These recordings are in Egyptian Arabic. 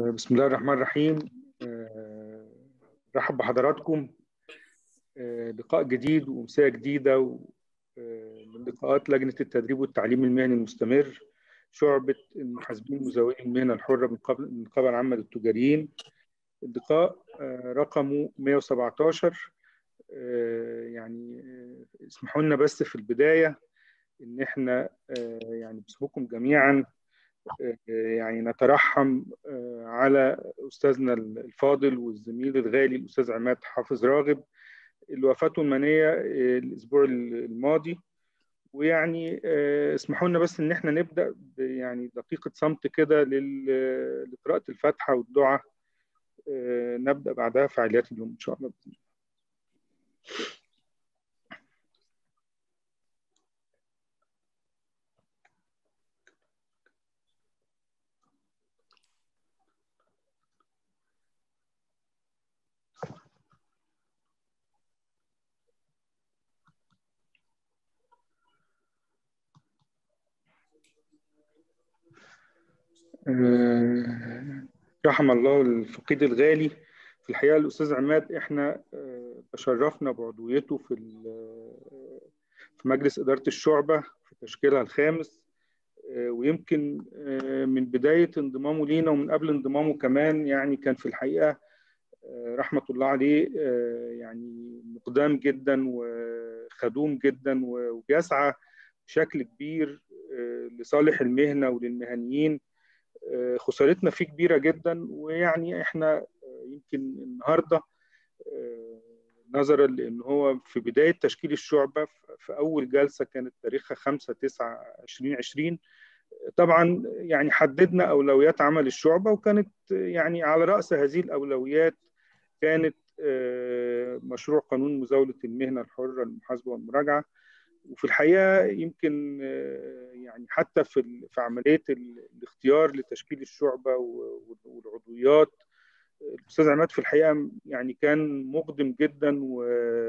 بسم الله الرحمن الرحيم رحب بحضراتكم لقاء جديد ومساء جديدة من لقاءات لجنة التدريب والتعليم المهني المستمر شعبة المحاسبين المزاولين المهنة الحرة من قبل النقابة العامة للتجاريين اللقاء رقمه 117 يعني اسمحوا لنا بس في البداية إن إحنا يعني باسمكم جميعا يعني نترحم على أستاذنا الفاضل والزميل الغالي الأستاذ عماد حافظ راغب اللي وفاته المنية الأسبوع الماضي ويعني اسمحوا لنا بس إن احنا نبدأ يعني دقيقة صمت كده لقراءة الفاتحة والدعاء نبدأ بعدها فعاليات اليوم إن شاء الله بإذن الله. رحم الله الفقيد الغالي في الحقيقه الاستاذ عماد احنا تشرفنا بعضويته في في مجلس اداره الشعبه في تشكيلها الخامس ويمكن من بدايه انضمامه لينا ومن قبل انضمامه كمان يعني كان في الحقيقه رحمه الله عليه يعني مقدام جدا وخدوم جدا وبيسعى بشكل كبير لصالح المهنه وللمهنيين خسارتنا فيه كبيره جدا ويعني احنا يمكن النهارده نظرا لان هو في بدايه تشكيل الشعبه في اول جلسه كانت تاريخها 5 9 2020 طبعا يعني حددنا اولويات عمل الشعبه وكانت يعني على راس هذه الاولويات كانت مشروع قانون مزاوله المهنه الحره المحاسبه والمراجعه وفي الحقيقه يمكن يعني حتى في في عمليه الاختيار لتشكيل الشعبه والعضويات الاستاذ عماد في الحقيقه يعني كان مقدم جدا و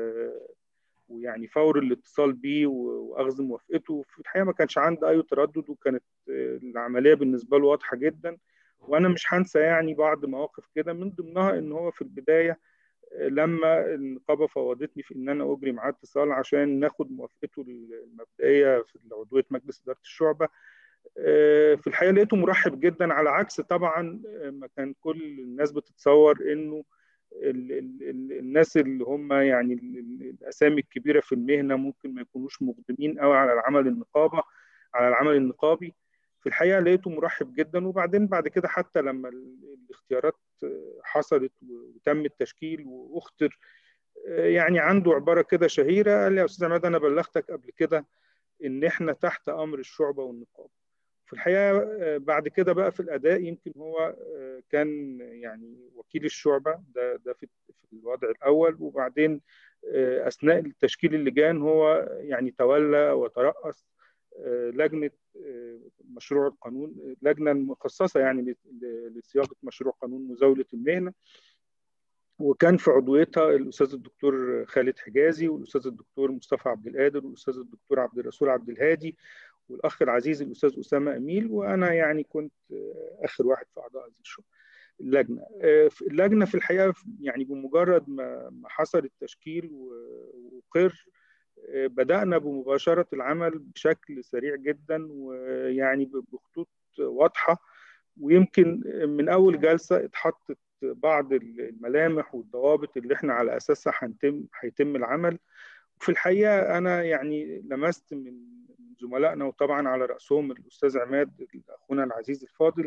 ويعني فور الاتصال بيه واخذ موافقته في الحقيقه ما كانش عنده اي تردد وكانت العمليه بالنسبه له واضحه جدا وانا مش هنسى يعني بعض مواقف كده من ضمنها ان هو في البدايه لما النقابه فوضتني في ان انا اجري معاه اتصال عشان ناخد موافقته المبدئيه في عضويه مجلس اداره الشعبه في الحقيقه لقيته مرحب جدا على عكس طبعا ما كان كل الناس بتتصور انه ال ال الناس اللي هم يعني الاسامي الكبيره في المهنه ممكن ما يكونوش مقدمين قوي على العمل النقابه على العمل النقابي في الحقيقه لقيته مرحب جدا وبعدين بعد كده حتى لما الاختيارات حصلت وتم التشكيل واختر يعني عنده عباره كده شهيره قال لي يا استاذ عماد انا بلغتك قبل كده ان احنا تحت امر الشعبه والنقابه في الحقيقه بعد كده بقى في الاداء يمكن هو كان يعني وكيل الشعبه ده ده في الوضع الاول وبعدين اثناء تشكيل اللجان هو يعني تولى وترأس لجنه مشروع القانون لجنه مخصصه يعني لصياغه مشروع قانون مزاوله المهنه وكان في عضويتها الاستاذ الدكتور خالد حجازي والاستاذ الدكتور مصطفى عبد القادر والاستاذ الدكتور عبد الرسول عبد الهادي والاخ العزيز الاستاذ اسامه اميل وانا يعني كنت اخر واحد في اعضاء هذه الشغل اللجنه اللجنه في الحقيقه يعني بمجرد ما حصل التشكيل وقر بدأنا بمباشرة العمل بشكل سريع جدا ويعني بخطوط واضحة ويمكن من أول جلسة اتحطت بعض الملامح والضوابط اللي احنا على أساسها هنتم هيتم العمل وفي الحقيقة أنا يعني لمست من زملائنا وطبعا على رأسهم الأستاذ عماد أخونا العزيز الفاضل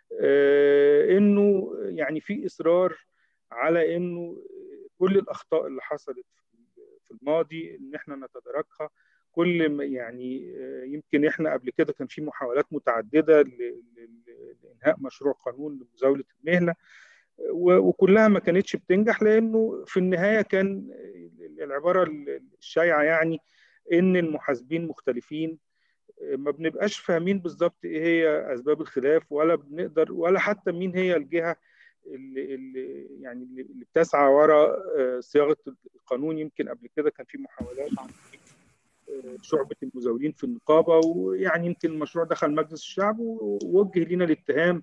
إنه يعني في إصرار على إنه كل الأخطاء اللي حصلت في الماضي ان احنا نتداركها كل ما يعني يمكن احنا قبل كده كان في محاولات متعدده لانهاء مشروع قانون لمزاوله المهنه وكلها ما كانتش بتنجح لانه في النهايه كان العباره الشائعه يعني ان المحاسبين مختلفين ما بنبقاش فاهمين بالظبط ايه هي اسباب الخلاف ولا بنقدر ولا حتى مين هي الجهه اللي, اللي يعني اللي بتسعى وراء صياغه القانون يمكن قبل كده كان في محاولات عن شعبه المزاولين في النقابه ويعني يمكن المشروع دخل مجلس الشعب ووجه لنا الاتهام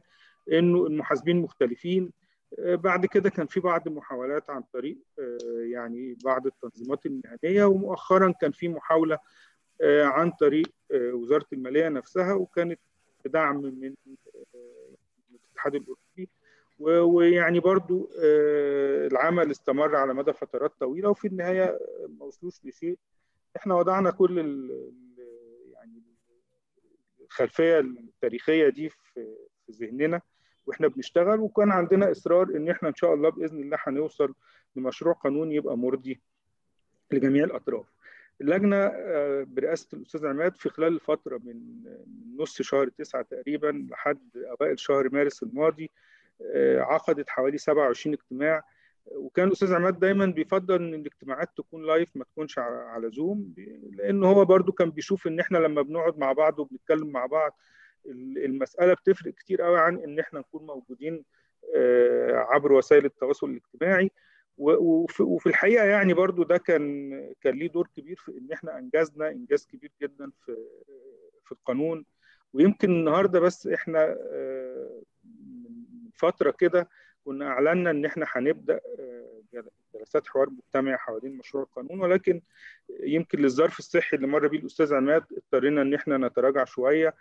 انه المحاسبين مختلفين بعد كده كان في بعض المحاولات عن طريق يعني بعض التنظيمات المهنيه ومؤخرا كان في محاوله عن طريق وزاره الماليه نفسها وكانت بدعم من الاتحاد الاوروبي ويعني برضو العمل استمر على مدى فترات طويله وفي النهايه ما وصلوش لشيء احنا وضعنا كل يعني الخلفيه التاريخيه دي في ذهننا واحنا بنشتغل وكان عندنا اصرار ان احنا ان شاء الله باذن الله هنوصل لمشروع قانون يبقى مرضي لجميع الاطراف. اللجنه برئاسه الاستاذ عماد في خلال الفتره من نص شهر تسعة تقريبا لحد اوائل شهر مارس الماضي عقدت حوالي 27 اجتماع وكان الاستاذ عماد دايما بيفضل ان الاجتماعات تكون لايف ما تكونش على زوم لان هو برضو كان بيشوف ان احنا لما بنقعد مع بعض وبنتكلم مع بعض المساله بتفرق كتير قوي عن ان احنا نكون موجودين عبر وسائل التواصل الاجتماعي وفي الحقيقه يعني برضو ده كان كان ليه دور كبير في ان احنا انجزنا انجاز كبير جدا في في القانون ويمكن النهارده بس احنا من فتره كده كنا اعلنا ان احنا هنبدا جلسات حوار مجتمعي حوالين مشروع القانون ولكن يمكن للظرف الصحي اللي مر بيه الاستاذ عماد اضطرينا ان احنا نتراجع شويه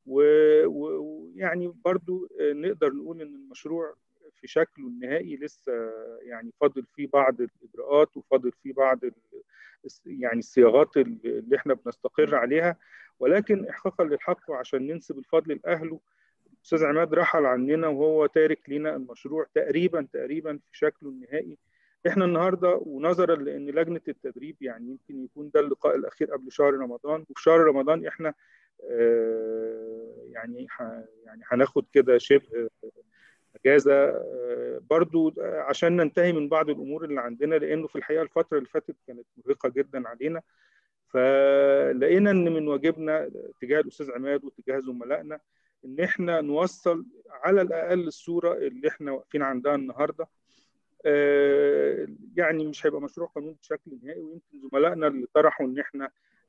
ويعني برضو نقدر نقول ان المشروع في شكله النهائي لسه يعني فاضل فيه بعض الاجراءات وفاضل فيه بعض يعني الصياغات اللي احنا بنستقر عليها ولكن احقاقا للحق وعشان ننسب الفضل لاهله الاستاذ عماد رحل عننا وهو تارك لنا المشروع تقريبا تقريبا في شكله النهائي احنا النهارده ونظرا لان لجنه التدريب يعني يمكن يكون ده اللقاء الاخير قبل شهر رمضان وفي شهر رمضان احنا آه يعني يعني هناخد كده شبه اجازه برضو عشان ننتهي من بعض الامور اللي عندنا لانه في الحقيقه الفتره اللي فاتت كانت مرهقه جدا علينا فلقينا ان من واجبنا تجاه الاستاذ عماد وتجاه زملائنا ان احنا نوصل على الاقل الصوره اللي احنا واقفين عندها النهارده يعني مش هيبقى مشروع قانون بشكل نهائي ويمكن زملائنا اللي طرحوا ان احنا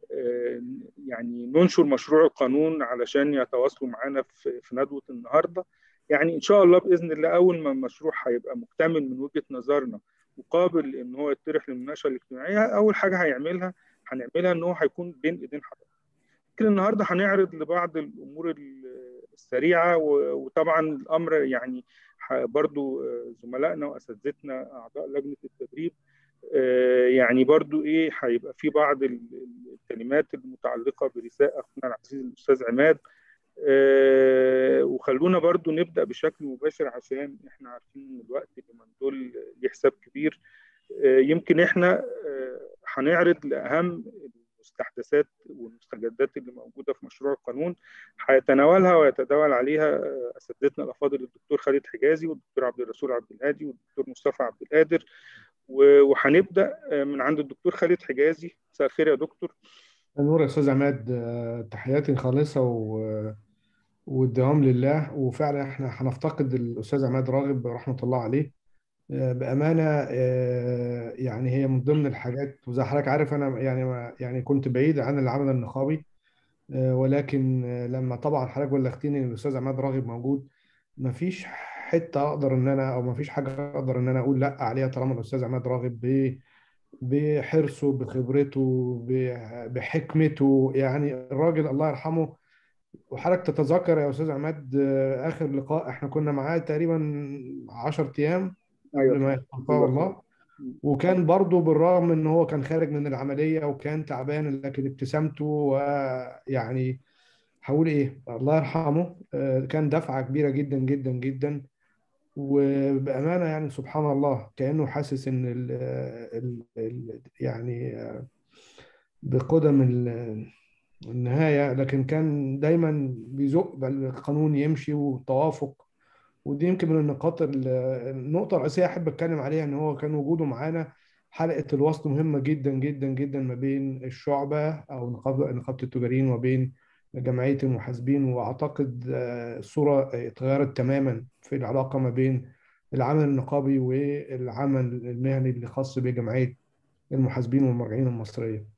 يعني ننشر مشروع القانون علشان يتواصلوا معانا في ندوه النهارده يعني ان شاء الله باذن الله اول ما المشروع هيبقى مكتمل من وجهه نظرنا وقابل ان هو يطرح للمناقشه الاجتماعيه اول حاجه هيعملها هنعملها ان هو هيكون بين ايدين حضرتك. يمكن النهارده هنعرض لبعض الامور السريعه وطبعا الامر يعني برضو زملائنا واساتذتنا اعضاء لجنه التدريب يعني برضو ايه هيبقى في بعض الكلمات المتعلقه برثاء اخونا العزيز الاستاذ عماد أه وخلونا برضو نبدا بشكل مباشر عشان احنا عارفين ان الوقت اليومين دول ليه حساب كبير أه يمكن احنا أه هنعرض لاهم المستحدثات والمستجدات اللي موجوده في مشروع القانون هيتناولها ويتداول عليها اساتذتنا الافاضل الدكتور خالد حجازي والدكتور عبد الرسول عبد الهادي والدكتور مصطفى عبد القادر وهنبدا من عند الدكتور خالد حجازي مساء الخير يا دكتور نور يا استاذ عماد تحياتي خالصه و... والدوام لله وفعلا احنا هنفتقد الاستاذ عماد راغب رحمه الله عليه بامانه يعني هي من ضمن الحاجات وزي حضرتك عارف انا يعني يعني كنت بعيد عن العمل النقابي ولكن لما طبعا حضرتك بلغتني ان الاستاذ عماد راغب موجود مفيش حته اقدر ان انا او مفيش حاجه اقدر ان انا اقول لا عليها طالما الاستاذ عماد راغب ب بحرصه بخبرته بحكمته يعني الراجل الله يرحمه وحضرتك تتذكر يا استاذ عماد اخر لقاء احنا كنا معاه تقريبا 10 ايام قبل ما يتوفاه الله وكان برضه بالرغم ان هو كان خارج من العمليه وكان تعبان لكن ابتسامته ويعني هقول ايه الله يرحمه كان دفعه كبيره جدا جدا جدا وبامانه يعني سبحان الله كانه حاسس ان ال ال ال يعني بقدم النهايه لكن كان دايما بيزق القانون يمشي والتوافق ودي يمكن من النقاط النقطه الرئيسيه احب اتكلم عليها ان هو كان وجوده معانا حلقه الوصل مهمه جدا جدا جدا ما بين الشعبه او نقابه نقابه التجاريين وبين جمعيه المحاسبين واعتقد الصوره اتغيرت تماما في العلاقه ما بين العمل النقابي والعمل المهني اللي خاص بجمعيه المحاسبين والمراجعين المصريه.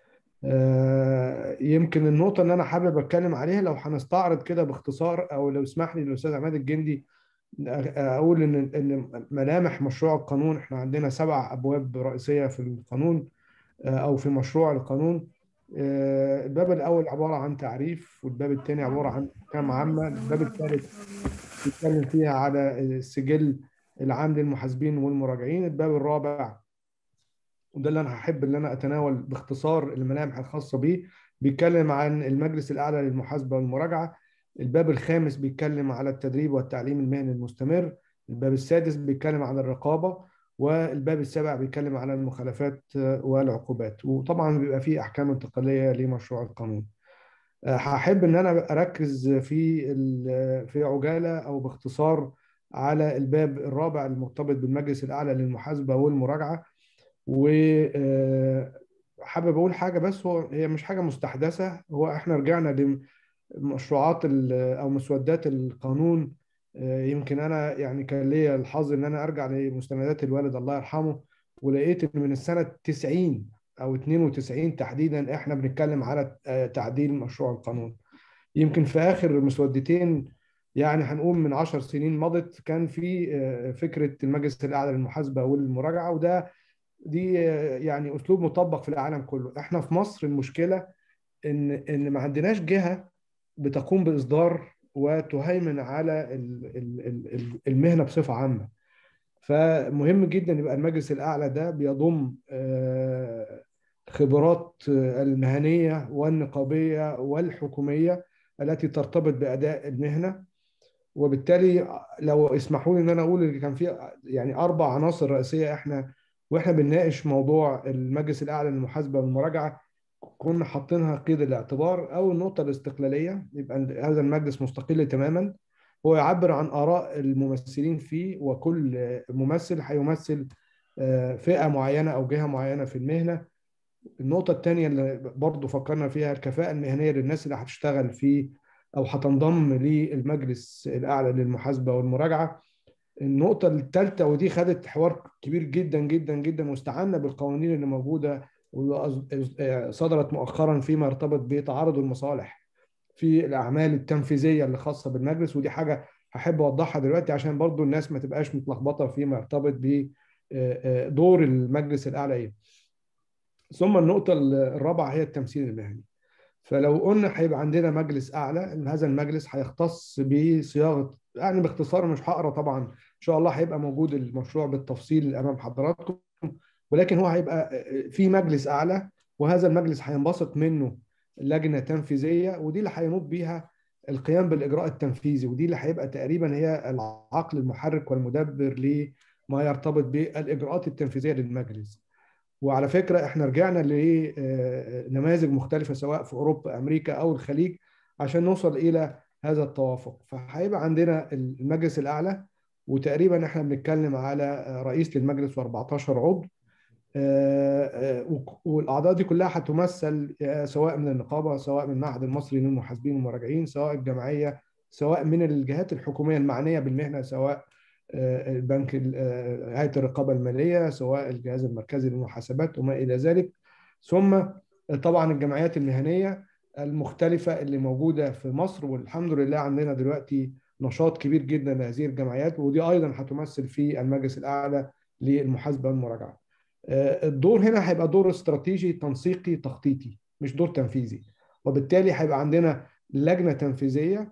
يمكن النقطه اللي انا حابب اتكلم عليها لو هنستعرض كده باختصار او لو اسمح لي الاستاذ عماد الجندي اقول ان ان ملامح مشروع القانون احنا عندنا سبع ابواب رئيسيه في القانون او في مشروع القانون الباب الاول عباره عن تعريف والباب الثاني عباره عن احكام عامه الباب الثالث بيتكلم فيها على السجل العام للمحاسبين والمراجعين الباب الرابع وده اللي انا هحب ان انا اتناول باختصار الملامح الخاصه بيه بيتكلم عن المجلس الاعلى للمحاسبه والمراجعه الباب الخامس بيتكلم على التدريب والتعليم المهني المستمر الباب السادس بيتكلم عن الرقابه والباب السابع بيتكلم على المخالفات والعقوبات وطبعا بيبقى فيه احكام انتقاليه لمشروع القانون هحب ان انا اركز في في عجاله او باختصار على الباب الرابع المرتبط بالمجلس الاعلى للمحاسبه والمراجعه و حابب اقول حاجه بس هو هي مش حاجه مستحدثه هو احنا رجعنا لمشروعات او مسودات القانون يمكن انا يعني كان ليا الحظ ان انا ارجع لمستندات الوالد الله يرحمه ولقيت ان من السنه 90 او 92 تحديدا احنا بنتكلم على تعديل مشروع القانون يمكن في اخر مسودتين يعني هنقول من 10 سنين مضت كان في فكره المجلس الاعلى للمحاسبه والمراجعه وده دي يعني اسلوب مطبق في العالم كله احنا في مصر المشكله ان ان ما عندناش جهه بتقوم باصدار وتهيمن على المهنه بصفه عامه فمهم جدا يبقى المجلس الاعلى ده بيضم خبرات المهنيه والنقابيه والحكوميه التي ترتبط باداء المهنه وبالتالي لو اسمحوا لي ان انا اقول ان كان في يعني اربع عناصر رئيسيه احنا واحنا بنناقش موضوع المجلس الاعلى للمحاسبه والمراجعه كنا حاطينها قيد الاعتبار او النقطه الاستقلاليه يبقى هذا المجلس مستقل تماما هو يعبر عن اراء الممثلين فيه وكل ممثل هيمثل فئه معينه او جهه معينه في المهنه النقطه الثانيه اللي برضو فكرنا فيها الكفاءه المهنيه للناس اللي هتشتغل فيه او هتنضم للمجلس الاعلى للمحاسبه والمراجعه النقطة الثالثة ودي خدت حوار كبير جدا جدا جدا واستعنا بالقوانين اللي موجودة صدرت مؤخرا فيما يرتبط بتعارض المصالح في الأعمال التنفيذية اللي خاصة بالمجلس ودي حاجة هحب أوضحها دلوقتي عشان برضو الناس ما تبقاش متلخبطة فيما يرتبط بدور المجلس الأعلى إيه. ثم النقطة الرابعة هي التمثيل المهني. فلو قلنا هيبقى عندنا مجلس اعلى هذا المجلس هيختص بصياغه يعني باختصار مش هقرا طبعا ان شاء الله هيبقى موجود المشروع بالتفصيل امام حضراتكم ولكن هو هيبقى في مجلس اعلى وهذا المجلس هينبسط منه لجنه تنفيذيه ودي اللي هينوط بيها القيام بالاجراء التنفيذي ودي اللي هيبقى تقريبا هي العقل المحرك والمدبر لما يرتبط بالاجراءات التنفيذيه للمجلس وعلى فكره احنا رجعنا لنماذج مختلفه سواء في اوروبا امريكا او الخليج عشان نوصل الى هذا التوافق فهيبقى عندنا المجلس الاعلى وتقريبا احنا بنتكلم على رئيس للمجلس و14 عضو والاعضاء دي كلها هتمثل سواء من النقابه سواء من المعهد المصري للمحاسبين والمراجعين سواء الجمعيه سواء من الجهات الحكوميه المعنيه بالمهنه سواء البنك هيئه الرقابه الماليه سواء الجهاز المركزي للمحاسبات وما الى ذلك ثم طبعا الجمعيات المهنيه المختلفه اللي موجوده في مصر والحمد لله عندنا دلوقتي نشاط كبير جدا لهذه الجمعيات ودي ايضا هتمثل في المجلس الاعلى للمحاسبه والمراجعه. الدور هنا هيبقى دور استراتيجي تنسيقي تخطيطي مش دور تنفيذي وبالتالي هيبقى عندنا لجنه تنفيذيه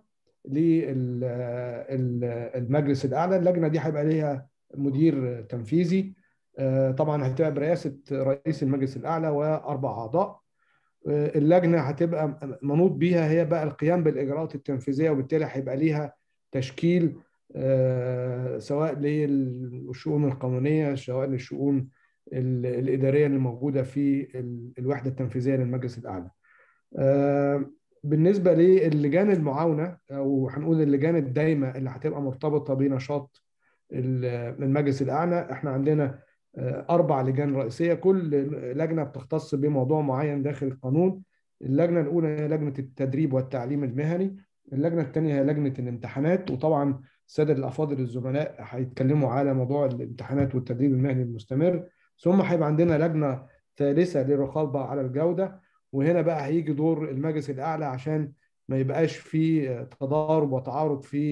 للمجلس الاعلى اللجنه دي هيبقى ليها مدير تنفيذي طبعا هتبقى برئاسه رئيس المجلس الاعلى واربع اعضاء اللجنه هتبقى منوط بيها هي بقى القيام بالاجراءات التنفيذيه وبالتالي هيبقى ليها تشكيل سواء للشؤون القانونيه سواء للشؤون الاداريه اللي موجوده في الوحده التنفيذيه للمجلس الاعلى بالنسبه للجان المعاونه او هنقول اللجان الدايمه اللي هتبقى مرتبطه بنشاط المجلس الاعلى احنا عندنا اربع لجان رئيسيه كل لجنه بتختص بموضوع معين داخل القانون اللجنه الاولى هي لجنه التدريب والتعليم المهني اللجنه الثانيه هي لجنه الامتحانات وطبعا الساده الافاضل الزملاء هيتكلموا على موضوع الامتحانات والتدريب المهني المستمر ثم هيبقى عندنا لجنه ثالثه للرقابه على الجوده وهنا بقى هيجي دور المجلس الاعلى عشان ما يبقاش في تضارب وتعارض في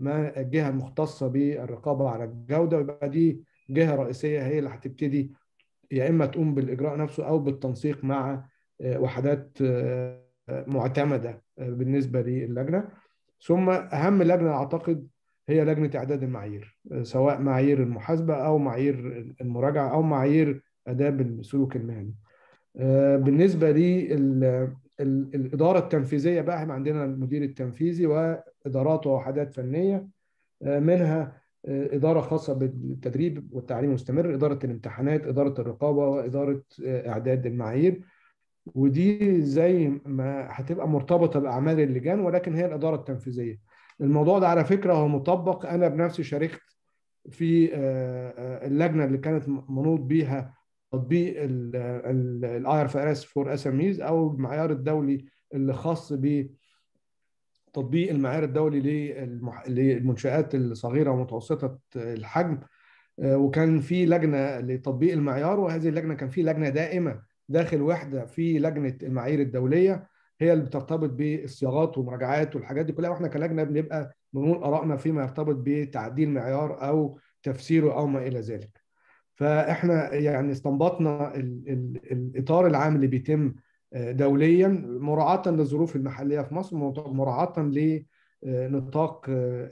ما الجهه المختصه بالرقابه على الجوده ويبقى دي جهه رئيسيه هي اللي هتبتدي يا اما تقوم بالاجراء نفسه او بالتنسيق مع وحدات معتمده بالنسبه للجنه ثم اهم لجنه اعتقد هي لجنه اعداد المعايير سواء معايير المحاسبه او معايير المراجعه او معايير اداب السلوك المهني. بالنسبه للاداره التنفيذيه بقى احنا عندنا المدير التنفيذي وادارات ووحدات فنيه منها اداره خاصه بالتدريب والتعليم المستمر، اداره الامتحانات، اداره الرقابه واداره اعداد المعايير. ودي زي ما هتبقى مرتبطه باعمال اللجان ولكن هي الاداره التنفيذيه. الموضوع ده على فكره هو مطبق انا بنفسي شاركت في اللجنه اللي كانت منوط بيها تطبيق الاي ار اس فور اس ام ايز او المعيار الدولي اللي خاص ب تطبيق المعيار الدولي للمنشآت الصغيرة ومتوسطة الحجم وكان في لجنة لتطبيق المعيار وهذه اللجنة كان في لجنة دائمة داخل وحدة في لجنة المعايير الدولية هي اللي بترتبط بالصياغات والمراجعات والحاجات دي كلها واحنا كلجنة بنبقى بنقول آرائنا فيما يرتبط بتعديل معيار أو تفسيره أو ما إلى ذلك. فاحنا يعني استنبطنا ال ال الإطار العام اللي بيتم دوليا مراعاة للظروف المحلية في مصر مراعاة لنطاق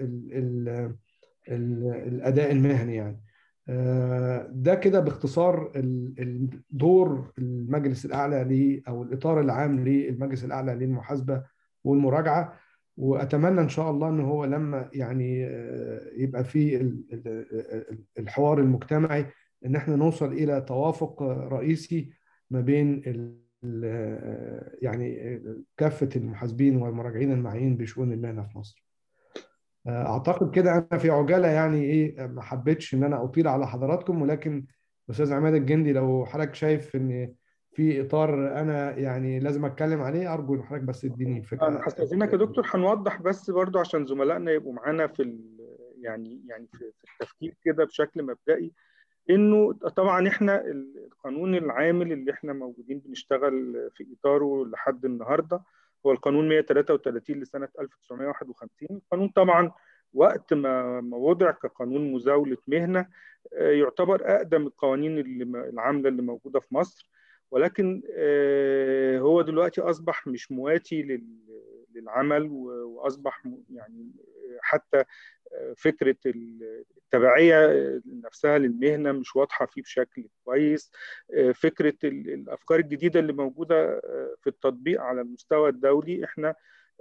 الأداء المهني يعني ده كده باختصار دور المجلس الأعلى أو الإطار العام للمجلس الأعلى للمحاسبة والمراجعة وأتمنى إن شاء الله إن هو لما يعني يبقى في الحوار المجتمعي إن احنا نوصل إلى توافق رئيسي ما بين يعني كافة المحاسبين والمراجعين المعنيين بشؤون المهنة في مصر. أعتقد كده أنا في عجالة يعني إيه ما حبيتش إن أنا أطيل على حضراتكم ولكن أستاذ عماد الجندي لو حضرتك شايف إن في إطار أنا يعني لازم أتكلم عليه أرجو إن حضرتك بس تديني فكرة. أنا هستأذنك يا دكتور هنوضح بس برضو عشان زملائنا يبقوا معانا في يعني يعني في التفكير كده بشكل مبدئي انه طبعا احنا القانون العامل اللي احنا موجودين بنشتغل في اطاره لحد النهارده هو القانون 133 لسنه 1951 القانون طبعا وقت ما ما وضع كقانون مزاوله مهنه يعتبر اقدم القوانين اللي العامله اللي موجوده في مصر ولكن هو دلوقتي اصبح مش مواتي للعمل واصبح يعني حتى فكره التبعيه نفسها للمهنه مش واضحه فيه بشكل كويس فكره الافكار الجديده اللي موجوده في التطبيق على المستوى الدولي احنا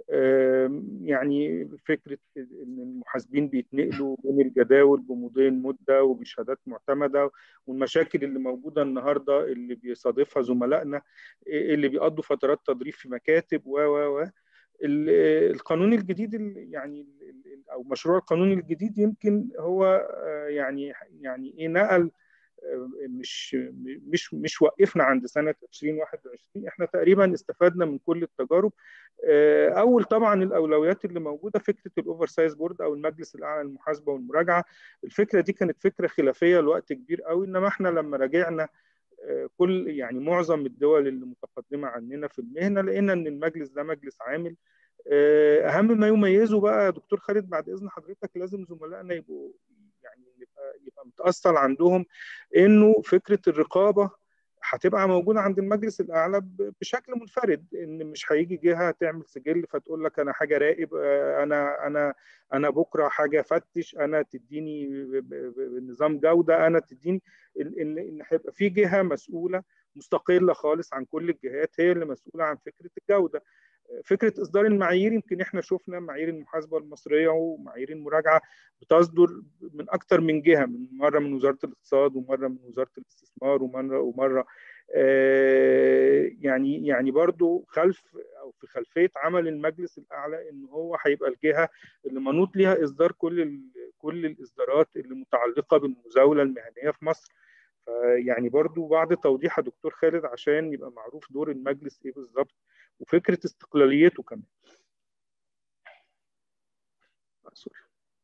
يعني فكره ان المحاسبين بيتنقلوا بين الجداول بمضين مده وبشهادات معتمده والمشاكل اللي موجوده النهارده اللي بيصادفها زملائنا اللي بيقضوا فترات تدريب في مكاتب و و و القانون الجديد يعني او مشروع القانون الجديد يمكن هو يعني يعني ايه نقل مش مش مش وقفنا عند سنه 2021 احنا تقريبا استفدنا من كل التجارب اول طبعا الاولويات اللي موجوده فكره الاوفر سايز بورد او المجلس الاعلى للمحاسبه والمراجعه الفكره دي كانت فكره خلافيه لوقت كبير قوي انما احنا لما راجعنا كل يعني معظم الدول اللي متقدمه عننا في المهنه لقينا ان المجلس ده مجلس عامل اهم ما يميزه بقى يا دكتور خالد بعد اذن حضرتك لازم زملائنا يبقوا يعني يبقى يبقى متاصل عندهم انه فكره الرقابه هتبقى موجوده عند المجلس الاعلى بشكل منفرد ان مش هيجي جهه تعمل سجل فتقول لك انا حاجه راقب انا انا انا بكره حاجه فتش انا تديني نظام جوده انا تديني ان ان هيبقى في جهه مسؤوله مستقله خالص عن كل الجهات هي اللي مسؤوله عن فكره الجوده فكره اصدار المعايير يمكن احنا شفنا معايير المحاسبه المصريه ومعايير المراجعه بتصدر من اكثر من جهه من مره من وزاره الاقتصاد ومره من وزاره الاستثمار ومره ومره آه يعني يعني برضو خلف او في خلفيه عمل المجلس الاعلى ان هو هيبقى الجهه اللي منوط ليها اصدار كل كل الاصدارات اللي متعلقه بالمزاوله المهنيه في مصر فيعني برضو بعد توضيح يا دكتور خالد عشان يبقى معروف دور المجلس ايه بالظبط وفكره استقلاليته كمان سوري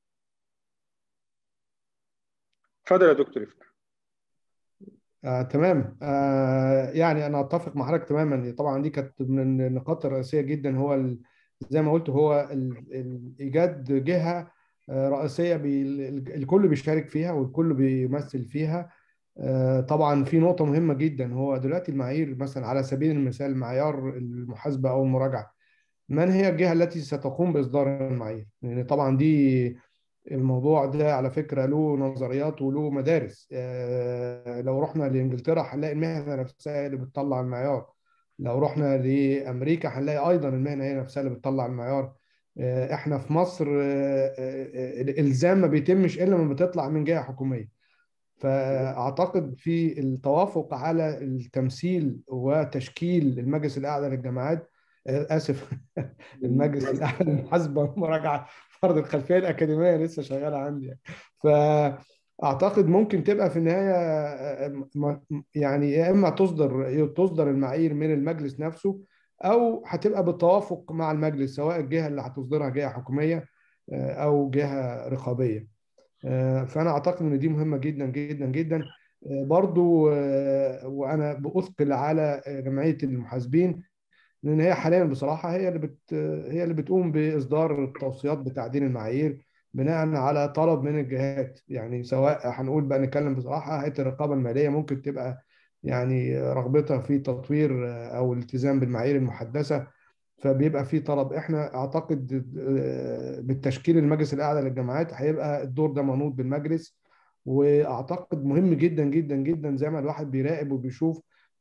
اتفضل يا دكتور افتح آه، تمام آه، يعني انا اتفق مع حضرتك تماما طبعا دي كانت من النقاط الرئيسيه جدا هو ال... زي ما قلت هو ال... ال... ايجاد جهه رئيسيه بي الكل بيشارك فيها والكل بيمثل فيها طبعا في نقطه مهمه جدا هو دلوقتي المعايير مثلا على سبيل المثال معيار المحاسبه او المراجعه من هي الجهه التي ستقوم باصدار المعايير؟ لان يعني طبعا دي الموضوع ده على فكره له نظريات وله مدارس لو رحنا لانجلترا هنلاقي المهنه نفسها هي اللي بتطلع المعيار لو رحنا لامريكا هنلاقي ايضا المهنه هي نفسها اللي بتطلع المعيار احنا في مصر الالزام ما بيتمش الا لما بتطلع من جهه حكوميه فاعتقد في التوافق على التمثيل وتشكيل المجلس الاعلى للجامعات اسف المجلس الاعلى للمحاسبه والمراجعه فرض الخلفيه الاكاديميه لسه شغاله عندي يعني. فاعتقد ممكن تبقى في النهايه يعني يا اما تصدر تصدر المعايير من المجلس نفسه او هتبقى بالتوافق مع المجلس سواء الجهه اللي هتصدرها جهه حكوميه او جهه رقابيه فانا اعتقد ان دي مهمه جدا جدا جدا برضو وانا باثقل على جمعيه المحاسبين لان هي حاليا بصراحه هي اللي بت هي اللي بتقوم باصدار التوصيات بتعديل المعايير بناء على طلب من الجهات يعني سواء هنقول بقى نتكلم بصراحه هيئه الرقابه الماليه ممكن تبقى يعني رغبتها في تطوير او الالتزام بالمعايير المحدثه فبيبقى في طلب احنا اعتقد بالتشكيل المجلس الاعلى للجامعات هيبقى الدور ده منوط بالمجلس واعتقد مهم جدا جدا جدا زي ما الواحد بيراقب وبيشوف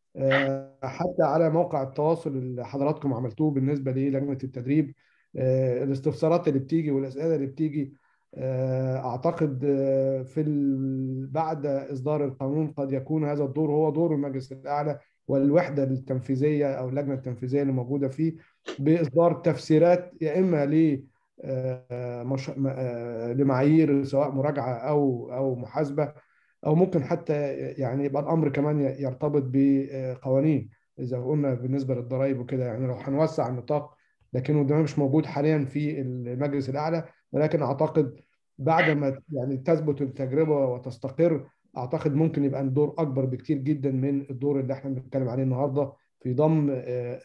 حتى على موقع التواصل اللي حضراتكم عملتوه بالنسبه للجنه التدريب الاستفسارات اللي بتيجي والاسئله اللي بتيجي اعتقد في بعد اصدار القانون قد يكون هذا الدور هو دور المجلس الاعلى والوحده التنفيذيه او اللجنه التنفيذيه اللي موجوده فيه باصدار تفسيرات يا اما ل مش... لمعايير سواء مراجعه او او محاسبه او ممكن حتى يعني يبقى الامر كمان يرتبط بقوانين اذا قلنا بالنسبه للضرائب وكده يعني لو هنوسع النطاق لكنه ده مش موجود حاليا في المجلس الاعلى ولكن اعتقد بعد ما يعني تثبت التجربه وتستقر اعتقد ممكن يبقى الدور اكبر بكتير جدا من الدور اللي احنا بنتكلم عليه النهارده في ضم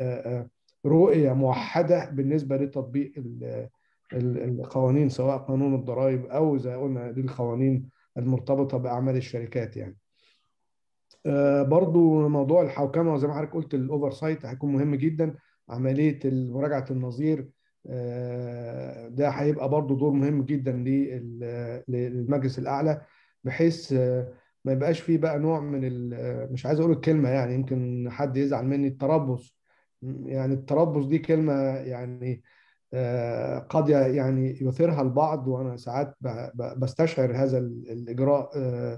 رؤيه موحده بالنسبه لتطبيق القوانين سواء قانون الضرائب او زي قلنا للقوانين المرتبطه باعمال الشركات يعني. برضو موضوع الحوكمه وزي ما حضرتك قلت الاوفر سايت هيكون مهم جدا عمليه مراجعه النظير ده هيبقى برضو دور مهم جدا للمجلس الاعلى بحيث ما يبقاش فيه بقى نوع من مش عايز اقول الكلمه يعني يمكن حد يزعل مني التربص يعني التربص دي كلمه يعني قد يعني يثيرها البعض وانا ساعات بستشعر هذا الاجراء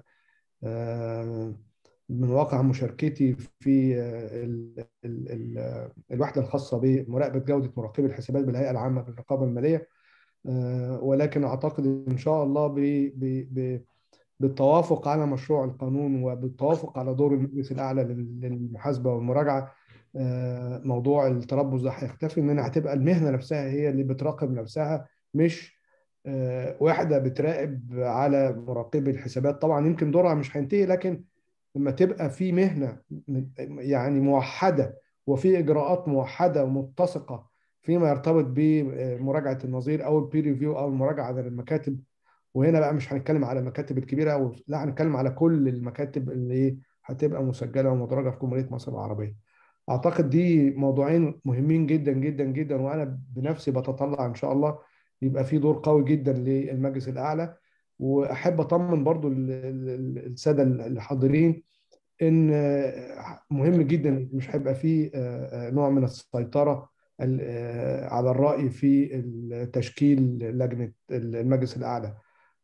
من واقع مشاركتي في ال ال ال الوحده الخاصه بمراقبه جوده مراقبي الحسابات بالهيئه العامه للرقابه الماليه ولكن اعتقد ان شاء الله ب ب بالتوافق على مشروع القانون وبالتوافق على دور المجلس الاعلى للمحاسبه والمراجعه موضوع التربص ده هيختفي اننا هتبقى المهنه نفسها هي اللي بتراقب نفسها مش واحده بتراقب على مراقبي الحسابات طبعا يمكن دورها مش هينتهي لكن لما تبقى في مهنه يعني موحده وفي اجراءات موحده ومتسقه فيما يرتبط بمراجعه النظير او البير ريفيو او المراجعه على المكاتب وهنا بقى مش هنتكلم على المكاتب الكبيره أو لا هنتكلم على كل المكاتب اللي هتبقى مسجله ومدرجه في جمهوريه مصر العربيه. اعتقد دي موضوعين مهمين جدا جدا جدا وانا بنفسي بتطلع ان شاء الله يبقى في دور قوي جدا للمجلس الاعلى واحب اطمن برضو الساده الحاضرين ان مهم جدا مش هيبقى فيه نوع من السيطره على الراي في تشكيل لجنه المجلس الاعلى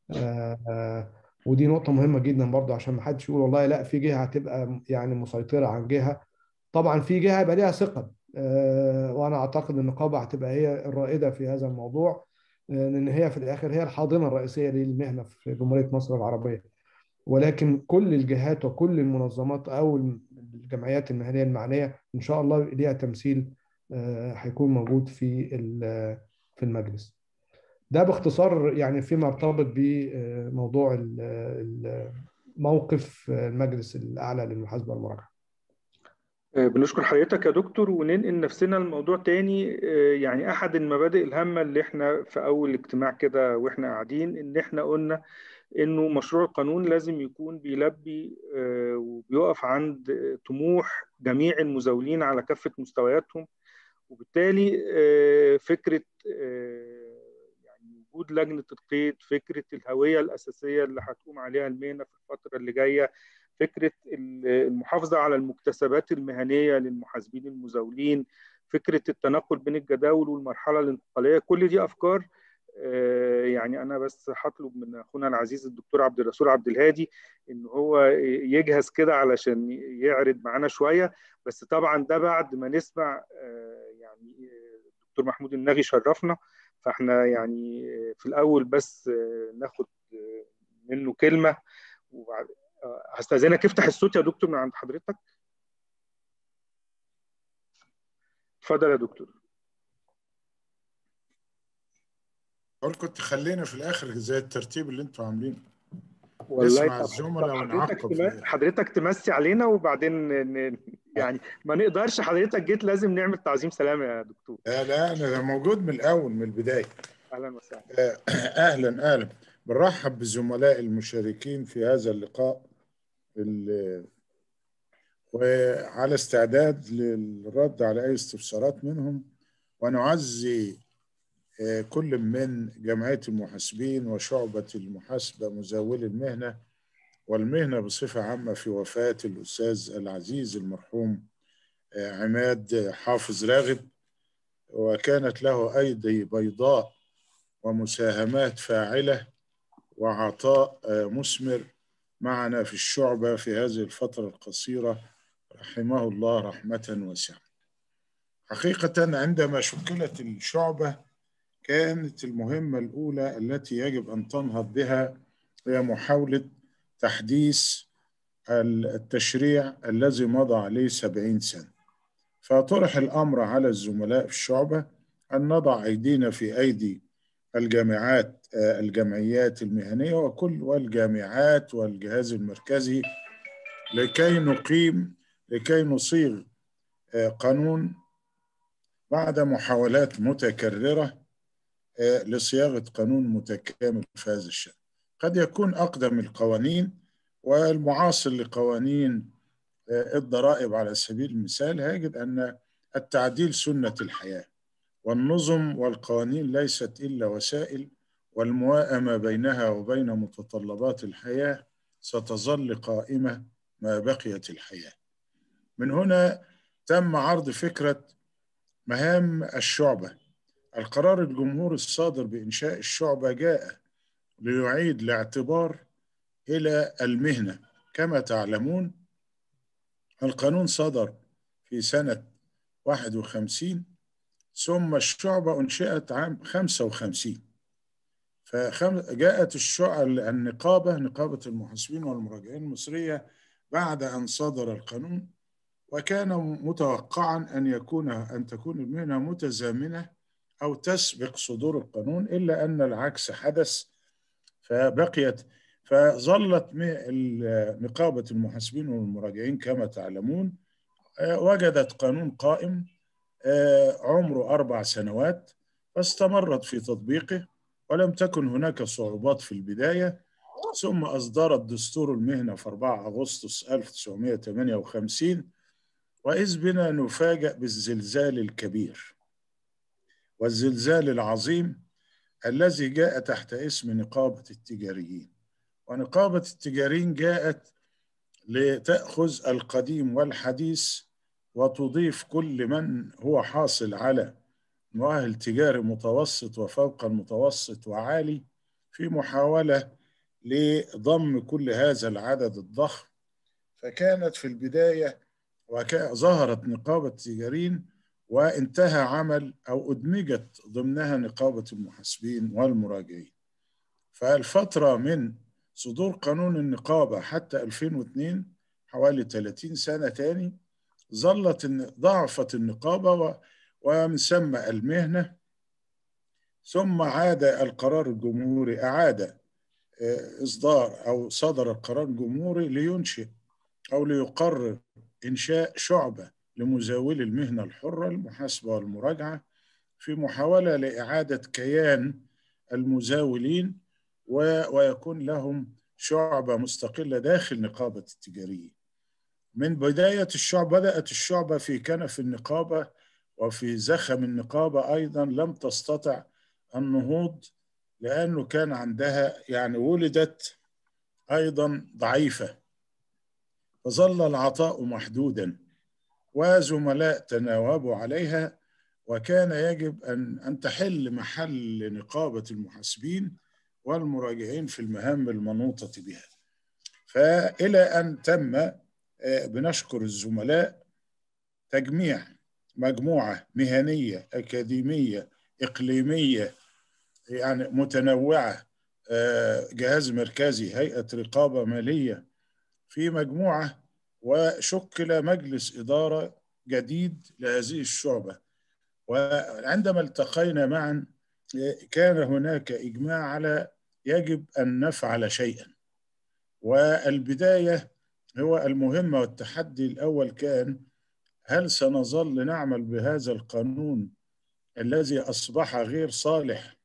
ودي نقطه مهمه جدا برضو عشان ما حدش يقول والله لا في جهه هتبقى يعني مسيطره عن جهه طبعا في جهه يبقى ليها ثقل وانا اعتقد ان النقابه هتبقى هي الرائده في هذا الموضوع لان هي في الاخر هي الحاضنه الرئيسيه للمهنه في جمهوريه مصر العربيه ولكن كل الجهات وكل المنظمات او الجمعيات المهنيه المعنيه ان شاء الله ليها تمثيل هيكون موجود في في المجلس ده باختصار يعني فيما يرتبط بموضوع موقف المجلس الاعلى للمحاسبه والمراجعه بنشكر حضرتك يا دكتور وننقل نفسنا لموضوع تاني يعني أحد المبادئ الهامة اللي احنا في أول اجتماع كده واحنا قاعدين إن احنا قلنا إنه مشروع القانون لازم يكون بيلبي وبيقف عند طموح جميع المزاولين على كافة مستوياتهم وبالتالي فكرة يعني وجود لجنة القيد فكرة الهوية الأساسية اللي هتقوم عليها المهنة في الفترة اللي جاية فكره المحافظه على المكتسبات المهنيه للمحاسبين المزاولين فكره التنقل بين الجداول والمرحله الانتقاليه كل دي افكار يعني انا بس هطلب من اخونا العزيز الدكتور عبد الرسول عبد الهادي ان هو يجهز كده علشان يعرض معانا شويه بس طبعا ده بعد ما نسمع يعني الدكتور محمود الناغي شرفنا فاحنا يعني في الاول بس ناخد منه كلمه وبعد هستاذنك افتح الصوت يا دكتور من عند حضرتك اتفضل يا دكتور اقول كنت خلينا في الاخر زي الترتيب اللي انتوا عاملينه والله نسمع الزملاء ونعقب حضرتك تمسي علينا وبعدين يعني ما نقدرش حضرتك جيت لازم نعمل تعظيم سلام يا دكتور لا لا انا موجود من الاول من البدايه اهلا وسهلا اهلا اهلا بنرحب بزملاء المشاركين في هذا اللقاء وعلى استعداد للرد على اي استفسارات منهم ونعزي كل من جمعيه المحاسبين وشعبه المحاسبه مزاولي المهنه والمهنه بصفه عامه في وفاه الاستاذ العزيز المرحوم عماد حافظ راغب وكانت له ايدي بيضاء ومساهمات فاعله وعطاء مثمر معنا في الشعبة في هذه الفترة القصيرة رحمه الله رحمة واسعة حقيقة عندما شكلت الشعبة كانت المهمة الأولى التي يجب أن تنهض بها هي محاولة تحديث التشريع الذي مضى عليه سبعين سنة فطرح الأمر على الزملاء في الشعبة أن نضع أيدينا في أيدي الجامعات الجمعيات المهنية وكل والجامعات والجهاز المركزي لكي نقيم لكي نصيغ قانون بعد محاولات متكررة لصياغة قانون متكامل في هذا الشأن قد يكون أقدم القوانين والمعاصر لقوانين الضرائب على سبيل المثال هيجد أن التعديل سنة الحياة والنظم والقوانين ليست إلا وسائل والمواءمة بينها وبين متطلبات الحياة ستظل قائمة ما بقيت الحياة من هنا تم عرض فكرة مهام الشعبة القرار الجمهوري الصادر بإنشاء الشعبة جاء ليعيد الاعتبار إلى المهنة كما تعلمون القانون صدر في سنة 51 ثم الشعبة أنشئت عام 55 فجاءت الشعبة النقابة نقابة المحاسبين والمراجعين المصرية بعد أن صدر القانون وكان متوقعا أن يكون أن تكون المهنة متزامنة أو تسبق صدور القانون إلا أن العكس حدث فبقيت فظلت نقابة المحاسبين والمراجعين كما تعلمون وجدت قانون قائم عمره أربع سنوات فاستمرت في تطبيقه ولم تكن هناك صعوبات في البداية ثم أصدرت دستور المهنة في 4 أغسطس 1958 وإذ بنا نفاجأ بالزلزال الكبير والزلزال العظيم الذي جاء تحت اسم نقابة التجاريين ونقابة التجاريين جاءت لتأخذ القديم والحديث وتضيف كل من هو حاصل على مؤهل تجاري متوسط وفوق المتوسط وعالي في محاولة لضم كل هذا العدد الضخم فكانت في البداية ظهرت نقابة التجارين وانتهى عمل أو أدمجت ضمنها نقابة المحاسبين والمراجعين فالفترة من صدور قانون النقابة حتى 2002 حوالي 30 سنة تاني ظلت ضعفت النقابة ومن ثم المهنة ثم عاد القرار الجمهوري أعاد إصدار أو صدر القرار الجمهوري لينشئ أو ليقرر إنشاء شعبة لمزاولي المهنة الحرة المحاسبة والمراجعة في محاولة لإعادة كيان المزاولين ويكون لهم شعبة مستقلة داخل نقابة التجارية من بداية الشعبة بدأت الشعبة في كنف النقابة وفي زخم النقابة أيضا لم تستطع النهوض لأنه كان عندها يعني ولدت أيضا ضعيفة فظل العطاء محدودا وزملاء تناوبوا عليها وكان يجب أن أن تحل محل نقابة المحاسبين والمراجعين في المهام المنوطة بها فإلى أن تم بنشكر الزملاء تجميع مجموعة مهنية أكاديمية إقليمية يعني متنوعة جهاز مركزي هيئة رقابة مالية في مجموعة وشكل مجلس إدارة جديد لهذه الشعبة وعندما التقينا معا كان هناك إجماع على يجب أن نفعل شيئا والبداية هو المهمة والتحدي الأول كان هل سنظل نعمل بهذا القانون الذي أصبح غير صالح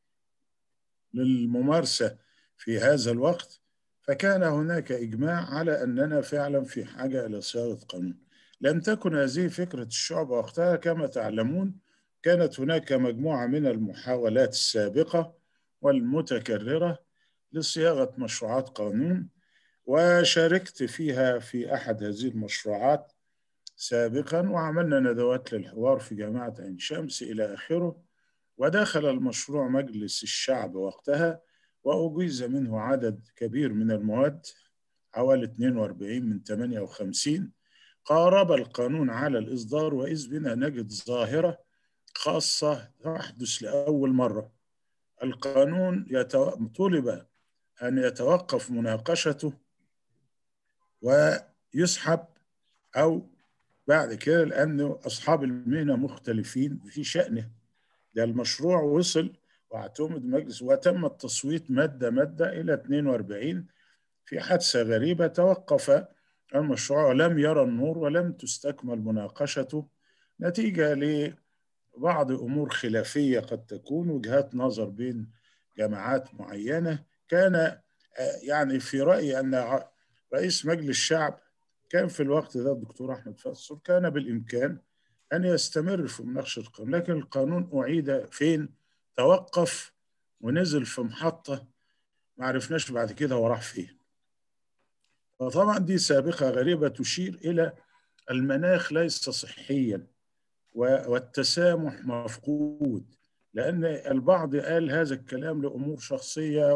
للممارسة في هذا الوقت فكان هناك إجماع على أننا فعلا في حاجة إلى صياغة قانون لم تكن هذه فكرة الشعب وقتها كما تعلمون كانت هناك مجموعة من المحاولات السابقة والمتكررة لصياغة مشروعات قانون وشاركت فيها في أحد هذه المشروعات سابقا وعملنا ندوات للحوار في جامعة عين شمس إلى آخره ودخل المشروع مجلس الشعب وقتها وأجيز منه عدد كبير من المواد حوالي 42 من 58 قارب القانون على الإصدار وإذ بنا نجد ظاهرة خاصة تحدث لأول مرة القانون يتو... طلب أن يتوقف مناقشته ويسحب أو بعد كده لأن أصحاب المهنة مختلفين في شأنه ده المشروع وصل واعتمد مجلس وتم التصويت مادة مادة إلى 42 في حادثة غريبة توقف المشروع ولم يرى النور ولم تستكمل مناقشته نتيجة لبعض أمور خلافية قد تكون وجهات نظر بين جماعات معينة كان يعني في رأيي أن رئيس مجلس الشعب كان في الوقت ده الدكتور أحمد فاصل كان بالإمكان أن يستمر في مناقشة القانون لكن القانون أعيد فين توقف ونزل في محطة ما عرفناش بعد كده هو راح فين فطبعا دي سابقة غريبة تشير إلى المناخ ليس صحيا والتسامح مفقود لأن البعض قال هذا الكلام لأمور شخصية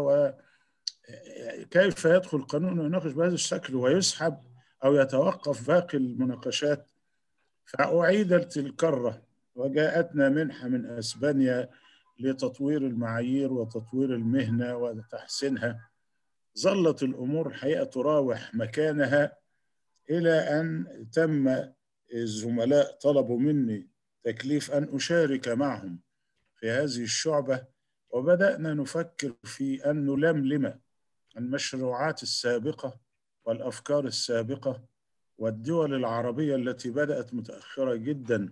وكيف يدخل القانون ويناقش بهذا الشكل ويسحب أو يتوقف باقي المناقشات فأعيدت الكرة وجاءتنا منحة من أسبانيا لتطوير المعايير وتطوير المهنة وتحسينها ظلت الأمور الحقيقة تراوح مكانها إلى أن تم الزملاء طلبوا مني تكليف أن أشارك معهم في هذه الشعبة وبدأنا نفكر في أن نلملم المشروعات السابقة والأفكار السابقة والدول العربية التي بدأت متأخرة جدا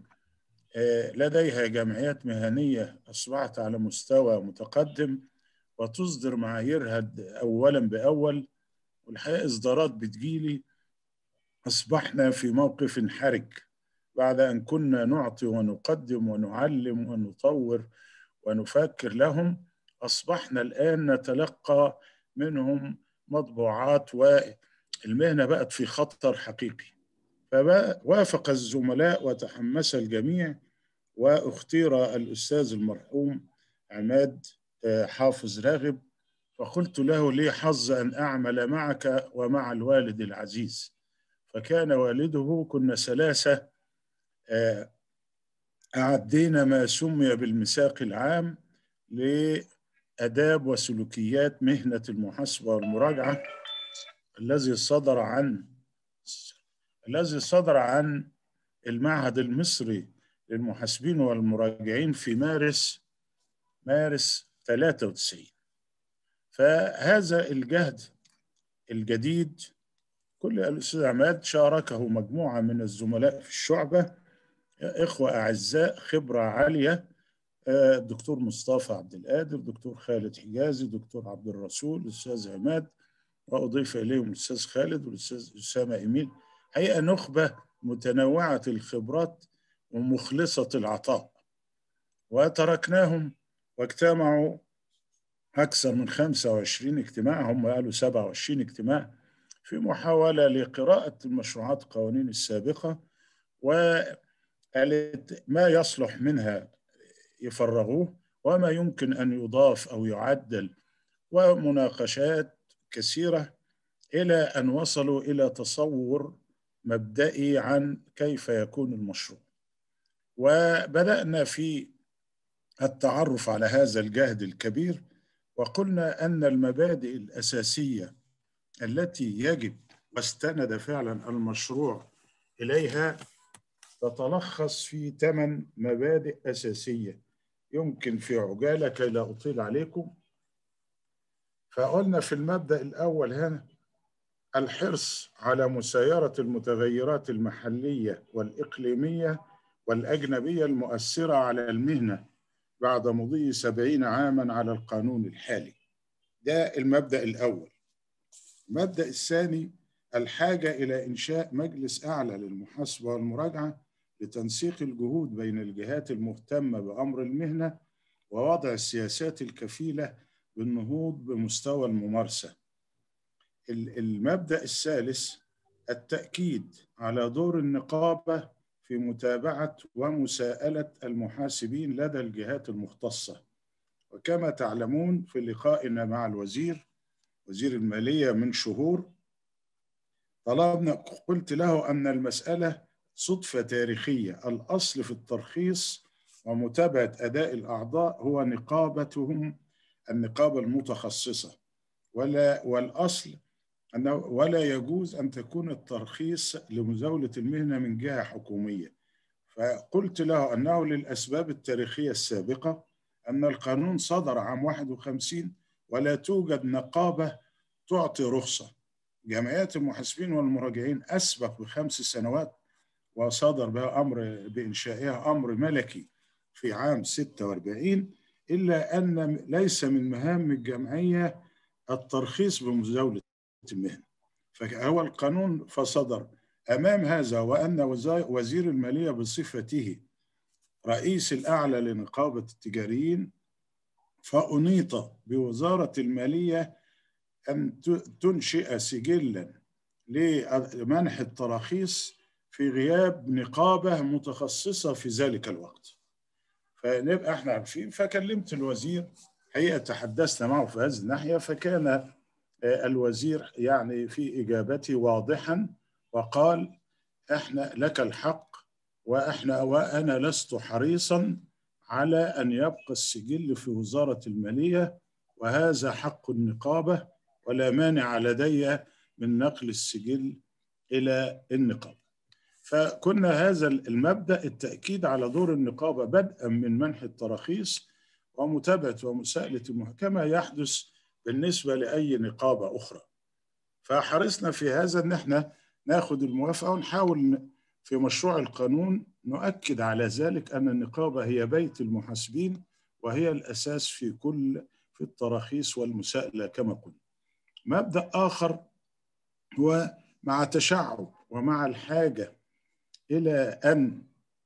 لديها جمعيات مهنية أصبحت على مستوى متقدم وتصدر معاييرها أولا بأول والحقيقة إصدارات بتجيلي أصبحنا في موقف حرج بعد أن كنا نعطي ونقدم ونعلم ونطور ونفكر لهم أصبحنا الآن نتلقى منهم مطبوعات والمهنة بقت في خطر حقيقي فوافق الزملاء وتحمس الجميع واختير الأستاذ المرحوم عماد حافظ راغب فقلت له لي حظ أن أعمل معك ومع الوالد العزيز فكان والده كنا ثلاثة أعدينا ما سمي بالميثاق العام لآداب وسلوكيات مهنة المحاسبة والمراجعة الذي صدر عن الذي صدر عن المعهد المصري للمحاسبين والمراجعين في مارس مارس 93 فهذا الجهد الجديد كل الأستاذ عماد شاركه مجموعة من الزملاء في الشعبة إخوة أعزاء خبرة عالية الدكتور مصطفى عبد القادر دكتور خالد حجازي دكتور عبد الرسول الأستاذ عماد وأضيف إليهم الأستاذ خالد والأستاذ أسامة إميل حقيقة نخبة متنوعة الخبرات ومخلصة العطاء وتركناهم واجتمعوا أكثر من 25 اجتماع هم قالوا 27 اجتماع في محاولة لقراءة المشروعات القوانين السابقة وقالت ما يصلح منها يفرغوه وما يمكن أن يضاف أو يعدل ومناقشات كثيرة إلى أن وصلوا إلى تصور مبدئي عن كيف يكون المشروع وبدأنا في التعرف على هذا الجهد الكبير وقلنا أن المبادئ الأساسية التي يجب واستند فعلا المشروع إليها تتلخص في ثمان مبادئ أساسية يمكن في عجالة كي لا أطيل عليكم فقلنا في المبدأ الأول هنا الحرص على مسايرة المتغيرات المحلية والإقليمية والأجنبية المؤثرة على المهنة بعد مضي سبعين عاما على القانون الحالي ده المبدأ الأول المبدأ الثاني الحاجة إلى إنشاء مجلس أعلى للمحاسبة والمراجعة لتنسيق الجهود بين الجهات المهتمة بأمر المهنة ووضع السياسات الكفيلة بالنهوض بمستوى الممارسة المبدأ الثالث التأكيد على دور النقابة في متابعة ومساءلة المحاسبين لدى الجهات المختصة وكما تعلمون في لقائنا مع الوزير وزير المالية من شهور طلبنا قلت له أن المسألة صدفة تاريخية الأصل في الترخيص ومتابعة أداء الأعضاء هو نقابتهم النقابة المتخصصة ولا والأصل أنه ولا يجوز أن تكون الترخيص لمزاولة المهنة من جهة حكومية فقلت له أنه للأسباب التاريخية السابقة أن القانون صدر عام 51 ولا توجد نقابة تعطي رخصة جمعيات المحاسبين والمراجعين أسبق بخمس سنوات وصدر بها أمر بإنشائها أمر ملكي في عام 46 إلا أن ليس من مهام الجمعية الترخيص بمزاولة المهنة فهو القانون فصدر أمام هذا وأن وزير المالية بصفته رئيس الأعلى لنقابة التجاريين فأنيط بوزارة المالية أن تنشئ سجلا لمنح التراخيص في غياب نقابة متخصصة في ذلك الوقت فنبقى احنا عارفين فكلمت الوزير حقيقة تحدثنا معه في هذه الناحية فكان الوزير يعني في إجابتي واضحا وقال احنا لك الحق واحنا وانا لست حريصا على ان يبقى السجل في وزاره الماليه وهذا حق النقابه ولا مانع لدي من نقل السجل الى النقابه. فكنا هذا المبدا التاكيد على دور النقابه بدءا من منح التراخيص ومتابعه ومساءله كما يحدث بالنسبه لاي نقابه اخرى. فحرصنا في هذا ان احنا ناخد الموافقه ونحاول في مشروع القانون نؤكد على ذلك ان النقابه هي بيت المحاسبين وهي الاساس في كل في التراخيص والمساءله كما قلنا. مبدا اخر هو مع تشعب ومع الحاجه الى ان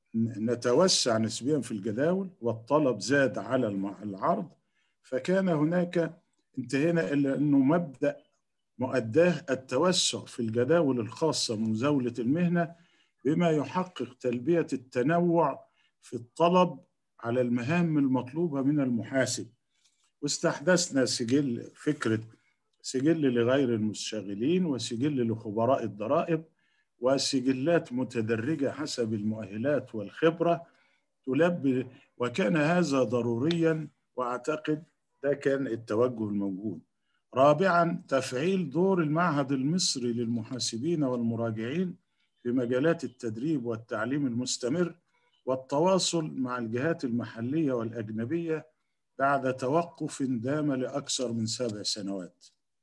نتوسع نسبيا في الجداول والطلب زاد على العرض فكان هناك انتهينا الى انه مبدا مؤداه التوسع في الجداول الخاصه بمزاوله المهنه بما يحقق تلبيه التنوع في الطلب على المهام المطلوبه من المحاسب واستحدثنا سجل فكره سجل لغير المشتغلين وسجل لخبراء الضرائب وسجلات متدرجه حسب المؤهلات والخبره تلبي وكان هذا ضروريا واعتقد ده كان التوجه الموجود. رابعا تفعيل دور المعهد المصري للمحاسبين والمراجعين في مجالات التدريب والتعليم المستمر والتواصل مع الجهات المحليه والاجنبيه بعد توقف دام لاكثر من سبع سنوات.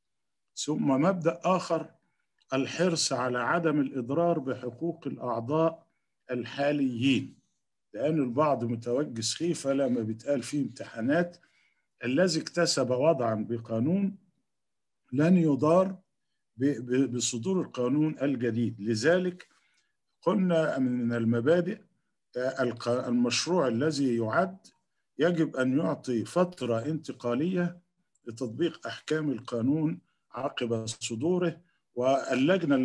ثم مبدا اخر الحرص على عدم الاضرار بحقوق الاعضاء الحاليين لأن البعض متوجس خيفة لما بيتقال فيه امتحانات الذي اكتسب وضعا بقانون لن يضار بصدور القانون الجديد لذلك قلنا من المبادئ المشروع الذي يعد يجب أن يعطي فترة انتقالية لتطبيق أحكام القانون عقب صدوره واللجنة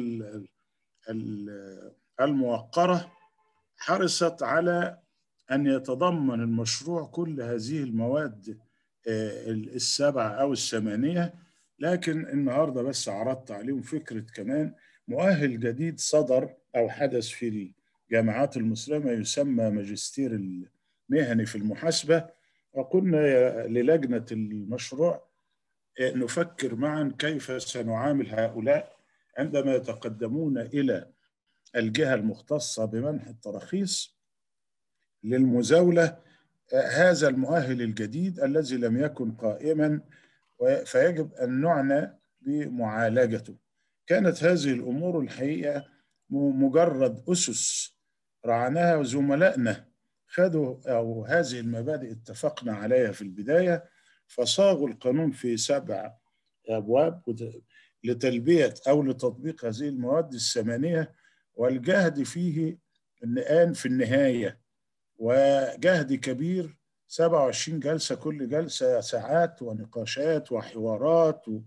الموقرة حرصت على أن يتضمن المشروع كل هذه المواد السبعة أو الثمانية لكن النهاردة بس عرضت عليهم فكرة كمان مؤهل جديد صدر أو حدث في الجامعات المصرية ما يسمى ماجستير المهني في المحاسبة وقلنا للجنة المشروع نفكر معا كيف سنعامل هؤلاء عندما يتقدمون إلى الجهة المختصة بمنح التراخيص للمزاولة هذا المؤهل الجديد الذي لم يكن قائما فيجب أن نعنى بمعالجته كانت هذه الأمور الحقيقة مجرد أسس رعناها زملائنا خدوا أو هذه المبادئ اتفقنا عليها في البداية فصاغوا القانون في سبع أبواب لتلبية أو لتطبيق هذه المواد الثمانية والجهد فيه الآن في النهاية وجهد كبير 27 جلسة كل جلسة ساعات ونقاشات وحوارات و...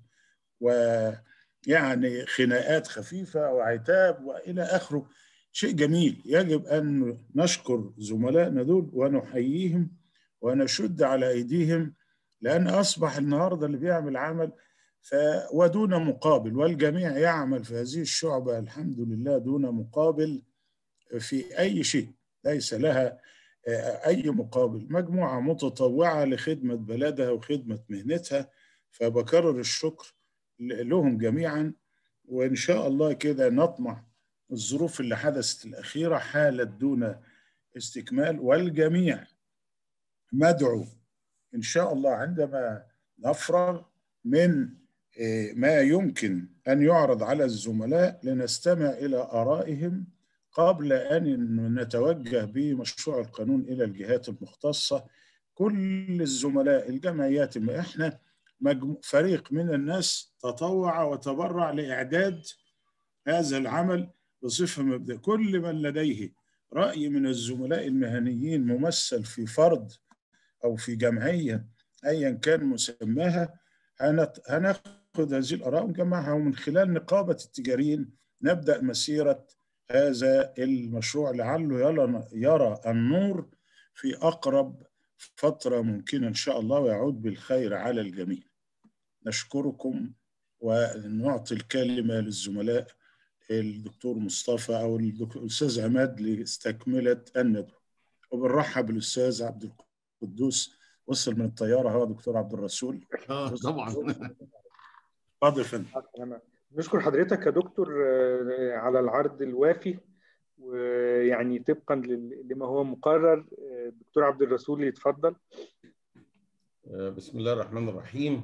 ويعني خناقات خفيفة وعتاب وإلى آخره شيء جميل يجب أن نشكر زملائنا دول ونحييهم ونشد على أيديهم لأن أصبح النهاردة اللي بيعمل عمل ف ودون مقابل والجميع يعمل في هذه الشعبة الحمد لله دون مقابل في أي شيء ليس لها أي مقابل مجموعة متطوعة لخدمة بلدها وخدمة مهنتها فبكرر الشكر لهم جميعا وإن شاء الله كده نطمع الظروف اللي حدثت الأخيرة حالت دون استكمال والجميع مدعو إن شاء الله عندما نفرغ من ما يمكن أن يعرض على الزملاء لنستمع إلى آرائهم قبل أن نتوجه بمشروع القانون إلى الجهات المختصة كل الزملاء الجمعيات ما إحنا فريق من الناس تطوع وتبرع لإعداد هذا العمل بصفة مبدأ كل من لديه رأي من الزملاء المهنيين ممثل في فرد أو في جمعية أيا كان مسماها هناخذ هذه الآراء ونجمعها ومن خلال نقابة التجاريين نبدأ مسيرة هذا المشروع لعله يرى النور في أقرب فترة ممكنة إن شاء الله ويعود بالخير على الجميع نشكركم ونعطي الكلمة للزملاء الدكتور مصطفى أو الأستاذ عماد لاستكملة الندوة وبنرحب بالأستاذ عبد القدوس وصل من الطيارة هو دكتور عبد الرسول اه طبعا اتفضل فندم نشكر حضرتك يا دكتور على العرض الوافي ويعني طبقا لما هو مقرر الدكتور عبد الرسول يتفضل بسم الله الرحمن الرحيم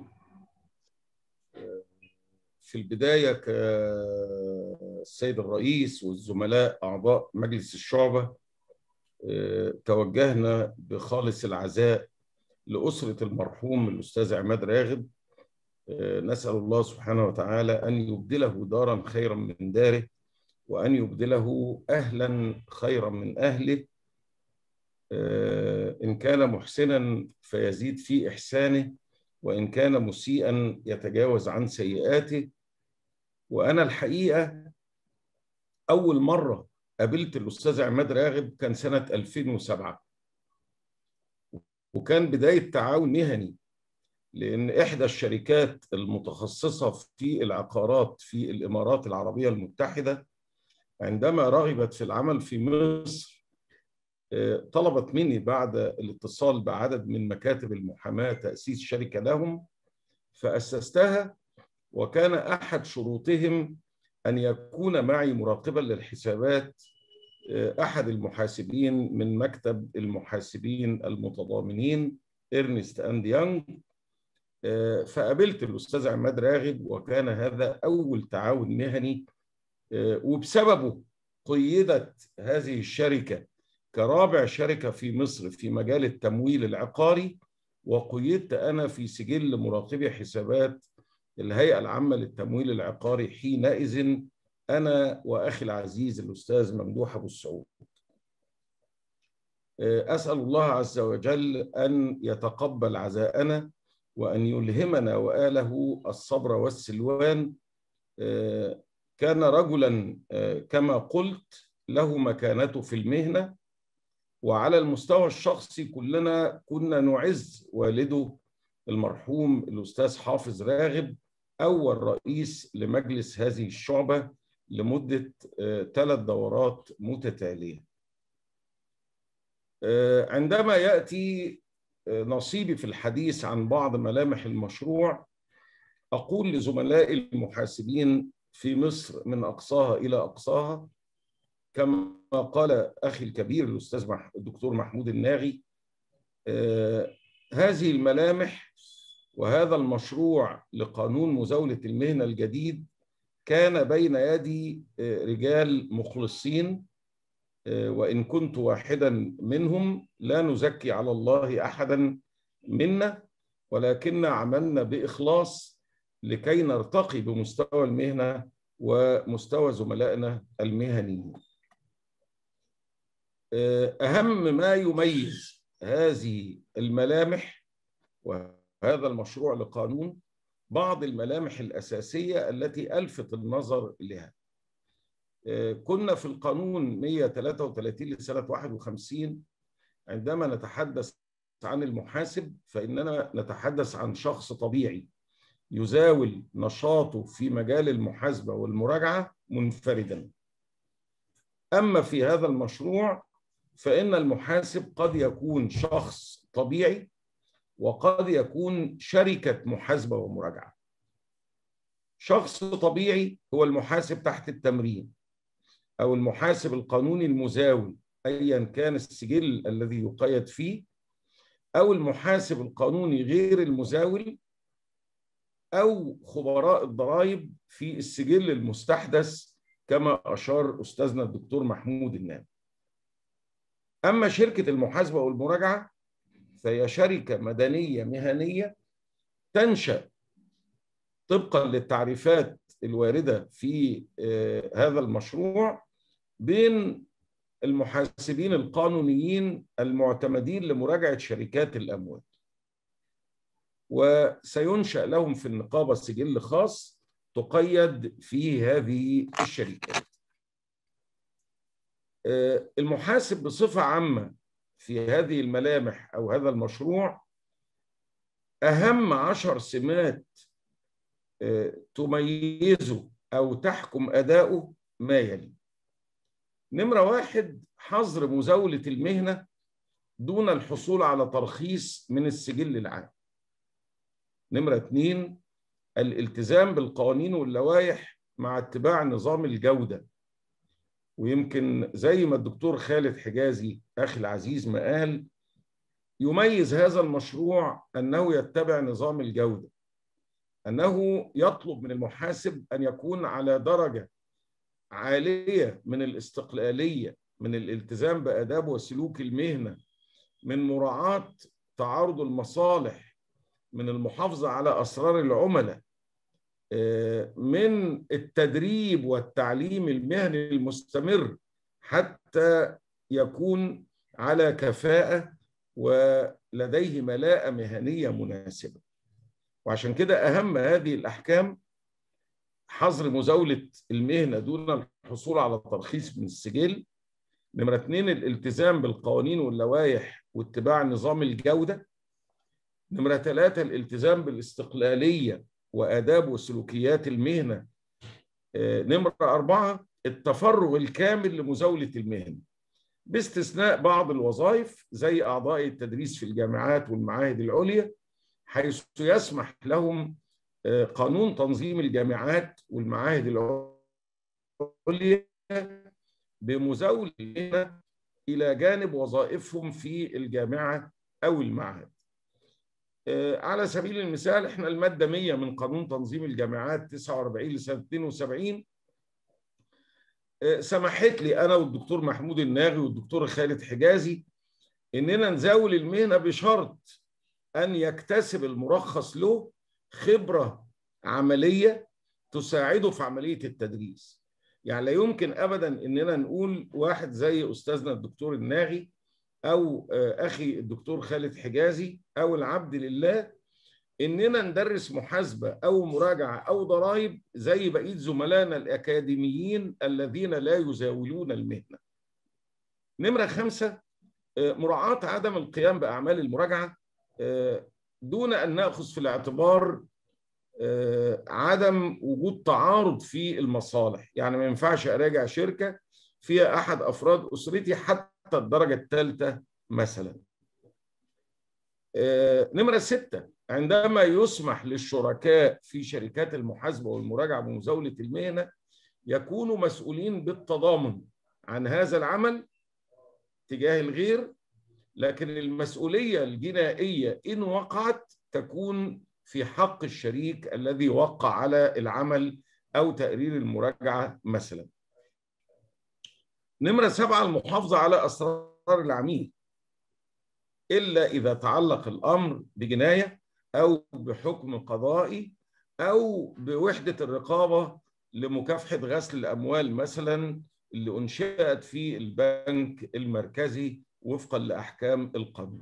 في البداية كالسيد الرئيس والزملاء أعضاء مجلس الشعبة توجهنا بخالص العزاء لأسرة المرحوم الأستاذ عماد راغب نسأل الله سبحانه وتعالى أن يبدله دارا خيرا من داره وأن يبدله أهلا خيرا من أهله إن كان محسنا فيزيد في إحسانه وإن كان مسيئا يتجاوز عن سيئاته وأنا الحقيقة أول مرة قابلت الأستاذ عماد راغب كان سنة 2007 وكان بداية تعاون مهني لأن إحدى الشركات المتخصصة في العقارات في الإمارات العربية المتحدة عندما رغبت في العمل في مصر طلبت مني بعد الاتصال بعدد من مكاتب المحاماة تأسيس شركة لهم فأسستها وكان أحد شروطهم أن يكون معي مراقبا للحسابات أحد المحاسبين من مكتب المحاسبين المتضامنين إرنست أند يانج فقابلت الأستاذ عماد راغب وكان هذا أول تعاون مهني وبسببه قيدت هذه الشركة كرابع شركة في مصر في مجال التمويل العقاري وقيدت أنا في سجل مراقبي حسابات الهيئة العامة للتمويل العقاري حينئذ أنا وأخي العزيز الأستاذ ممدوح أبو السعود أسأل الله عز وجل أن يتقبل عزاءنا وأن يلهمنا وآله الصبر والسلوان كان رجلا كما قلت له مكانته في المهنة وعلى المستوى الشخصي كلنا كنا نعز والده المرحوم الأستاذ حافظ راغب أول رئيس لمجلس هذه الشعبة لمدة ثلاث دورات متتالية عندما يأتي نصيبي في الحديث عن بعض ملامح المشروع أقول لزملائي المحاسبين في مصر من أقصاها إلى أقصاها كما قال أخي الكبير الأستاذ الدكتور محمود الناغي هذه الملامح وهذا المشروع لقانون مزاولة المهنة الجديد كان بين يدي رجال مخلصين وإن كنت واحدا منهم لا نزكي على الله أحدا منا ولكن عملنا بإخلاص لكي نرتقي بمستوى المهنة ومستوى زملائنا المهنيين أهم ما يميز هذه الملامح وهذا المشروع لقانون بعض الملامح الأساسية التي ألفت النظر لها كنا في القانون 133 لسنة 51 عندما نتحدث عن المحاسب فإننا نتحدث عن شخص طبيعي يزاول نشاطه في مجال المحاسبة والمراجعة منفردا أما في هذا المشروع فإن المحاسب قد يكون شخص طبيعي وقد يكون شركة محاسبة ومراجعة شخص طبيعي هو المحاسب تحت التمرين أو المحاسب القانوني المزاول أيا كان السجل الذي يقيد فيه أو المحاسب القانوني غير المزاول أو خبراء الضرائب في السجل المستحدث كما أشار أستاذنا الدكتور محمود النام أما شركة المحاسبة والمراجعة فهي شركة مدنية مهنية تنشأ طبقا للتعريفات الواردة في هذا المشروع بين المحاسبين القانونيين المعتمدين لمراجعة شركات الأموال وسينشأ لهم في النقابة سجل خاص تقيد فيه هذه الشركات المحاسب بصفة عامة في هذه الملامح أو هذا المشروع أهم عشر سمات تميزه أو تحكم أداؤه ما يلي نمرة واحد حظر مزاولة المهنة دون الحصول على ترخيص من السجل العام نمرة اثنين الالتزام بالقوانين واللوائح مع اتباع نظام الجودة ويمكن زي ما الدكتور خالد حجازي أخي العزيز ما قال يميز هذا المشروع أنه يتبع نظام الجودة أنه يطلب من المحاسب أن يكون على درجة عالية من الاستقلالية من الالتزام بآداب وسلوك المهنة من مراعاة تعارض المصالح من المحافظة على أسرار العملاء من التدريب والتعليم المهني المستمر حتى يكون على كفاءة ولديه ملاءة مهنية مناسبة وعشان كده أهم هذه الأحكام حظر مزاولة المهنة دون الحصول على ترخيص من السجل نمرة اثنين الالتزام بالقوانين واللوائح واتباع نظام الجودة نمرة ثلاثة الالتزام بالاستقلالية وآداب وسلوكيات المهنة نمرة أربعة التفرغ الكامل لمزاولة المهنة باستثناء بعض الوظائف زي أعضاء التدريس في الجامعات والمعاهد العليا حيث يسمح لهم قانون تنظيم الجامعات والمعاهد العليا بمزاولة المهنة إلى جانب وظائفهم في الجامعة أو المعهد على سبيل المثال احنا المادة 100 من قانون تنظيم الجامعات 49 لسنة 72 سمحت لي انا والدكتور محمود الناغي والدكتور خالد حجازي اننا نزاول المهنه بشرط ان يكتسب المرخص له خبره عمليه تساعده في عمليه التدريس يعني لا يمكن ابدا اننا نقول واحد زي استاذنا الدكتور الناغي او اخي الدكتور خالد حجازي او العبد لله اننا ندرس محاسبه او مراجعه او ضرائب زي بقيه زملائنا الاكاديميين الذين لا يزاولون المهنه. نمره خمسه مراعاه عدم القيام باعمال المراجعه دون ان ناخذ في الاعتبار عدم وجود تعارض في المصالح، يعني ما ينفعش اراجع شركه فيها احد افراد اسرتي حتى الدرجه الثالثه مثلا. نمره سته عندما يسمح للشركاء في شركات المحاسبه والمراجعه بمزاوله المهنه يكونوا مسؤولين بالتضامن عن هذا العمل تجاه الغير لكن المسؤوليه الجنائيه ان وقعت تكون في حق الشريك الذي وقع على العمل او تقرير المراجعه مثلا. نمره سبعه المحافظه على اسرار العميل الا اذا تعلق الامر بجنايه او بحكم قضائي او بوحده الرقابه لمكافحه غسل الاموال مثلا اللي انشئت في البنك المركزي وفقا لاحكام القانون.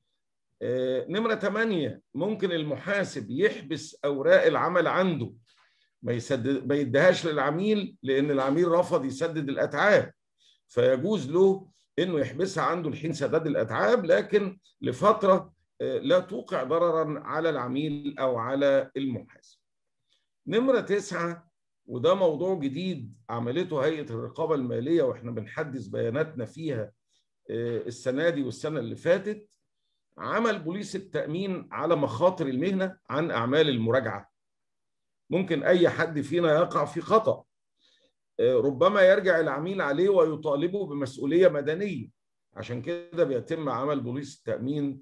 نمره 8 ممكن المحاسب يحبس اوراق العمل عنده ما يسدد ما يديهاش للعميل لان العميل رفض يسدد الاتعاب فيجوز له انه يحبسها عنده لحين سداد الاتعاب لكن لفتره لا توقع ضررا على العميل او على المحاسب. نمره تسعه وده موضوع جديد عملته هيئه الرقابه الماليه واحنا بنحدث بياناتنا فيها السنه دي والسنه اللي فاتت عمل بوليس التامين على مخاطر المهنه عن اعمال المراجعه. ممكن اي حد فينا يقع في خطا ربما يرجع العميل عليه ويطالبه بمسؤوليه مدنيه عشان كده بيتم عمل بوليس التامين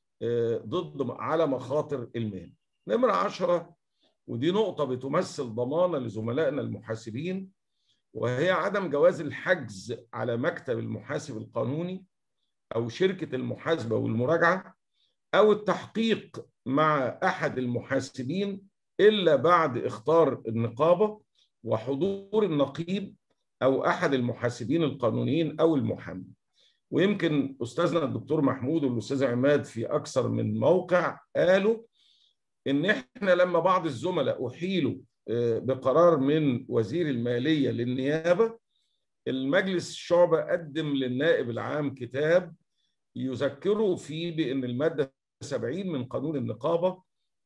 ضد على مخاطر المهنه. نمره 10 ودي نقطة بتمثل ضمانة لزملائنا المحاسبين وهي عدم جواز الحجز على مكتب المحاسب القانوني أو شركة المحاسبة والمراجعة أو التحقيق مع أحد المحاسبين إلا بعد إخطار النقابة وحضور النقيب أو أحد المحاسبين القانونيين أو المحامي ويمكن أستاذنا الدكتور محمود والأستاذ عماد في أكثر من موقع قالوا ان احنا لما بعض الزملاء احيلوا بقرار من وزير الماليه للنيابه المجلس الشعبه قدم للنائب العام كتاب يذكره فيه بان الماده 70 من قانون النقابه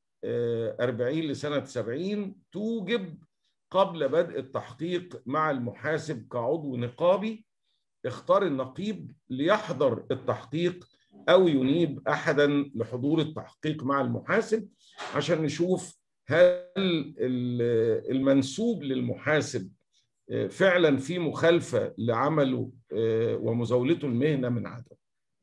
40 لسنه 70 توجب قبل بدء التحقيق مع المحاسب كعضو نقابي اختار النقيب ليحضر التحقيق او ينيب احدا لحضور التحقيق مع المحاسب عشان نشوف هل المنسوب للمحاسب فعلا في مخالفه لعمله ومزاولته المهنه من عدم.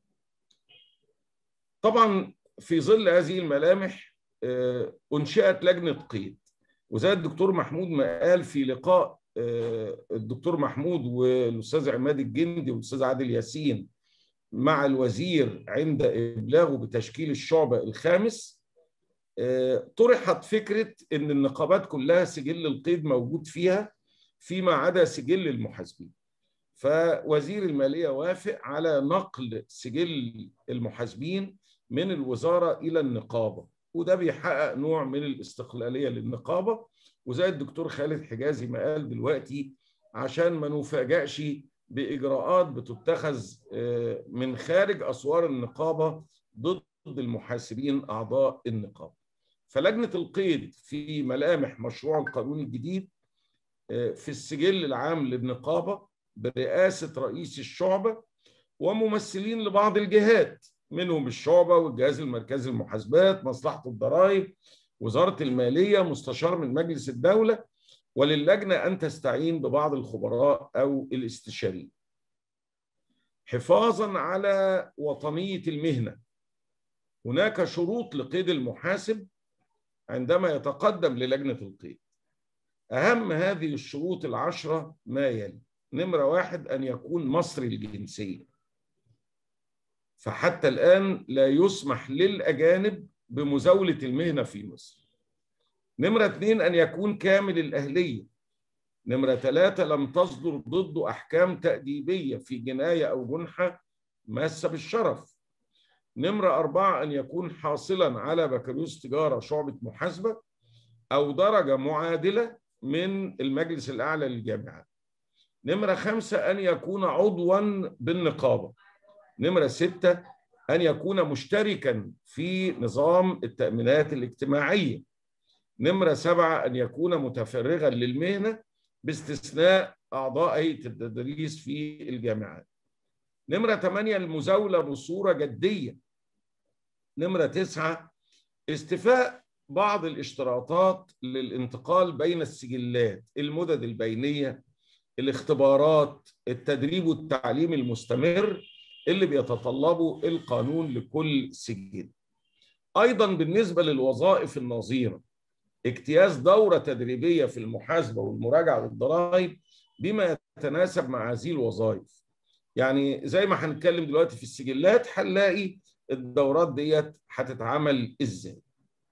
طبعا في ظل هذه الملامح انشئت لجنه قيد وزي الدكتور محمود ما قال في لقاء الدكتور محمود والاستاذ عماد الجندي والاستاذ عادل ياسين مع الوزير عند ابلاغه بتشكيل الشعبه الخامس طرحت فكره ان النقابات كلها سجل القيد موجود فيها فيما عدا سجل المحاسبين فوزير الماليه وافق على نقل سجل المحاسبين من الوزاره الى النقابه وده بيحقق نوع من الاستقلاليه للنقابه وزي الدكتور خالد حجازي ما قال دلوقتي عشان ما نفاجئش باجراءات بتتخذ من خارج اسوار النقابه ضد المحاسبين اعضاء النقابه. فلجنه القيد في ملامح مشروع القانون الجديد في السجل العام للنقابه برئاسه رئيس الشعبه وممثلين لبعض الجهات منهم الشعبه والجهاز المركزي للمحاسبات، مصلحه الضرائب، وزاره الماليه، مستشار من مجلس الدوله وللجنه ان تستعين ببعض الخبراء او الاستشاريين. حفاظا على وطنيه المهنه. هناك شروط لقيد المحاسب عندما يتقدم للجنه القيد. اهم هذه الشروط العشره ما يلي. نمرة واحد أن يكون مصري الجنسية فحتى الآن لا يسمح للأجانب بمزاولة المهنة في مصر نمرة اثنين أن يكون كامل الأهلية نمرة ثلاثة لم تصدر ضده أحكام تأديبية في جناية أو جنحة ماسة بالشرف نمرة أربعة أن يكون حاصلا على بكالوريوس تجارة شعبة محاسبة أو درجة معادلة من المجلس الأعلى للجامعات نمرة خمسة أن يكون عضوا بالنقابة نمرة ستة أن يكون مشتركا في نظام التأمينات الاجتماعية نمرة سبعة أن يكون متفرغا للمهنة باستثناء أعضاء هيئة التدريس في الجامعات نمرة ثمانية المزاولة بصورة جدية نمرة تسعة استفاء بعض الاشتراطات للانتقال بين السجلات المدد البينية الاختبارات التدريب والتعليم المستمر اللي بيتطلبه القانون لكل سجل أيضا بالنسبة للوظائف النظيرة اجتياز دورة تدريبية في المحاسبة والمراجعة والضرائب بما يتناسب مع هذه الوظائف يعني زي ما هنتكلم دلوقتي في السجلات هنلاقي الدورات ديت هتتعمل ازاي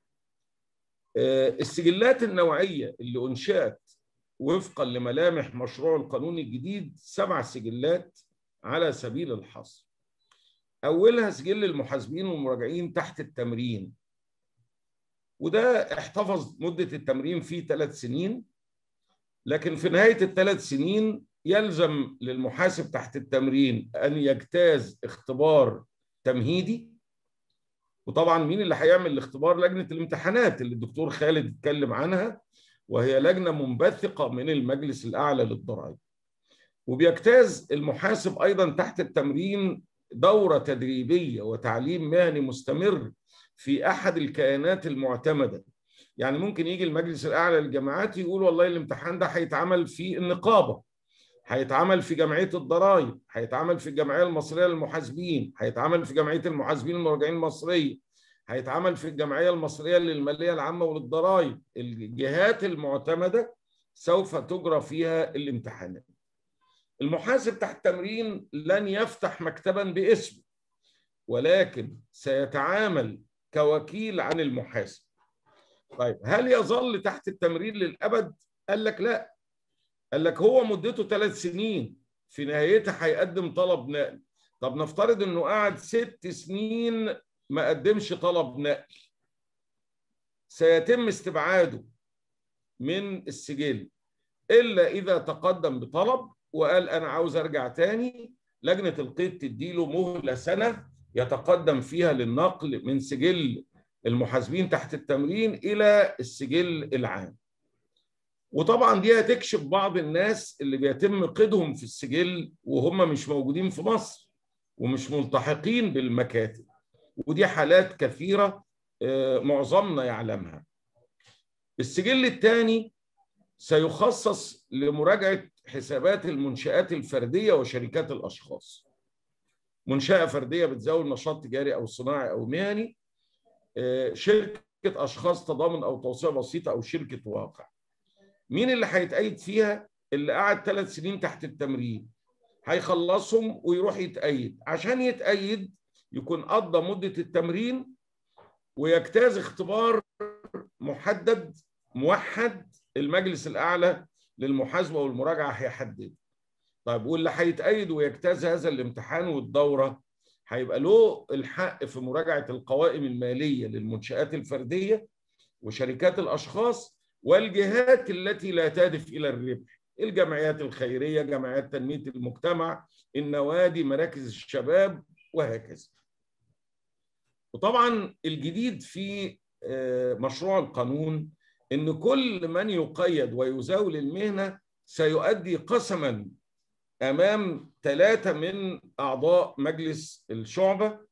السجلات النوعية اللي أنشأت وفقا لملامح مشروع القانون الجديد سبع سجلات على سبيل الحصر أولها سجل المحاسبين والمراجعين تحت التمرين وده احتفظ مدة التمرين فيه ثلاث سنين لكن في نهاية الثلاث سنين يلزم للمحاسب تحت التمرين أن يجتاز اختبار تمهيدي وطبعا مين اللي هيعمل الاختبار لجنة الامتحانات اللي الدكتور خالد اتكلم عنها وهي لجنة منبثقة من المجلس الأعلى للضرائب وبيجتاز المحاسب أيضا تحت التمرين دورة تدريبية وتعليم مهني مستمر في أحد الكيانات المعتمدة يعني ممكن يجي المجلس الأعلى للجامعات يقول والله الامتحان ده هيتعمل في النقابة هيتعمل في جمعية الضرائب هيتعمل في الجمعية المصرية للمحاسبين هيتعمل في جمعية المحاسبين المراجعين المصرية هيتعمل في الجمعية المصرية للمالية العامة وللضرائب الجهات المعتمدة سوف تجرى فيها الامتحانات المحاسب تحت تمرين لن يفتح مكتبا باسمه ولكن سيتعامل كوكيل عن المحاسب طيب هل يظل تحت التمرين للأبد؟ قال لك لا قال لك هو مدته ثلاث سنين في نهايتها هيقدم طلب نقل طب نفترض انه قعد ست سنين ما قدمش طلب نقل سيتم استبعاده من السجل الا اذا تقدم بطلب وقال انا عاوز ارجع تاني لجنه القيد تديله مهله سنه يتقدم فيها للنقل من سجل المحاسبين تحت التمرين الى السجل العام وطبعا دي هتكشف بعض الناس اللي بيتم قيدهم في السجل وهم مش موجودين في مصر ومش ملتحقين بالمكاتب ودي حالات كثيره معظمنا يعلمها السجل الثاني سيخصص لمراجعه حسابات المنشآت الفرديه وشركات الاشخاص منشأة فرديه بتزاول نشاط تجاري او صناعي او مهني شركه اشخاص تضامن او توسيع بسيطه او شركه واقع مين اللي هيتأيد فيها؟ اللي قعد ثلاث سنين تحت التمرين هيخلصهم ويروح يتأيد عشان يتأيد يكون قضى مدة التمرين ويجتاز اختبار محدد موحد المجلس الأعلى للمحاسبة والمراجعة هيحدد طيب واللي هيتأيد ويجتاز هذا الامتحان والدورة هيبقى له الحق في مراجعة القوائم المالية للمنشآت الفردية وشركات الأشخاص والجهات التي لا تهدف الى الربح الجمعيات الخيريه جمعيات تنميه المجتمع النوادي مراكز الشباب وهكذا وطبعا الجديد في مشروع القانون ان كل من يقيد ويزاول المهنه سيؤدي قسما امام ثلاثه من اعضاء مجلس الشعبه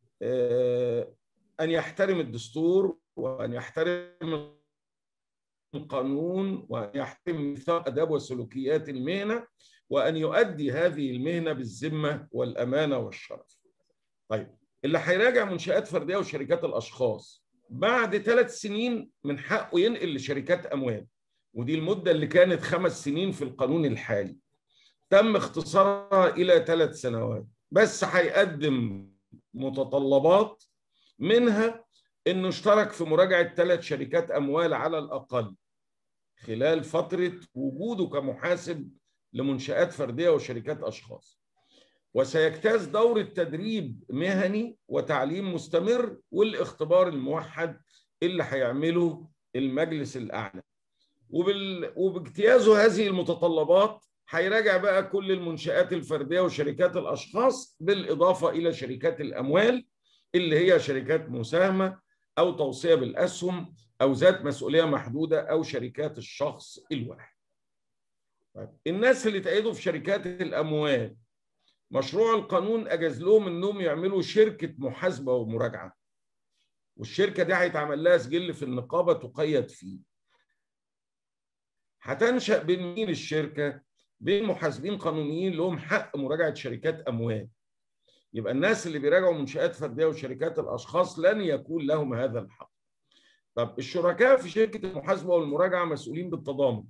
ان يحترم الدستور وان يحترم القانون وأن يحترم ميثاق آداب وسلوكيات المهنة وأن يؤدي هذه المهنة بالذمة والأمانة والشرف. طيب اللي هيراجع منشآت فردية وشركات الأشخاص بعد ثلاث سنين من حقه ينقل لشركات أموال ودي المدة اللي كانت خمس سنين في القانون الحالي. تم اختصارها الى ثلاث سنوات بس هيقدم متطلبات منها انه اشترك في مراجعه ثلاث شركات اموال على الاقل خلال فتره وجوده كمحاسب لمنشات فرديه وشركات اشخاص وسيجتاز دورة تدريب مهني وتعليم مستمر والاختبار الموحد اللي هيعمله المجلس الأعلى وبال... وباجتيازه هذه المتطلبات هيراجع بقى كل المنشآت الفردية وشركات الأشخاص بالإضافة إلى شركات الأموال اللي هي شركات مساهمة أو توصية بالأسهم أو ذات مسؤولية محدودة أو شركات الشخص الواحد طيب. الناس اللي تأيدوا في شركات الأموال مشروع القانون أجاز لهم إنهم يعملوا شركة محاسبة ومراجعة والشركة دي هيتعمل لها سجل في النقابة تقيد فيه هتنشأ بين مين الشركة؟ بين محاسبين قانونيين لهم حق مراجعة شركات أموال يبقى الناس اللي بيراجعوا منشآت فردية وشركات الأشخاص لن يكون لهم هذا الحق طب الشركاء في شركة المحاسبة والمراجعة مسؤولين بالتضامن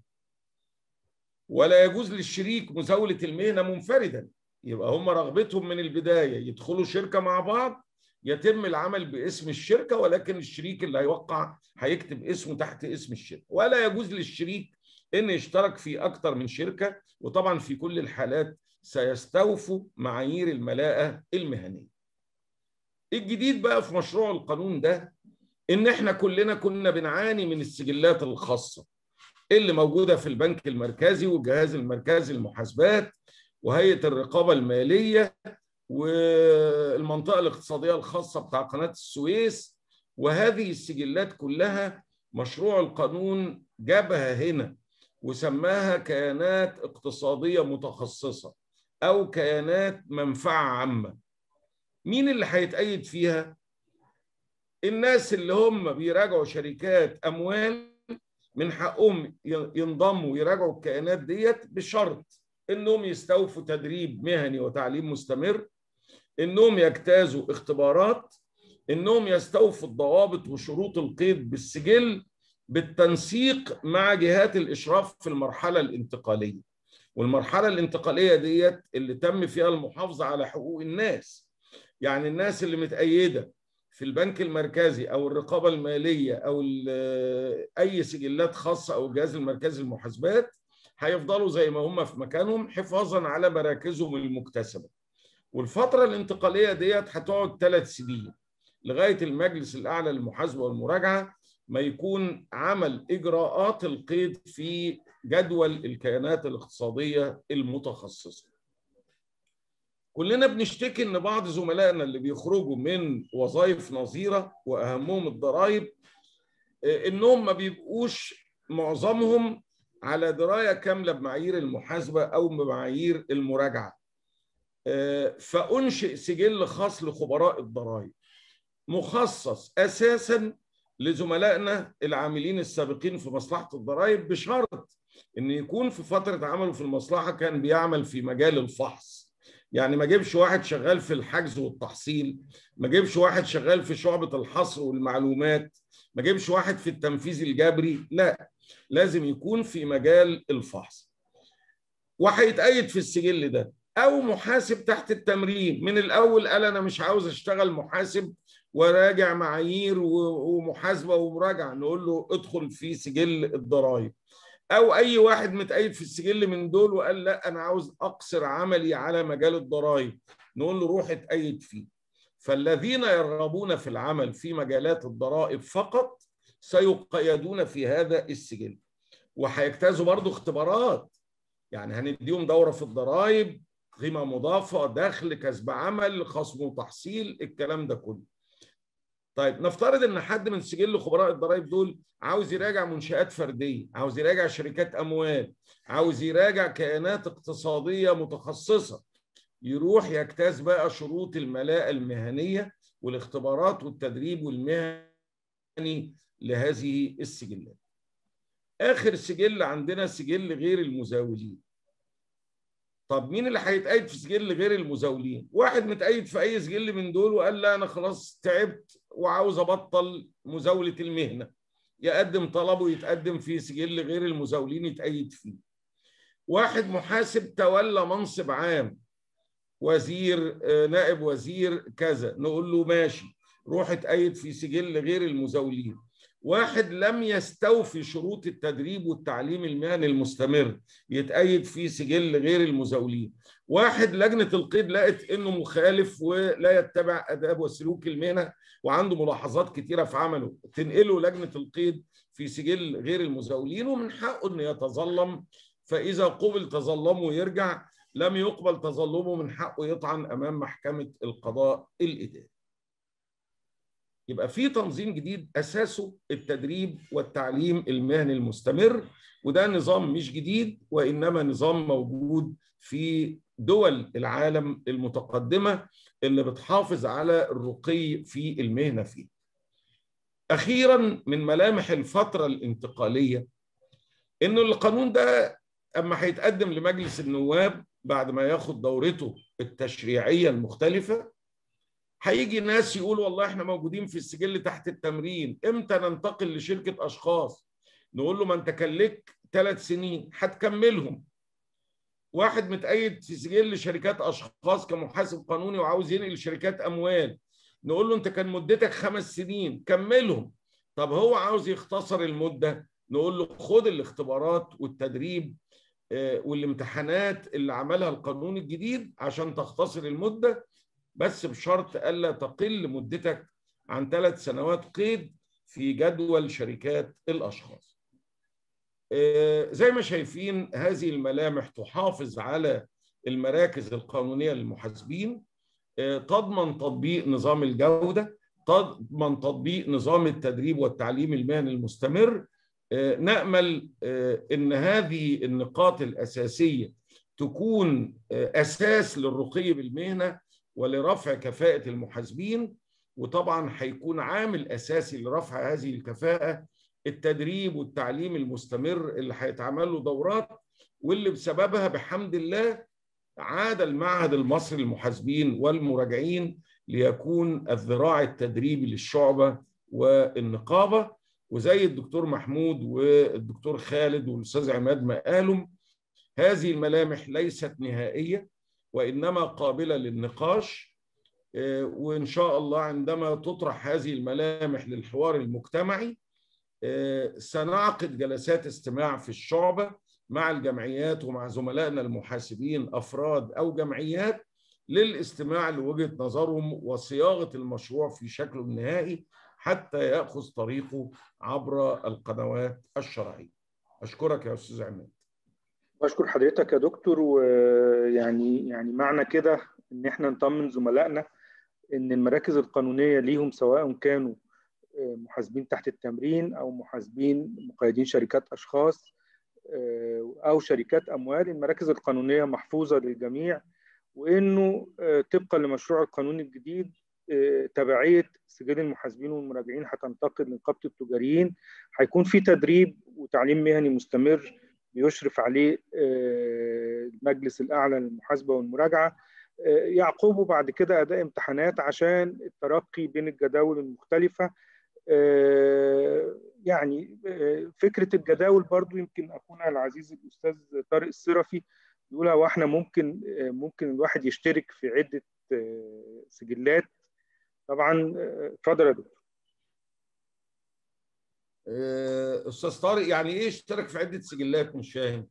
ولا يجوز للشريك مزاولة المهنة منفردا يبقى هم رغبتهم من البداية يدخلوا شركة مع بعض يتم العمل باسم الشركة ولكن الشريك اللي هيوقع هيكتب اسمه تحت اسم الشركة ولا يجوز للشريك ان يشترك في اكتر من شركة وطبعا في كل الحالات سيستوفوا معايير الملاءة المهنية الجديد بقى في مشروع القانون ده ان احنا كلنا كنا بنعاني من السجلات الخاصة اللي موجودة في البنك المركزي والجهاز المركزي للمحاسبات وهيئة الرقابة المالية والمنطقة الاقتصادية الخاصة بتاع قناة السويس وهذه السجلات كلها مشروع القانون جابها هنا وسماها كيانات اقتصادية متخصصة أو كيانات منفعة عامة مين اللي هيتأيد فيها؟ الناس اللي هم بيراجعوا شركات أموال من حقهم ينضموا ويراجعوا الكيانات ديت بشرط انهم يستوفوا تدريب مهني وتعليم مستمر انهم يجتازوا اختبارات انهم يستوفوا الضوابط وشروط القيد بالسجل بالتنسيق مع جهات الاشراف في المرحله الانتقاليه والمرحله الانتقاليه ديت اللي تم فيها المحافظه على حقوق الناس يعني الناس اللي متأيده في البنك المركزي او الرقابه الماليه او اي سجلات خاصه او الجهاز المركزي للمحاسبات هيفضلوا زي ما هم في مكانهم حفاظا على مراكزهم المكتسبه والفتره الانتقاليه ديت هتقعد ثلاث سنين لغايه المجلس الاعلى للمحاسبه والمراجعه ما يكون عمل اجراءات القيد في جدول الكيانات الاقتصاديه المتخصصه كلنا بنشتكي ان بعض زملائنا اللي بيخرجوا من وظائف نظيره واهمهم الضرائب انهم ما بيبقوش معظمهم على درايه كامله بمعايير المحاسبه او بمعايير المراجعه فانشئ سجل خاص لخبراء الضرائب مخصص اساسا لزملائنا العاملين السابقين في مصلحه الضرائب بشرط ان يكون في فتره عمله في المصلحه كان بيعمل في مجال الفحص يعني ما جيبش واحد شغال في الحجز والتحصيل ما جيبش واحد شغال في شعبة الحصر والمعلومات ما جيبش واحد في التنفيذ الجبري لا لازم يكون في مجال الفحص وهيتأيد في السجل ده او محاسب تحت التمرين من الاول قال انا مش عاوز اشتغل محاسب وراجع معايير ومحاسبه ومراجعه نقول له ادخل في سجل الضرائب او اي واحد متأيد في السجل من دول وقال لا انا عاوز اقصر عملي على مجال الضرائب نقول له روح اتأيد فيه فالذين يرغبون في العمل في مجالات الضرائب فقط سيقيدون في هذا السجل وهيجتازوا برضو اختبارات يعني هنديهم دورة في الضرائب قيمة مضافة دخل كسب عمل خصم وتحصيل الكلام ده كله طيب نفترض ان حد من سجل خبراء الضرائب دول عاوز يراجع منشآت فردية عاوز يراجع شركات أموال عاوز يراجع كيانات اقتصادية متخصصة يروح يجتاز بقى شروط الملاءة المهنية والاختبارات والتدريب والمهني لهذه السجلات آخر سجل عندنا سجل غير المزاولين طب مين اللي هيتأيد في سجل غير المزاولين؟ واحد متأيد في أي سجل من دول وقال لا أنا خلاص تعبت وعاوز أبطل مزاولة المهنة. يقدم طلبه يتقدم في سجل غير المزاولين يتأيد فيه. واحد محاسب تولى منصب عام وزير نائب وزير كذا نقول له ماشي روح اتأيد في سجل غير المزاولين واحد لم يستوفي شروط التدريب والتعليم المهني المستمر يتأيد في سجل غير المزاولين واحد لجنة القيد لقت انه مخالف ولا يتبع اداب وسلوك المهنة وعنده ملاحظات كتيرة في عمله تنقله لجنة القيد في سجل غير المزاولين ومن حقه انه يتظلم فاذا قبل تظلمه يرجع لم يقبل تظلمه من حقه يطعن امام محكمة القضاء الاداري يبقى في تنظيم جديد اساسه التدريب والتعليم المهني المستمر وده نظام مش جديد وانما نظام موجود في دول العالم المتقدمه اللي بتحافظ على الرقي في المهنه فيه. اخيرا من ملامح الفتره الانتقاليه انه القانون ده اما هيتقدم لمجلس النواب بعد ما ياخد دورته التشريعيه المختلفه هيجي ناس يقول والله احنا موجودين في السجل تحت التمرين امتى ننتقل لشركه اشخاص نقول له ما انت كان لك ثلاث سنين هتكملهم واحد متأيد في سجل شركات اشخاص كمحاسب قانوني وعاوز ينقل شركات اموال نقول له انت كان مدتك خمس سنين كملهم طب هو عاوز يختصر المده نقول له خد الاختبارات والتدريب والامتحانات اللي عملها القانون الجديد عشان تختصر المده بس بشرط الا تقل مدتك عن ثلاث سنوات قيد في جدول شركات الاشخاص. زي ما شايفين هذه الملامح تحافظ على المراكز القانونيه للمحاسبين تضمن تطبيق نظام الجوده تضمن تطبيق نظام التدريب والتعليم المهني المستمر نامل ان هذه النقاط الاساسيه تكون اساس للرقي بالمهنه ولرفع كفاءة المحاسبين وطبعا هيكون عامل أساسي لرفع هذه الكفاءة التدريب والتعليم المستمر اللي هيتعمل له دورات واللي بسببها بحمد الله عاد المعهد المصري للمحاسبين والمراجعين ليكون الذراع التدريبي للشعبة والنقابة وزي الدكتور محمود والدكتور خالد والأستاذ عماد ما قالوا هذه الملامح ليست نهائية وانما قابله للنقاش وان شاء الله عندما تطرح هذه الملامح للحوار المجتمعي سنعقد جلسات استماع في الشعبه مع الجمعيات ومع زملائنا المحاسبين افراد او جمعيات للاستماع لوجهه نظرهم وصياغه المشروع في شكله النهائي حتى ياخذ طريقه عبر القنوات الشرعيه. اشكرك يا استاذ عماد. بشكر حضرتك يا دكتور ويعني يعني معنى كده ان احنا نطمن زملائنا ان المراكز القانونيه ليهم سواء كانوا محاسبين تحت التمرين او محاسبين مقيدين شركات اشخاص او شركات اموال المراكز القانونيه محفوظه للجميع وانه طبقا لمشروع القانون الجديد تبعيه سجل المحاسبين والمراجعين هتنتقل لنقابه التجاريين هيكون في تدريب وتعليم مهني مستمر بيشرف عليه المجلس الأعلى للمحاسبة والمراجعة يعقبه بعد كده أداء امتحانات عشان الترقي بين الجداول المختلفة يعني فكرة الجداول برضو يمكن أخونا العزيز الأستاذ طارق الصرفي يقول هو احنا ممكن ممكن الواحد يشترك في عدة سجلات طبعا اتفضل يا دكتور استاذ طارق يعني ايه اشترك في عده سجلات مش فاهم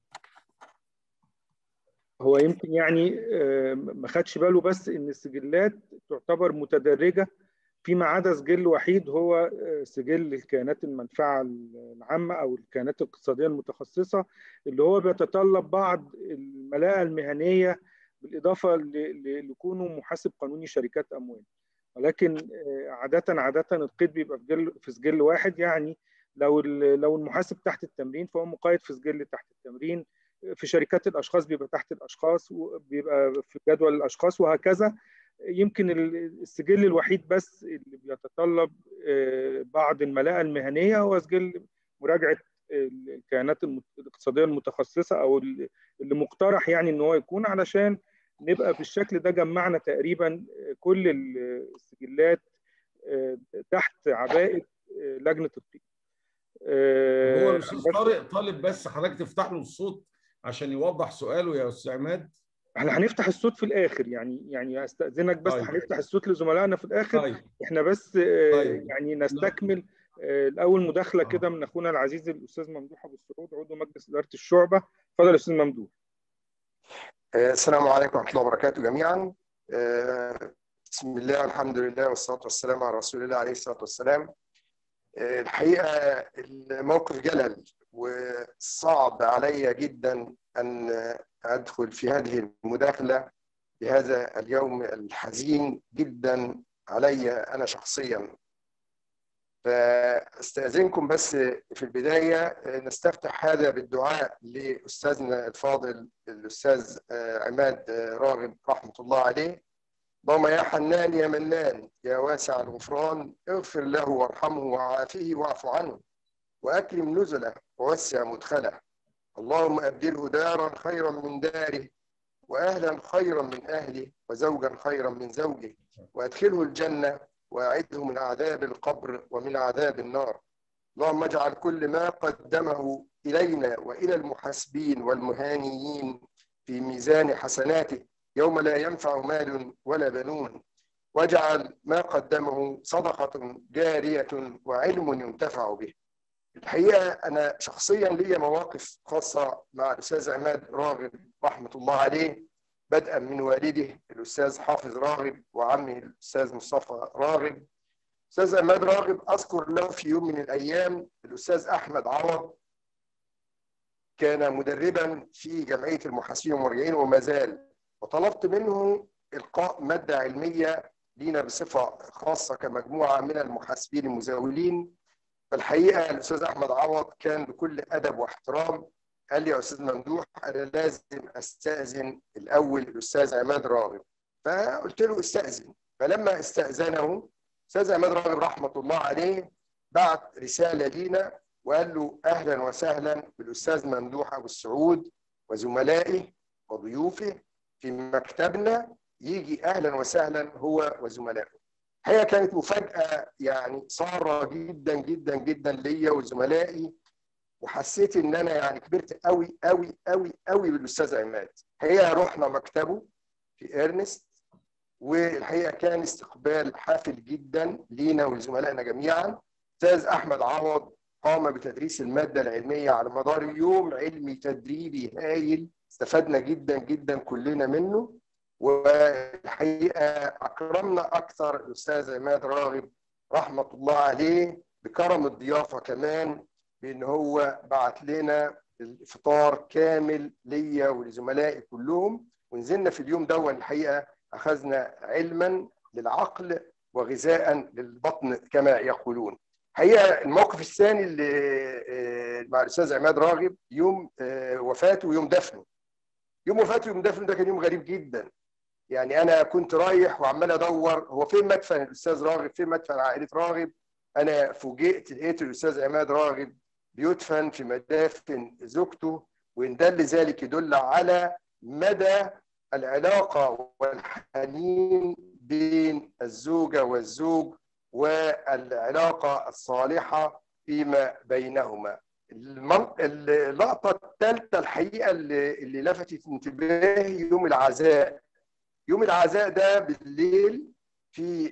هو يمكن يعني ما خدش باله بس ان السجلات تعتبر متدرجه فيما عدا سجل وحيد هو سجل الكيانات المنفعه العامه او الكيانات الاقتصاديه المتخصصه اللي هو بيتطلب بعض الملاءه المهنيه بالاضافه لكونه محاسب قانوني شركات اموال ولكن عاده عاده القيد بيبقى في في سجل واحد يعني لو لو المحاسب تحت التمرين فهو مقيد في سجل تحت التمرين في شركات الاشخاص بيبقى تحت الاشخاص وبيبقى في جدول الاشخاص وهكذا يمكن السجل الوحيد بس اللي بيتطلب بعض الملاءه المهنيه هو سجل مراجعه الكيانات الاقتصاديه المتخصصه او اللي مقترح يعني ان هو يكون علشان نبقى بالشكل ده جمعنا تقريبا كل السجلات تحت عباءه لجنه القيم هو الاستاذ طارق طالب بس حضرتك تفتح له الصوت عشان يوضح سؤاله يا استاذ عماد احنا هنفتح الصوت في الاخر يعني يعني استاذنك بس طيب. هنفتح الصوت لزملائنا في الاخر طيب احنا بس آه، طيب. يعني نستكمل آه، الاول مداخله آه. كده من اخونا العزيز الاستاذ ممدوح ابو السعود عضو مجلس اداره الشعبه اتفضل يا استاذ ممدوح السلام عليكم ورحمة الله وبركاته جميعا آه، بسم الله والحمد لله والصلاة والسلام على رسول الله عليه الصلاة والسلام آه، الحقيقة الموقف جلل وصعب علي جدا أن أدخل في هذه المداخلة بهذا اليوم الحزين جدا علي أنا شخصيا فاستاذنكم بس في البدايه نستفتح هذا بالدعاء لاستاذنا الفاضل الاستاذ عماد راغب رحمه الله عليه اللهم يا حنان يا منان يا واسع الغفران اغفر له وارحمه وعافه واعف عنه واكرم نزله ووسع مدخله اللهم ابدله دارا خيرا من داره واهلا خيرا من اهله وزوجا خيرا من زوجه وادخله الجنه واعده من عذاب القبر ومن عذاب النار اللهم اجعل كل ما قدمه الينا والى المحاسبين والمهانيين في ميزان حسناته يوم لا ينفع مال ولا بنون واجعل ما قدمه صدقه جاريه وعلم ينتفع به الحقيقه انا شخصيا لي مواقف خاصه مع الاستاذ عماد راغب رحمه الله عليه بدءا من والده الاستاذ حافظ راغب وعمه الاستاذ مصطفى راغب استاذ عماد راغب اذكر له في يوم من الايام الاستاذ احمد عوض كان مدربا في جمعيه المحاسبين والمراجعين وما زال وطلبت منه القاء ماده علميه لينا بصفه خاصه كمجموعه من المحاسبين المزاولين فالحقيقه الاستاذ احمد عوض كان بكل ادب واحترام قال لي يا استاذ ممدوح انا لازم استاذن الاول الاستاذ عماد راغب فقلت له استاذن فلما استاذنه استاذ عماد راغب رحمه الله عليه بعت رساله لينا وقال له اهلا وسهلا بالاستاذ ممدوح ابو السعود وزملائه وضيوفه في مكتبنا يجي اهلا وسهلا هو وزملائه هي كانت مفاجاه يعني ساره جدا جدا جدا ليا وزملائي وحسيت ان انا يعني كبرت قوي قوي قوي قوي بالاستاذ عماد هي رحنا مكتبه في ارنست والحقيقه كان استقبال حافل جدا لينا ولزملائنا جميعا استاذ احمد عوض قام بتدريس الماده العلميه على مدار يوم علمي تدريبي هايل استفدنا جدا جدا كلنا منه والحقيقه اكرمنا اكثر الاستاذ عماد راغب رحمه الله عليه بكرم الضيافه كمان بان هو بعت لنا الفطار كامل ليا ولزملائي كلهم ونزلنا في اليوم ده الحقيقه اخذنا علما للعقل وغذاء للبطن كما يقولون الحقيقه الموقف الثاني اللي مع الاستاذ عماد راغب يوم وفاته ويوم دفنه يوم وفاته ويوم دفنه ده كان يوم غريب جدا يعني انا كنت رايح وعمال ادور هو فين مدفن الاستاذ راغب فين مدفن عائله راغب انا فوجئت لقيت الاستاذ عماد راغب بيدفن في مدافن زوجته وان دل ذلك يدل على مدى العلاقه والحنين بين الزوجه والزوج والعلاقه الصالحه فيما بينهما. اللقطه الثالثه الحقيقه اللي, اللي لفتت انتباهي يوم العزاء. يوم العزاء ده بالليل في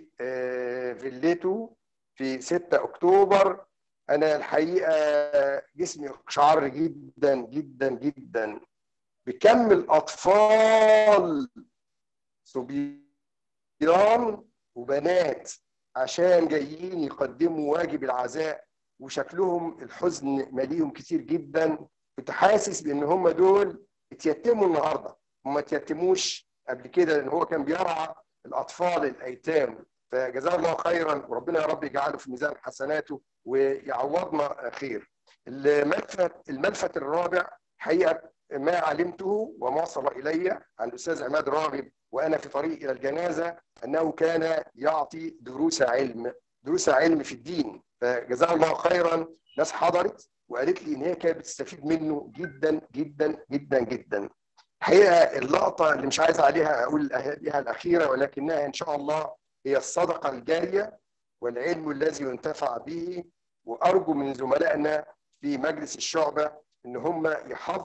فيلته في 6 اكتوبر انا الحقيقه جسمي شعر جدا جدا جدا بكم الاطفال صبيان وبنات عشان جايين يقدموا واجب العزاء وشكلهم الحزن ماليهم كتير جدا كنت حاسس بان هم دول اتيتموا النهارده هم ما اتيتموش قبل كده لان هو كان بيرعى الاطفال الايتام فجزاه الله خيرا وربنا يا رب يجعله في ميزان حسناته ويعوضنا خير. الملفت الملفت الرابع حقيقه ما علمته وما وصل الي عن الاستاذ عماد راغب وانا في طريق الى الجنازه انه كان يعطي دروس علم دروس علم في الدين فجزاه الله خيرا ناس حضرت وقالت لي ان هي كانت بتستفيد منه جدا جدا جدا جدا. الحقيقه اللقطه اللي مش عايز عليها اقول بها الاخيره ولكنها ان شاء الله هي الصدقه الجاريه والعلم الذي ينتفع به وارجو من زملائنا في مجلس الشعبه ان هم يحافظوا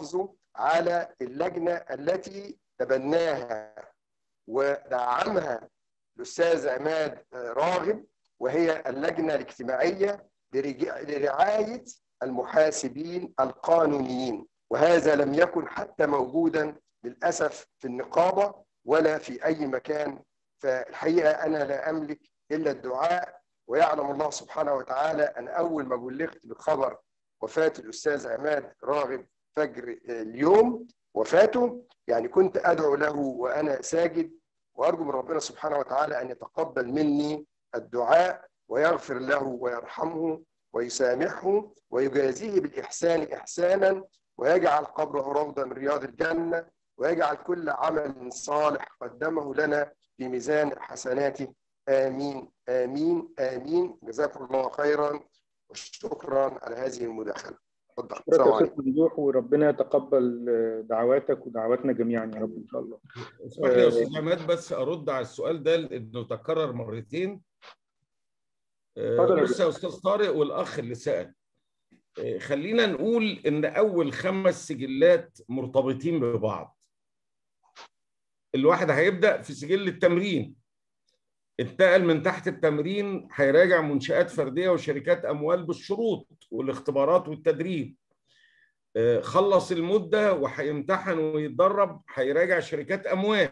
على اللجنة التي تبناها ودعمها الأستاذ عماد راغب وهي اللجنة الاجتماعية لرعاية المحاسبين القانونيين وهذا لم يكن حتى موجودا للأسف في النقابة ولا في أي مكان فالحقيقة أنا لا أملك إلا الدعاء ويعلم الله سبحانه وتعالى أن أول ما بلغت بخبر وفاة الأستاذ عماد راغب فجر اليوم وفاته يعني كنت أدعو له وأنا ساجد وأرجو من ربنا سبحانه وتعالى أن يتقبل مني الدعاء ويغفر له ويرحمه ويسامحه ويجازيه بالإحسان إحسانا ويجعل قبره روضة من رياض الجنة ويجعل كل عمل صالح قدمه لنا في ميزان حسناته آمين آمين آمين جزاكم الله خيرا وشكرا على هذه المداخلة تفضل السلام عليكم ممدوح وربنا يتقبل دعواتك ودعواتنا جميعا يا رب ان شاء الله اسمح لي يا استاذ عماد بس ارد على السؤال ده لانه تكرر مرتين بص يا استاذ طارق والاخ اللي سال خلينا نقول ان اول خمس سجلات مرتبطين ببعض الواحد هيبدا في سجل التمرين انتقل من تحت التمرين هيراجع منشآت فردية وشركات أموال بالشروط والاختبارات والتدريب خلص المدة وهيمتحن ويتدرب هيراجع شركات أموال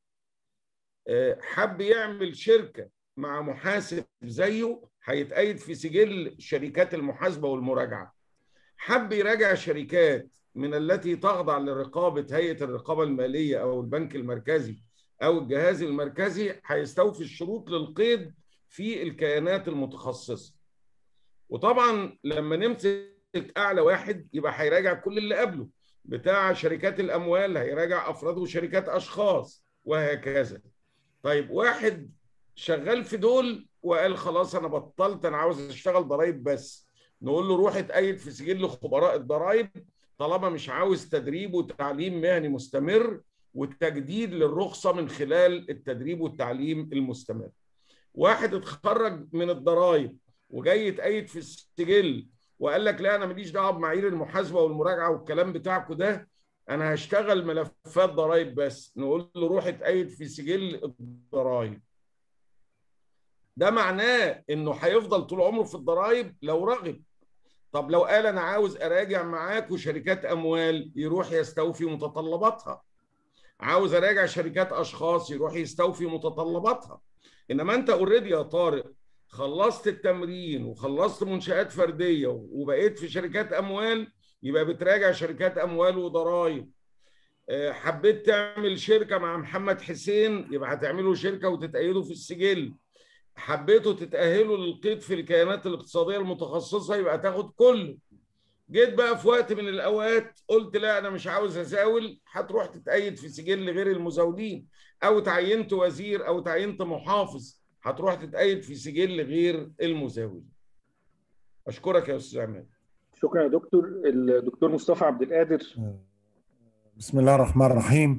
حب يعمل شركة مع محاسب زيه هيتقيد في سجل شركات المحاسبة والمراجعة حب يراجع شركات من التي تخضع لرقابة هيئة الرقابة المالية أو البنك المركزي او الجهاز المركزي هيستوفي الشروط للقيد في الكيانات المتخصصه وطبعا لما نمسك اعلى واحد يبقى هيراجع كل اللي قبله بتاع شركات الاموال هيراجع افراد وشركات اشخاص وهكذا طيب واحد شغال في دول وقال خلاص انا بطلت انا عاوز اشتغل ضرايب بس نقول له روح اتقيد في سجل خبراء الضرايب طالما مش عاوز تدريب وتعليم مهني مستمر والتجديد للرخصة من خلال التدريب والتعليم المستمر واحد اتخرج من الضرائب وجاي يتقيد في السجل وقال لك لا انا ماليش دعوه بمعايير المحاسبه والمراجعه والكلام بتاعكم ده انا هشتغل ملفات ضرائب بس نقول له روح اتقيد في سجل الضرائب ده معناه انه هيفضل طول عمره في الضرائب لو رغب طب لو قال انا عاوز اراجع معاكم شركات اموال يروح يستوفي متطلباتها عاوز اراجع شركات اشخاص يروح يستوفي متطلباتها انما انت اوريدي يا طارق خلصت التمرين وخلصت منشات فرديه وبقيت في شركات اموال يبقى بتراجع شركات اموال وضرائب حبيت تعمل شركه مع محمد حسين يبقى هتعملوا شركه وتتأيدوا في السجل حبيتوا تتأهلوا للقيد في الكيانات الاقتصاديه المتخصصه يبقى تاخد كله جيت بقى في وقت من الاوقات قلت لا انا مش عاوز ازاول هتروح تتأيد في سجل غير المزاولين او تعينت وزير او تعينت محافظ هتروح تتأيد في سجل غير المزاولين اشكرك يا استاذ عماد شكرا يا دكتور الدكتور مصطفى عبد القادر بسم الله الرحمن الرحيم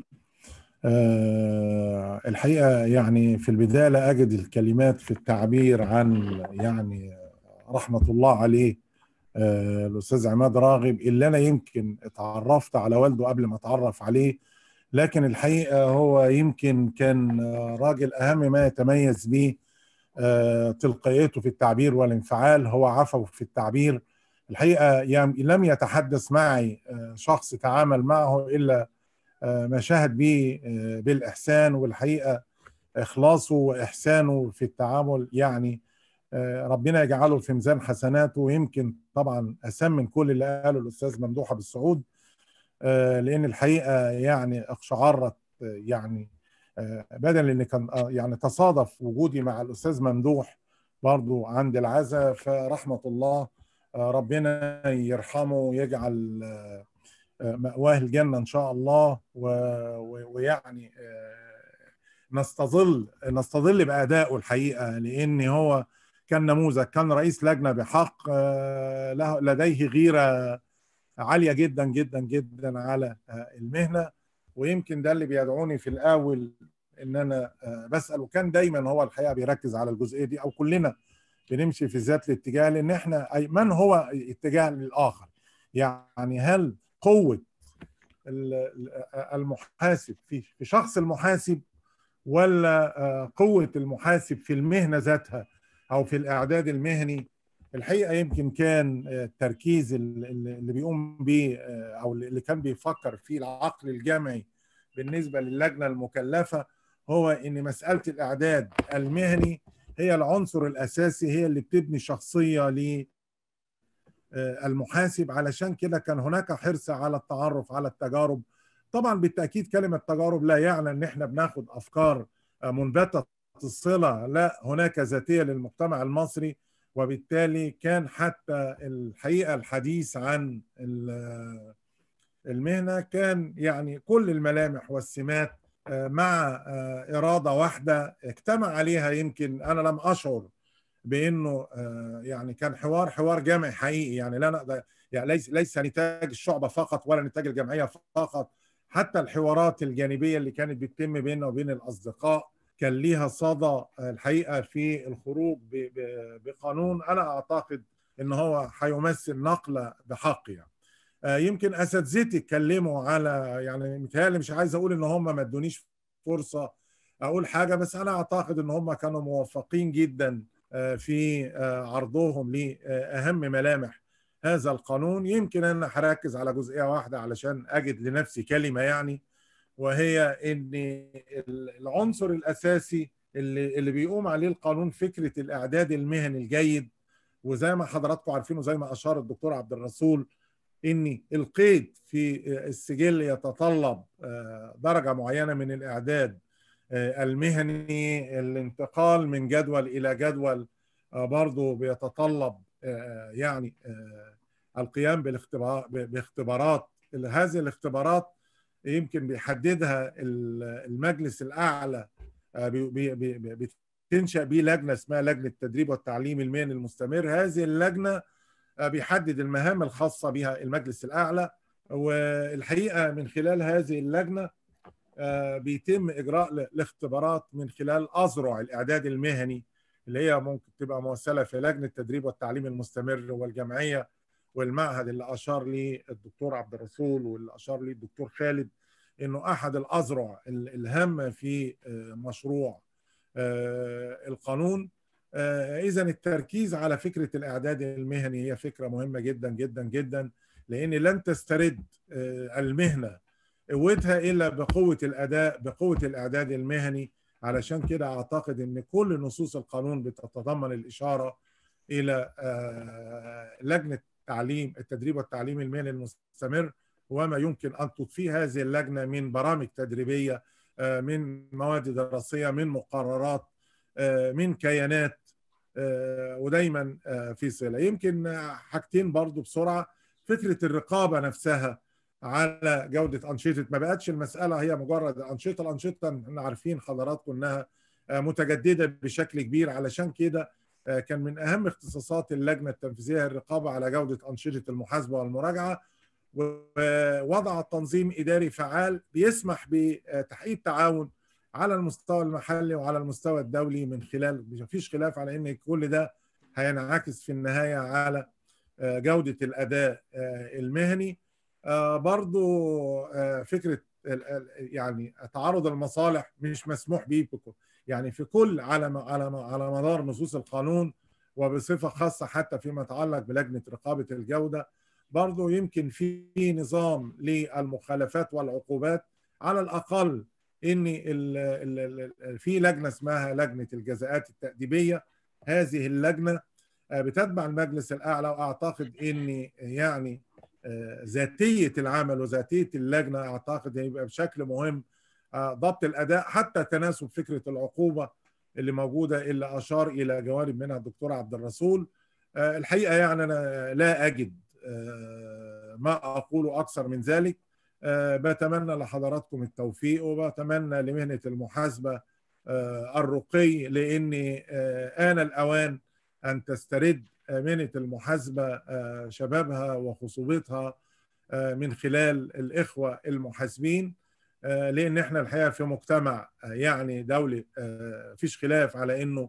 أه الحقيقه يعني في البدايه لا اجد الكلمات في التعبير عن يعني رحمه الله عليه أه الاستاذ عماد راغب اللي انا يمكن اتعرفت على والده قبل ما اتعرف عليه لكن الحقيقه هو يمكن كان راجل اهم ما يتميز به أه تلقائيته في التعبير والانفعال هو عفوي في التعبير الحقيقه يعني لم يتحدث معي شخص تعامل معه الا ما شهد به بالاحسان والحقيقه اخلاصه واحسانه في التعامل يعني ربنا يجعله في ميزان حسناته ويمكن طبعا اسم من كل اللي قاله الاستاذ ممدوح ابو السعود لان الحقيقه يعني اقشعرت يعني بدل ان كان يعني تصادف وجودي مع الاستاذ ممدوح برضو عند العزاء فرحمه الله ربنا يرحمه ويجعل مأواه الجنة إن شاء الله ويعني نستظل نستظل بأدائه الحقيقة لأن هو كان نموذج كان رئيس لجنة بحق له لديه غيرة عالية جدا جدا جدا على المهنة ويمكن ده اللي بيدعوني في الأول إن أنا بسأل وكان دايما هو الحقيقة بيركز على الجزئية دي أو كلنا بنمشي في ذات الاتجاه لان احنا من هو اتجاه للاخر يعني هل قوه المحاسب في في شخص المحاسب ولا قوة المحاسب في المهنة ذاتها أو في الإعداد المهني الحقيقة يمكن كان التركيز اللي بيقوم به أو اللي كان بيفكر فيه العقل الجامعي بالنسبة للجنة المكلفة هو إن مسألة الإعداد المهني هي العنصر الأساسي هي اللي بتبني شخصية للمحاسب علشان كده كان هناك حرص على التعرف على التجارب طبعا بالتأكيد كلمة تجارب لا يعني إن إحنا بناخد أفكار منبتة الصلة لا هناك ذاتية للمجتمع المصري وبالتالي كان حتى الحقيقة الحديث عن المهنة كان يعني كل الملامح والسمات مع إرادة واحدة اجتمع عليها يمكن أنا لم أشعر بأنه يعني كان حوار حوار جامعي حقيقي يعني لا نقدر يعني ليس ليس نتاج الشعبة فقط ولا نتاج الجمعية فقط حتى الحوارات الجانبية اللي كانت بتتم بيننا وبين الأصدقاء كان ليها صدى الحقيقة في الخروج بقانون أنا أعتقد إن هو هيمثل نقلة بحق يعني. يمكن اساتذتي اتكلموا على يعني متهيألي مش عايز اقول ان هم ما ادونيش فرصه اقول حاجه بس انا اعتقد ان هم كانوا موفقين جدا في عرضهم لاهم ملامح هذا القانون يمكن انا هركز على جزئيه واحده علشان اجد لنفسي كلمه يعني وهي ان العنصر الاساسي اللي اللي بيقوم عليه القانون فكره الاعداد المهني الجيد وزي ما حضراتكم عارفين وزي ما اشار الدكتور عبد الرسول ان القيد في السجل يتطلب درجه معينه من الاعداد المهني الانتقال من جدول الى جدول برضه بيتطلب يعني القيام باختبارات هذه الاختبارات يمكن بيحددها المجلس الاعلى بتنشا به لجنه اسمها لجنه التدريب والتعليم المهني المستمر هذه اللجنه بيحدد المهام الخاصة بها المجلس الأعلى والحقيقة من خلال هذه اللجنة بيتم إجراء الاختبارات من خلال أذرع الإعداد المهني اللي هي ممكن تبقى ممثلة في لجنة التدريب والتعليم المستمر والجمعية والمعهد اللي أشار لي الدكتور عبد الرسول واللي أشار لي الدكتور خالد إنه أحد الأذرع الهامة في مشروع القانون اذا التركيز على فكره الاعداد المهني هي فكره مهمه جدا جدا جدا لان لن تسترد المهنه قوتها الا بقوه الاداء بقوه الاعداد المهني علشان كده اعتقد ان كل نصوص القانون بتتضمن الاشاره الى لجنه تعليم التدريب والتعليم المهني المستمر وما يمكن ان تضفيه هذه اللجنه من برامج تدريبيه من مواد دراسيه من مقررات من كيانات ودايما في صله يمكن حاجتين برضو بسرعه فكره الرقابه نفسها على جوده انشطه ما بقتش المساله هي مجرد انشطه الانشطه احنا عارفين حضراتكم انها متجدده بشكل كبير علشان كده كان من اهم اختصاصات اللجنه التنفيذيه الرقابه على جوده انشطه المحاسبه والمراجعه ووضع تنظيم اداري فعال بيسمح بتحقيق التعاون على المستوى المحلي وعلى المستوى الدولي من خلال مفيش خلاف على ان كل ده هينعكس في النهايه على جوده الاداء المهني برضو فكره يعني تعارض المصالح مش مسموح به يعني في كل على على على مدار نصوص القانون وبصفه خاصه حتى فيما يتعلق بلجنه رقابه الجوده برضو يمكن في نظام للمخالفات والعقوبات على الاقل ان في لجنه اسمها لجنه الجزاءات التاديبيه هذه اللجنه بتتبع المجلس الاعلى واعتقد ان يعني ذاتيه العمل وذاتيه اللجنه اعتقد هيبقى بشكل مهم ضبط الاداء حتى تناسب فكره العقوبه اللي موجوده اللي اشار الى جوانب منها الدكتور عبد الرسول الحقيقه يعني انا لا اجد ما اقوله اكثر من ذلك بتمنى لحضراتكم التوفيق وبتمنى لمهنه المحاسبه الرقي لان آن الاوان ان تسترد مهنه المحاسبه شبابها وخصوبتها من خلال الاخوه المحاسبين لان احنا الحقيقه في مجتمع يعني دولي فيش خلاف على انه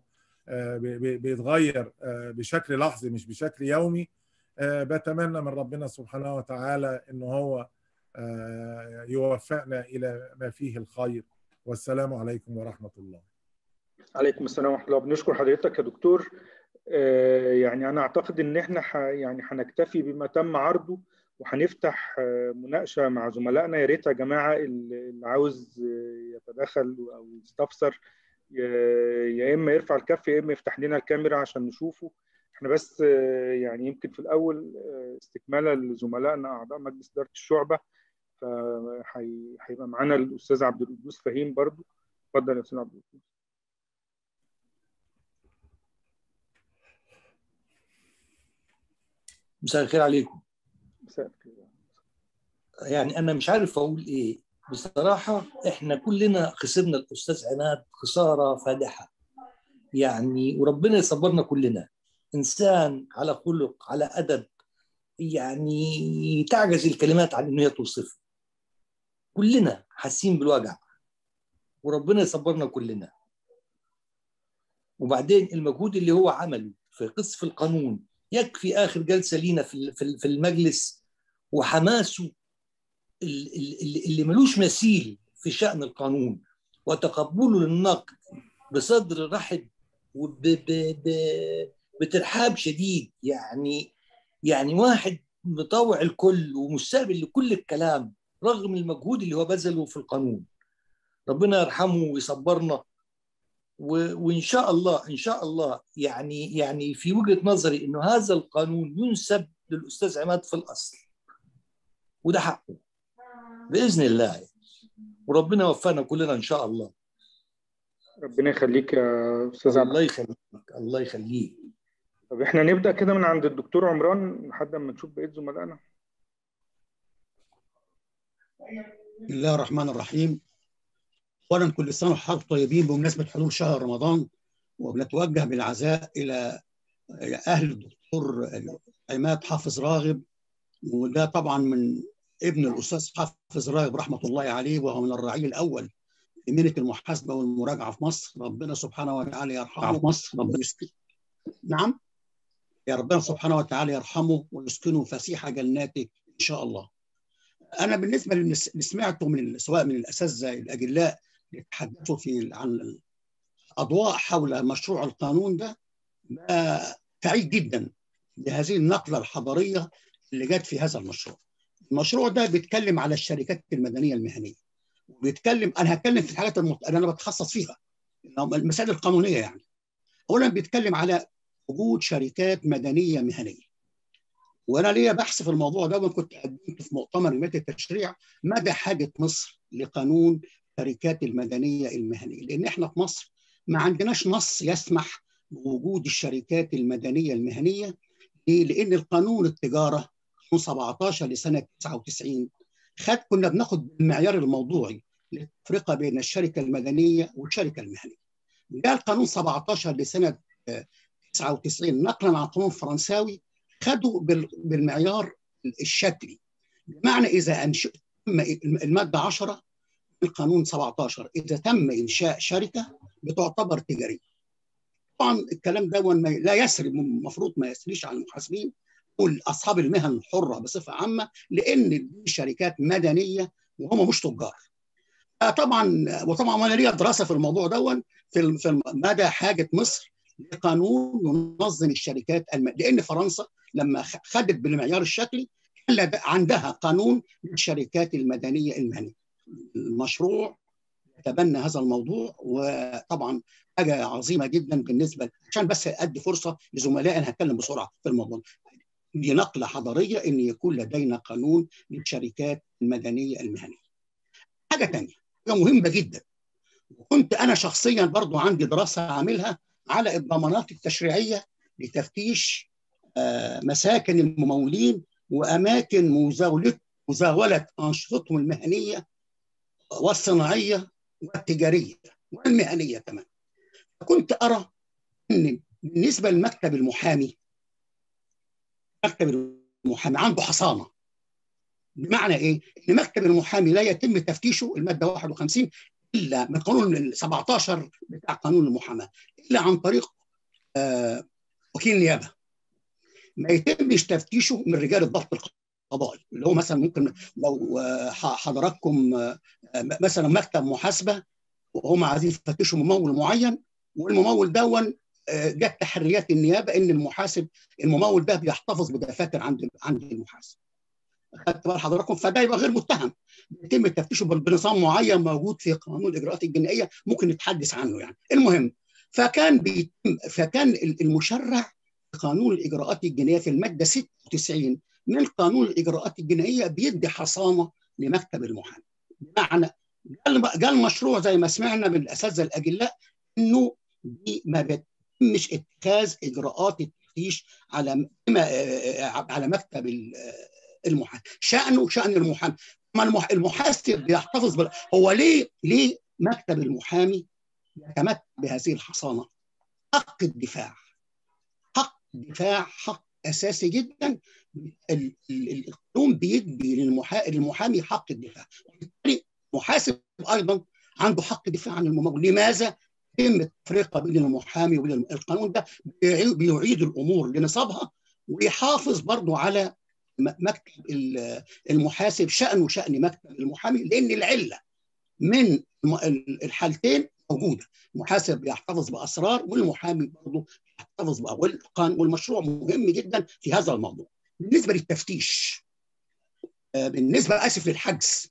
بيتغير بشكل لحظي مش بشكل يومي بتمنى من ربنا سبحانه وتعالى ان هو يوفقنا الى ما فيه الخير والسلام عليكم ورحمه الله. عليكم السلام ورحمه الله بنشكر حضرتك يا دكتور يعني انا اعتقد ان احنا ح يعني هنكتفي بما تم عرضه وهنفتح مناقشه مع زملائنا يا ريت يا جماعه اللي عاوز يتدخل او يستفسر يا اما يرفع الكف يا اما يفتح لنا الكاميرا عشان نشوفه احنا بس يعني يمكن في الاول استكمالا لزملائنا اعضاء مجلس اداره الشعبه فهيبقى معانا الاستاذ عبد القدوس فهيم برضو اتفضل يا استاذ عبد القدوس مساء الخير عليكم مساء الخير يعني انا مش عارف اقول ايه بصراحه احنا كلنا خسرنا الاستاذ عماد خساره فادحه يعني وربنا يصبرنا كلنا انسان على خلق على ادب يعني تعجز الكلمات عن انه هي توصفه كلنا حاسين بالوجع وربنا يصبرنا كلنا وبعدين المجهود اللي هو عمله في قصف القانون يكفي اخر جلسه لينا في في المجلس وحماسه اللي ملوش مثيل في شان القانون وتقبله للنقد بصدر رحب وبترحاب شديد يعني يعني واحد مطوع الكل ومستقبل لكل الكلام رغم المجهود اللي هو بذله في القانون ربنا يرحمه ويصبرنا وان شاء الله ان شاء الله يعني يعني في وجهه نظري انه هذا القانون ينسب للاستاذ عماد في الاصل وده حقه باذن الله وربنا يوفقنا كلنا ان شاء الله ربنا يخليك يا استاذ عبد الله يخليك الله يخليك طب احنا نبدا كده من عند الدكتور عمران لحد ما نشوف بقيه زملائنا بسم الله الرحمن الرحيم اولا كل سنه وحضرتك طيبين بمناسبه حلول شهر رمضان وبنتوجه بالعزاء الى اهل الدكتور عماد حافظ راغب وده طبعا من ابن الاستاذ حافظ راغب رحمه الله عليه وهو من الرعيل الاول في مهنه المحاسبه والمراجعه في مصر ربنا سبحانه وتعالى يرحمه في مصر ربنا يسكن نعم يا ربنا سبحانه وتعالى يرحمه ويسكنه فسيح جناته ان شاء الله انا بالنسبه اللي سمعته من سواء من الاساتذه الاجلاء يتحدثوا في عن اضواء حول مشروع القانون ده سعيد جدا بهذه النقله الحضاريه اللي جت في هذا المشروع. المشروع ده بيتكلم على الشركات المدنيه المهنيه. وبيتكلم انا هتكلم في الحاجات المت... اللي انا بتخصص فيها المسائل القانونيه يعني. اولا بيتكلم على وجود شركات مدنيه مهنيه. وانا ليا بحث في الموضوع ده وكنت قدمت في مؤتمر مجلس التشريع مدى حاجه مصر لقانون الشركات المدنيه المهنيه لان احنا في مصر ما عندناش نص يسمح بوجود الشركات المدنيه المهنيه ليه؟ لان القانون التجاره 17 لسنه 99 خد كنا بناخد المعيار الموضوعي للتفرقه بين الشركه المدنيه والشركه المهنيه. جاء القانون 17 لسنه 99 نقلا عن قانون فرنساوي خدوا بالمعيار الشكلي بمعنى اذا انشئ الماده 10 القانون 17 اذا تم انشاء شركه بتعتبر تجاريه. طبعا الكلام ده لا يسري المفروض ما يسريش على المحاسبين واصحاب المهن الحره بصفه عامه لان دي شركات مدنيه وهم مش تجار. طبعا وطبعا انا ليا دراسه في الموضوع دون في في مدى حاجه مصر لقانون ينظم الشركات الم... لان فرنسا لما خدت بالمعيار الشكلي كان عندها قانون للشركات المدنيه المهنيه. المشروع يتبنى هذا الموضوع وطبعا حاجه عظيمه جدا بالنسبه عشان بس ادي فرصه لزملائي انا هتكلم بسرعه في الموضوع دي نقله حضاريه ان يكون لدينا قانون للشركات المدنيه المهنيه. حاجه ثانيه حاجه مهمه جدا وكنت انا شخصيا برضو عندي دراسه عاملها على الضمانات التشريعيه لتفتيش مساكن الممولين واماكن مزاوله مزاوله انشطتهم المهنيه والصناعيه والتجاريه والمهنيه كمان. كنت ارى ان بالنسبه لمكتب المحامي مكتب المحامي عنده حصانه بمعنى ايه؟ ان مكتب المحامي لا يتم تفتيشه الماده 51 الا من قانون 17 بتاع قانون المحاماه الا عن طريق آه وكيل نيابه ما يتمش تفتيشه من رجال الضبط قضائي اللي هو مثلا ممكن لو حضراتكم مثلا مكتب محاسبه وهم عايزين يفتشوا ممول معين والممول دون جت تحريات النيابه ان المحاسب الممول ده بيحتفظ بدفاتر عند عند المحاسب خدت بال حضراتكم فده يبقى غير متهم يتم تفتيشه بنظام معين موجود في قانون الاجراءات الجنائيه ممكن نتحدث عنه يعني المهم فكان بيتم فكان المشرع قانون الاجراءات الجنائيه في الماده 96 من قانون الاجراءات الجنائيه بيدي حصانه لمكتب المحامي بمعنى قال مشروع زي ما سمعنا من الاساتذه الاجلاء انه ما بيتمش اتخاذ اجراءات التفتيش على على مكتب المحامي شانه شان المحامي ما المحاسب بيحتفظ بال... هو ليه ليه مكتب المحامي يتمتع بهذه الحصانه حق الدفاع حق الدفاع حق اساسي جدا القانون بيدي للمحامي حق الدفاع وبالتالي المحاسب ايضا عنده حق الدفاع عن الممول لماذا يتم التفرقه بين المحامي وبين القانون ده بيعيد الامور لنصابها ويحافظ برضه على مكتب المحاسب شأنه شأن مكتب المحامي لأن العلة من الحالتين موجودة المحاسب يحتفظ بأسرار والمحامي برضه يحتفظ والمشروع مهم جدا في هذا الموضوع بالنسبة للتفتيش بالنسبة آسف للحجز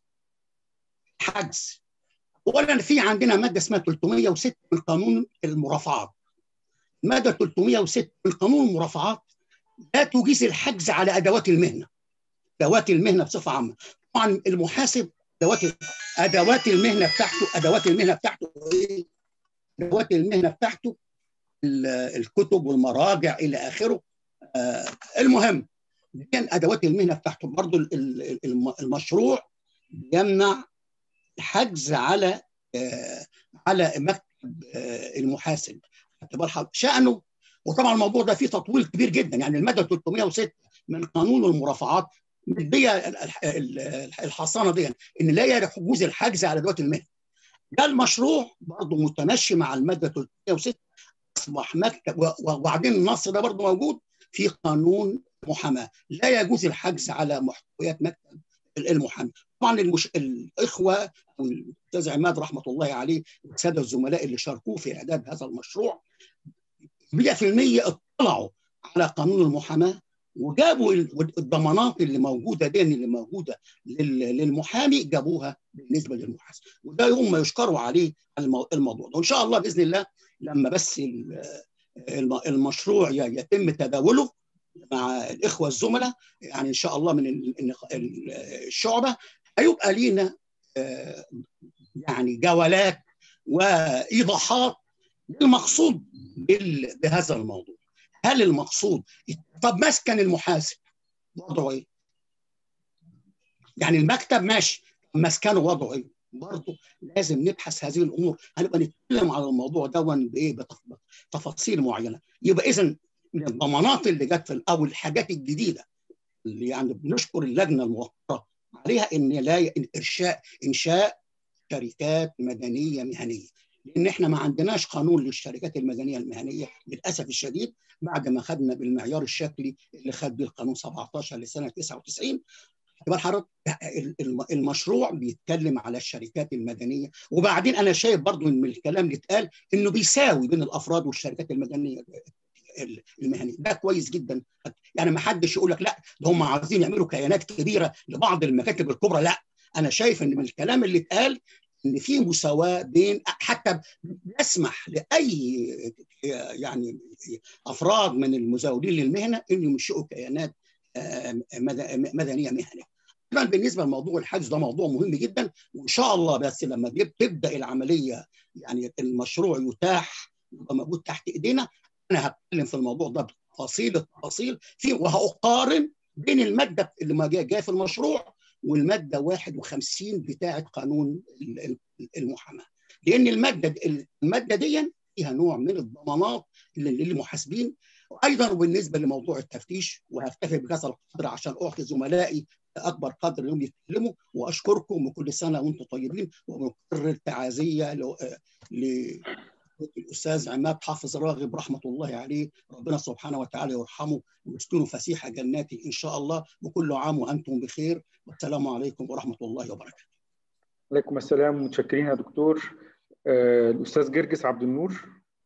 حجز اولا في عندنا ماده اسمها 306 من قانون المرافعات ماده 306 من قانون المرافعات لا تجيز الحجز على ادوات المهنه ادوات المهنه بصفه عامه طبعا المحاسب ادوات ادوات المهنه بتاعته ادوات المهنه بتاعته ايه ادوات المهنه بتاعته الكتب والمراجع الى اخره آه المهم كان ادوات المهنه بتاعته برضه المشروع يمنع الحجز على آه على مكتب آه المحاسب شأنه وطبعا الموضوع ده فيه تطويل كبير جدا يعني الماده 306 من قانون المرافعات مديه الحصانه دي ان لا يجوز الحجز على ادوات المهنه ده المشروع برضه متمشي مع الماده 306 اصبح مكتب وبعدين النص ده برضه موجود في قانون محاماه لا يجوز الحجز على محتويات مكتب المحامي طبعا المش... الاخوه الاستاذ عماد رحمه الله عليه والساده الزملاء اللي شاركوه في اعداد هذا المشروع 100% اطلعوا على قانون المحاماه وجابوا الضمانات اللي موجوده دي اللي موجوده للمحامي جابوها بالنسبه للمحاسب وده هم يشكروا عليه الموضوع ده وان شاء الله باذن الله لما بس المشروع يتم تداوله مع الاخوه الزملاء يعني ان شاء الله من الشعبه هيبقى لينا يعني جولات وايضاحات للمقصود بهذا الموضوع هل المقصود طب مسكن المحاسب وضعه ايه؟ يعني المكتب ماشي مسكنه وضعه ايه؟ برضه لازم نبحث هذه الامور هنبقى نتكلم على الموضوع ده بايه بتفاصيل معينه يبقى اذا من الضمانات اللي جت في او الحاجات الجديده اللي يعني بنشكر اللجنه الموقره عليها ان لا انشاء انشاء شركات مدنيه مهنيه لان احنا ما عندناش قانون للشركات المدنيه المهنيه للاسف الشديد بعد ما خدنا بالمعيار الشكلي اللي خد بيه القانون 17 لسنه 99 اعتبار حضرتك المشروع بيتكلم على الشركات المدنيه وبعدين انا شايف برضو من الكلام اللي اتقال انه بيساوي بين الافراد والشركات المدنيه المهنيه ده كويس جدا يعني ما حدش يقول لك لا ده هم عايزين يعملوا كيانات كبيره لبعض المكاتب الكبرى لا انا شايف ان من الكلام اللي اتقال ان في مساواه بين حتى بيسمح لاي يعني افراد من المزاولين للمهنه ان ينشئوا كيانات مدنيه مهنيه. طبعا بالنسبه لموضوع الحجز ده موضوع مهم جدا وان شاء الله بس لما تبدا العمليه يعني المشروع يتاح يبقى موجود تحت ايدينا انا هتكلم في الموضوع ده بتفاصيل التفاصيل في وهقارن بين الماده اللي ما جايه في المشروع والماده 51 بتاعه قانون المحاماه لان الماده الماده دي فيها نوع من الضمانات للمحاسبين وايضا بالنسبه لموضوع التفتيش وهكتفي بهذا القدر عشان اعطي زملائي اكبر قدر انهم يتكلموا واشكركم وكل سنه وانتم طيبين وبكرر تعازيه الاستاذ عماد حافظ راغب رحمه الله عليه ربنا سبحانه وتعالى يرحمه ويسكنه فسيح جناته ان شاء الله وكل عام وانتم بخير والسلام عليكم ورحمه الله وبركاته. عليكم السلام متشكرين يا دكتور آه، الاستاذ جرجس عبد النور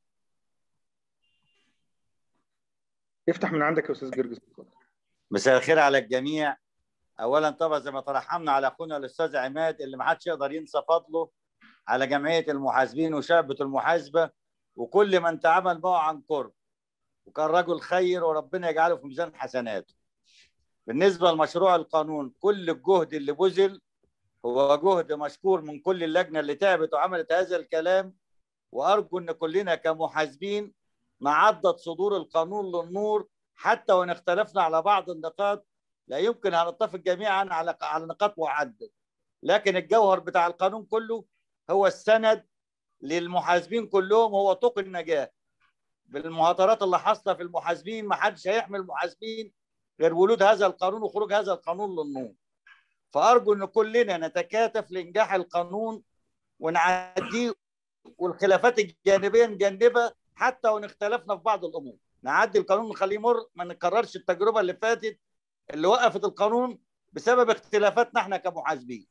افتح من عندك يا استاذ جرجس مساء الخير على الجميع اولا طبعا زي ما ترحمنا على اخونا الاستاذ عماد اللي ما حدش يقدر ينسى فضله على جمعيه المحاسبين وشعبه المحاسبه وكل من تعامل معه عن قرب وكان رجل خير وربنا يجعله في ميزان حسناته بالنسبه لمشروع القانون كل الجهد اللي بذل هو جهد مشكور من كل اللجنه اللي تعبت وعملت هذا الكلام وارجو ان كلنا كمحاسبين نعضد صدور القانون للنور حتى وان اختلفنا على بعض النقاط لا يمكن ان نتفق جميعا على على نقاط معدة لكن الجوهر بتاع القانون كله هو السند للمحاسبين كلهم هو طوق النجاه بالمهاترات اللي حاصله في المحاسبين ما حدش هيحمي المحاسبين غير ولود هذا القانون وخروج هذا القانون للنور فارجو ان كلنا نتكاتف لانجاح القانون ونعديه والخلافات الجانبيه نجنبها حتى وان اختلفنا في بعض الامور نعدي القانون ونخليه مر ما نكررش التجربه اللي فاتت اللي وقفت القانون بسبب اختلافاتنا احنا كمحاسبين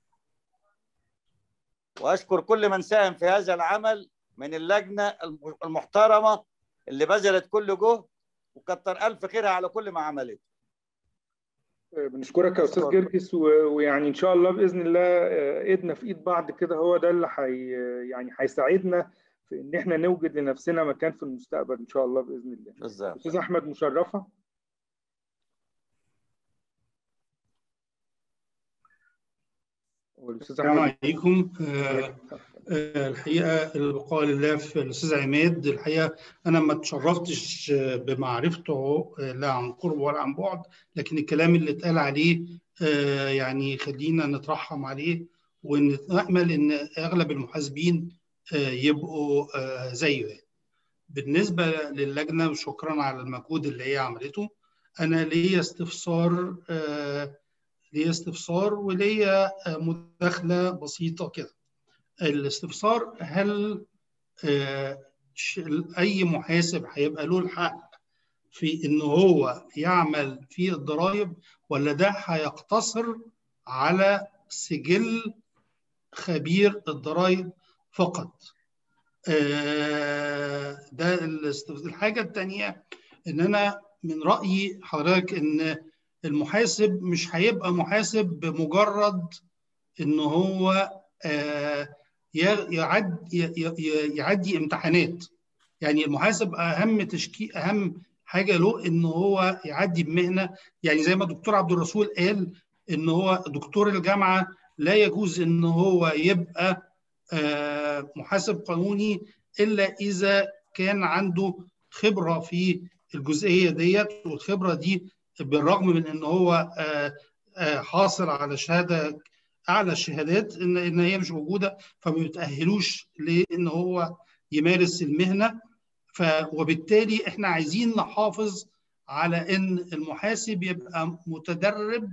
واشكر كل من ساهم في هذا العمل من اللجنه المحترمه اللي بذلت كل جهد وكتر الف خيرها على كل ما عملته بنشكرك يا استاذ جرجس ويعني ان شاء الله باذن الله ايدنا في ايد بعض كده هو ده اللي حي يعني هيساعدنا في ان احنا نوجد لنفسنا مكان في المستقبل ان شاء الله باذن الله بالظبط استاذ احمد مشرفه السلام عليكم آه آه الحقيقه البقاء لله في الاستاذ عماد الحقيقه انا ما تشرفتش بمعرفته لا عن قرب ولا عن بعد لكن الكلام اللي اتقال عليه آه يعني خلينا نترحم عليه ونامل ان اغلب المحاسبين يبقوا زيه بالنسبه للجنه شكرا على المجهود اللي هي عملته انا ليا استفسار ليا استفسار وليا مداخله بسيطه كده الاستفسار هل اي محاسب هيبقى له الحق في ان هو يعمل في الضرائب ولا ده هيقتصر على سجل خبير الضرائب فقط ده الحاجه الثانيه ان انا من رايي حضرتك ان المحاسب مش هيبقى محاسب بمجرد ان هو يعدي يعدي امتحانات يعني المحاسب اهم تشكيل اهم حاجه له ان هو يعدي بمهنه يعني زي ما الدكتور عبد الرسول قال ان هو دكتور الجامعه لا يجوز ان هو يبقى محاسب قانوني الا اذا كان عنده خبره في الجزئيه ديت والخبره دي بالرغم من ان هو حاصل على شهاده اعلى الشهادات ان ان هي مش موجوده فما بتاهلوش لان هو يمارس المهنه ف وبالتالي احنا عايزين نحافظ على ان المحاسب يبقى متدرب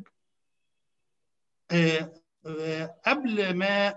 قبل ما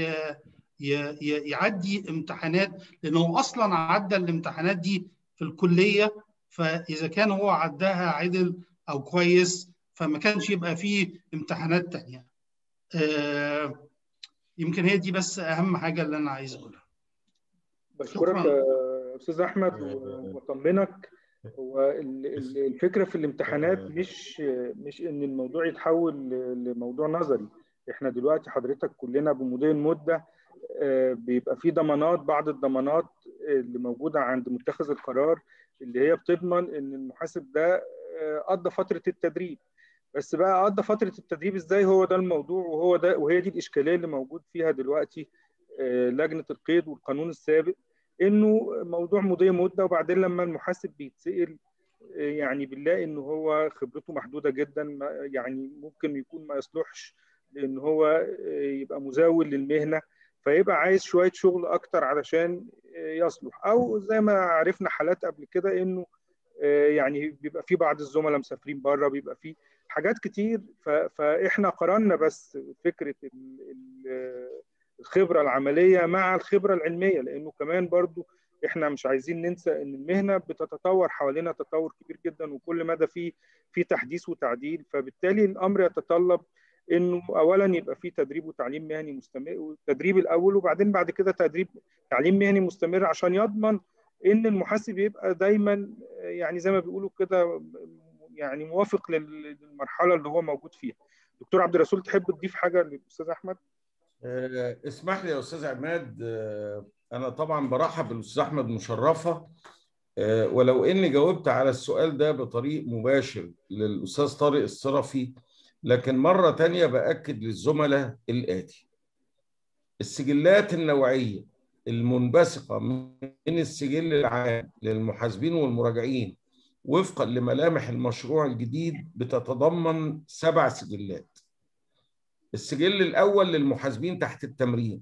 يعدي امتحانات لانه اصلا عدى الامتحانات دي في الكليه فاذا كان هو عداها عدل او كويس فما كانش يبقى فيه امتحانات تانية آه يمكن هي دي بس اهم حاجه اللي انا عايز اقولها بشكرك يا استاذ احمد واطمنك هو الفكره في الامتحانات مش مش ان الموضوع يتحول لموضوع نظري احنا دلوقتي حضرتك كلنا بمضي المده بيبقى في ضمانات بعض الضمانات اللي موجوده عند متخذ القرار اللي هي بتضمن ان المحاسب ده قضى فتره التدريب بس بقى قضى فتره التدريب ازاي هو ده الموضوع وهو ده وهي دي الاشكاليه اللي موجود فيها دلوقتي لجنه القيد والقانون السابق انه موضوع مضي مده وبعدين لما المحاسب بيتسال يعني بنلاقي ان هو خبرته محدوده جدا يعني ممكن يكون ما يصلحش لان هو يبقى مزاول للمهنه فيبقى عايز شويه شغل اكتر علشان يصلح او زي ما عرفنا حالات قبل كده انه يعني بيبقى في بعض الزملاء مسافرين بره بيبقى في حاجات كتير فاحنا قارنا بس فكره الخبره العمليه مع الخبره العلميه لانه كمان برضو احنا مش عايزين ننسى ان المهنه بتتطور حوالينا تطور كبير جدا وكل مدى في في تحديث وتعديل فبالتالي الامر يتطلب انه اولا يبقى في تدريب وتعليم مهني مستمر تدريب الاول وبعدين بعد كده تدريب تعليم مهني مستمر عشان يضمن ان المحاسب يبقى دايما يعني زي ما بيقولوا كده يعني موافق للمرحله اللي هو موجود فيها دكتور عبد الرسول تحب تضيف حاجه للاستاذ احمد آه، اسمح لي يا استاذ عماد آه، انا طبعا برحب بالاستاذ احمد مشرفه آه، ولو اني جاوبت على السؤال ده بطريق مباشر للاستاذ طارق الصرفي لكن مره تانية باكد للزملاء الاتي السجلات النوعيه المنبثقه من السجل العام للمحاسبين والمراجعين وفقا لملامح المشروع الجديد بتتضمن سبع سجلات السجل الاول للمحاسبين تحت التمرين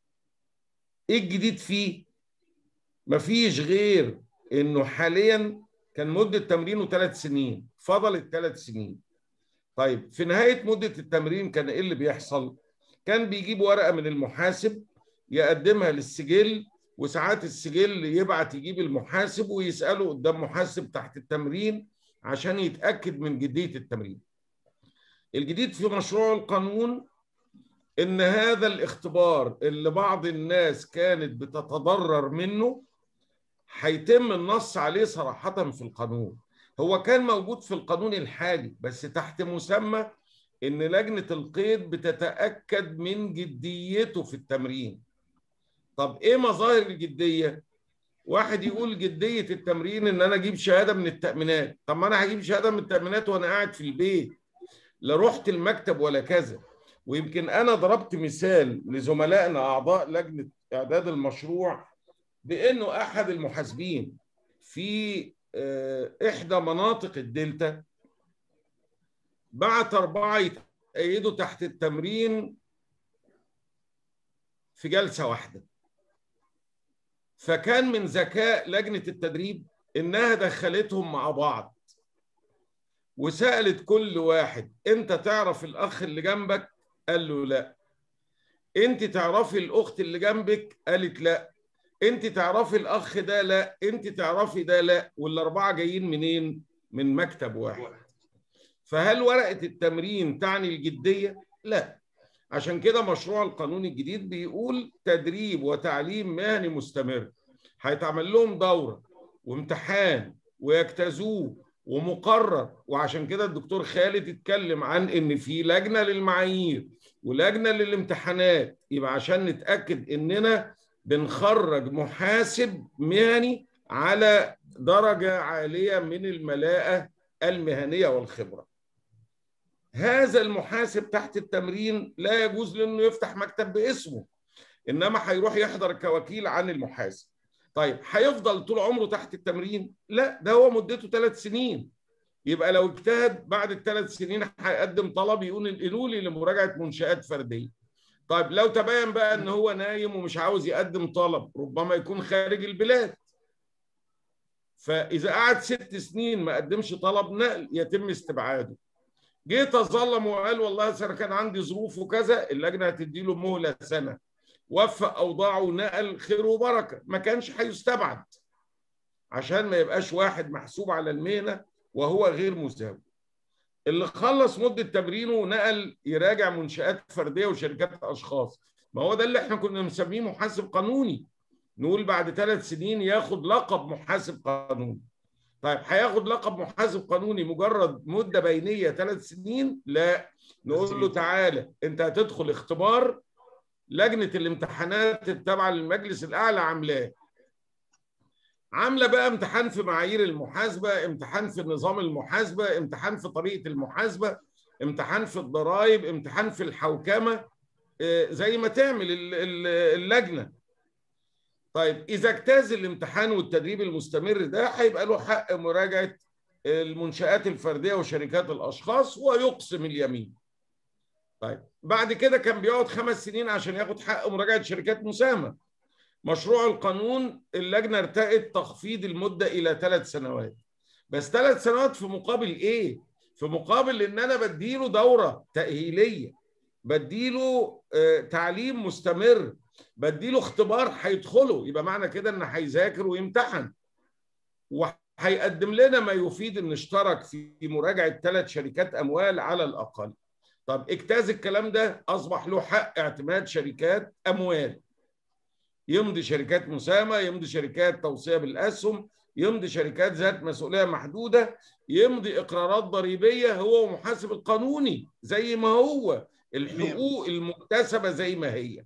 ايه الجديد فيه مفيش غير انه حاليا كان مده تمرينه ثلاث سنين فضلت ثلاث سنين طيب في نهايه مده التمرين كان ايه اللي بيحصل كان بيجيب ورقه من المحاسب يقدمها للسجل وساعات السجل يبعت يجيب المحاسب ويساله قدام محاسب تحت التمرين عشان يتاكد من جديه التمرين الجديد في مشروع القانون ان هذا الاختبار اللي بعض الناس كانت بتتضرر منه هيتم النص عليه صراحة في القانون هو كان موجود في القانون الحالي بس تحت مسمى ان لجنة القيد بتتأكد من جديته في التمرين طب ايه مظاهر الجدية واحد يقول جدية التمرين ان انا اجيب شهادة من التأمينات طب ما انا هجيب شهادة من التأمينات وانا قاعد في البيت لا رحت المكتب ولا كذا ويمكن انا ضربت مثال لزملائنا اعضاء لجنه اعداد المشروع بانه احد المحاسبين في احدى مناطق الدلتا بعت اربعه يتأيدوا تحت التمرين في جلسه واحده فكان من ذكاء لجنه التدريب انها دخلتهم مع بعض وسالت كل واحد انت تعرف الاخ اللي جنبك قال له لا انت تعرفي الاخت اللي جنبك قالت لا انت تعرفي الاخ ده لا انت تعرفي ده لا والاربعه جايين منين من مكتب واحد فهل ورقه التمرين تعني الجديه لا عشان كده مشروع القانون الجديد بيقول تدريب وتعليم مهني مستمر هيتعمل لهم دوره وامتحان ويجتازوه ومقرر وعشان كده الدكتور خالد اتكلم عن ان في لجنه للمعايير ولجنه للامتحانات يبقى عشان نتاكد اننا بنخرج محاسب مهني على درجه عاليه من الملاءه المهنيه والخبره. هذا المحاسب تحت التمرين لا يجوز له انه يفتح مكتب باسمه انما هيروح يحضر كوكيل عن المحاسب. طيب هيفضل طول عمره تحت التمرين؟ لا ده هو مدته ثلاث سنين. يبقى لو اجتهد بعد الثلاث سنين هيقدم طلب يقول انقلوا لي لمراجعه منشات فرديه. طيب لو تبين بقى ان هو نايم ومش عاوز يقدم طلب ربما يكون خارج البلاد. فاذا قعد ست سنين ما قدمش طلب نقل يتم استبعاده. جه تظلم وقال والله انا كان عندي ظروف وكذا اللجنه هتدي له مهله سنه. وفق اوضاعه ونقل خير وبركه ما كانش هيستبعد عشان ما يبقاش واحد محسوب على المهنه وهو غير مزاوج اللي خلص مده تمرينه ونقل يراجع منشات فرديه وشركات اشخاص ما هو ده اللي احنا كنا مسميه محاسب قانوني نقول بعد ثلاث سنين ياخد لقب محاسب قانوني طيب هياخد لقب محاسب قانوني مجرد مده بينيه ثلاث سنين لا نقول له تعالى انت هتدخل اختبار لجنه الامتحانات التابعه للمجلس الاعلى عاملاه عامله بقى امتحان في معايير المحاسبه امتحان في نظام المحاسبه امتحان في طريقه المحاسبه امتحان في الضرائب امتحان في الحوكمه زي ما تعمل اللجنه طيب اذا اجتاز الامتحان والتدريب المستمر ده هيبقى له حق مراجعه المنشات الفرديه وشركات الاشخاص ويقسم اليمين طيب بعد كده كان بيقعد خمس سنين عشان ياخد حق مراجعه شركات مساهمه مشروع القانون اللجنه ارتأت تخفيض المده الى ثلاث سنوات بس ثلاث سنوات في مقابل ايه في مقابل ان انا بديله دوره تاهيليه بديله آه تعليم مستمر بديله اختبار هيدخله يبقى معنى كده ان هيذاكر ويمتحن وهيقدم لنا ما يفيد ان اشترك في مراجعه ثلاث شركات اموال على الاقل طب اجتاز الكلام ده اصبح له حق اعتماد شركات اموال يمضي شركات مساهمه يمضي شركات توصيه بالاسهم يمضي شركات ذات مسؤوليه محدوده يمضي اقرارات ضريبيه هو ومحاسب القانوني زي ما هو الحقوق المكتسبه زي ما هي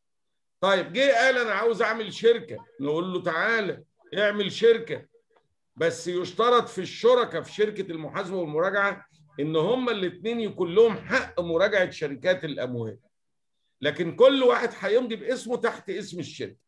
طيب جه قال انا عاوز اعمل شركه نقول له تعالى اعمل شركه بس يشترط في الشركاء في شركه المحاسبه والمراجعه ان هما الاثنين يكون لهم حق مراجعه شركات الاموال لكن كل واحد هيمضي باسمه تحت اسم الشركه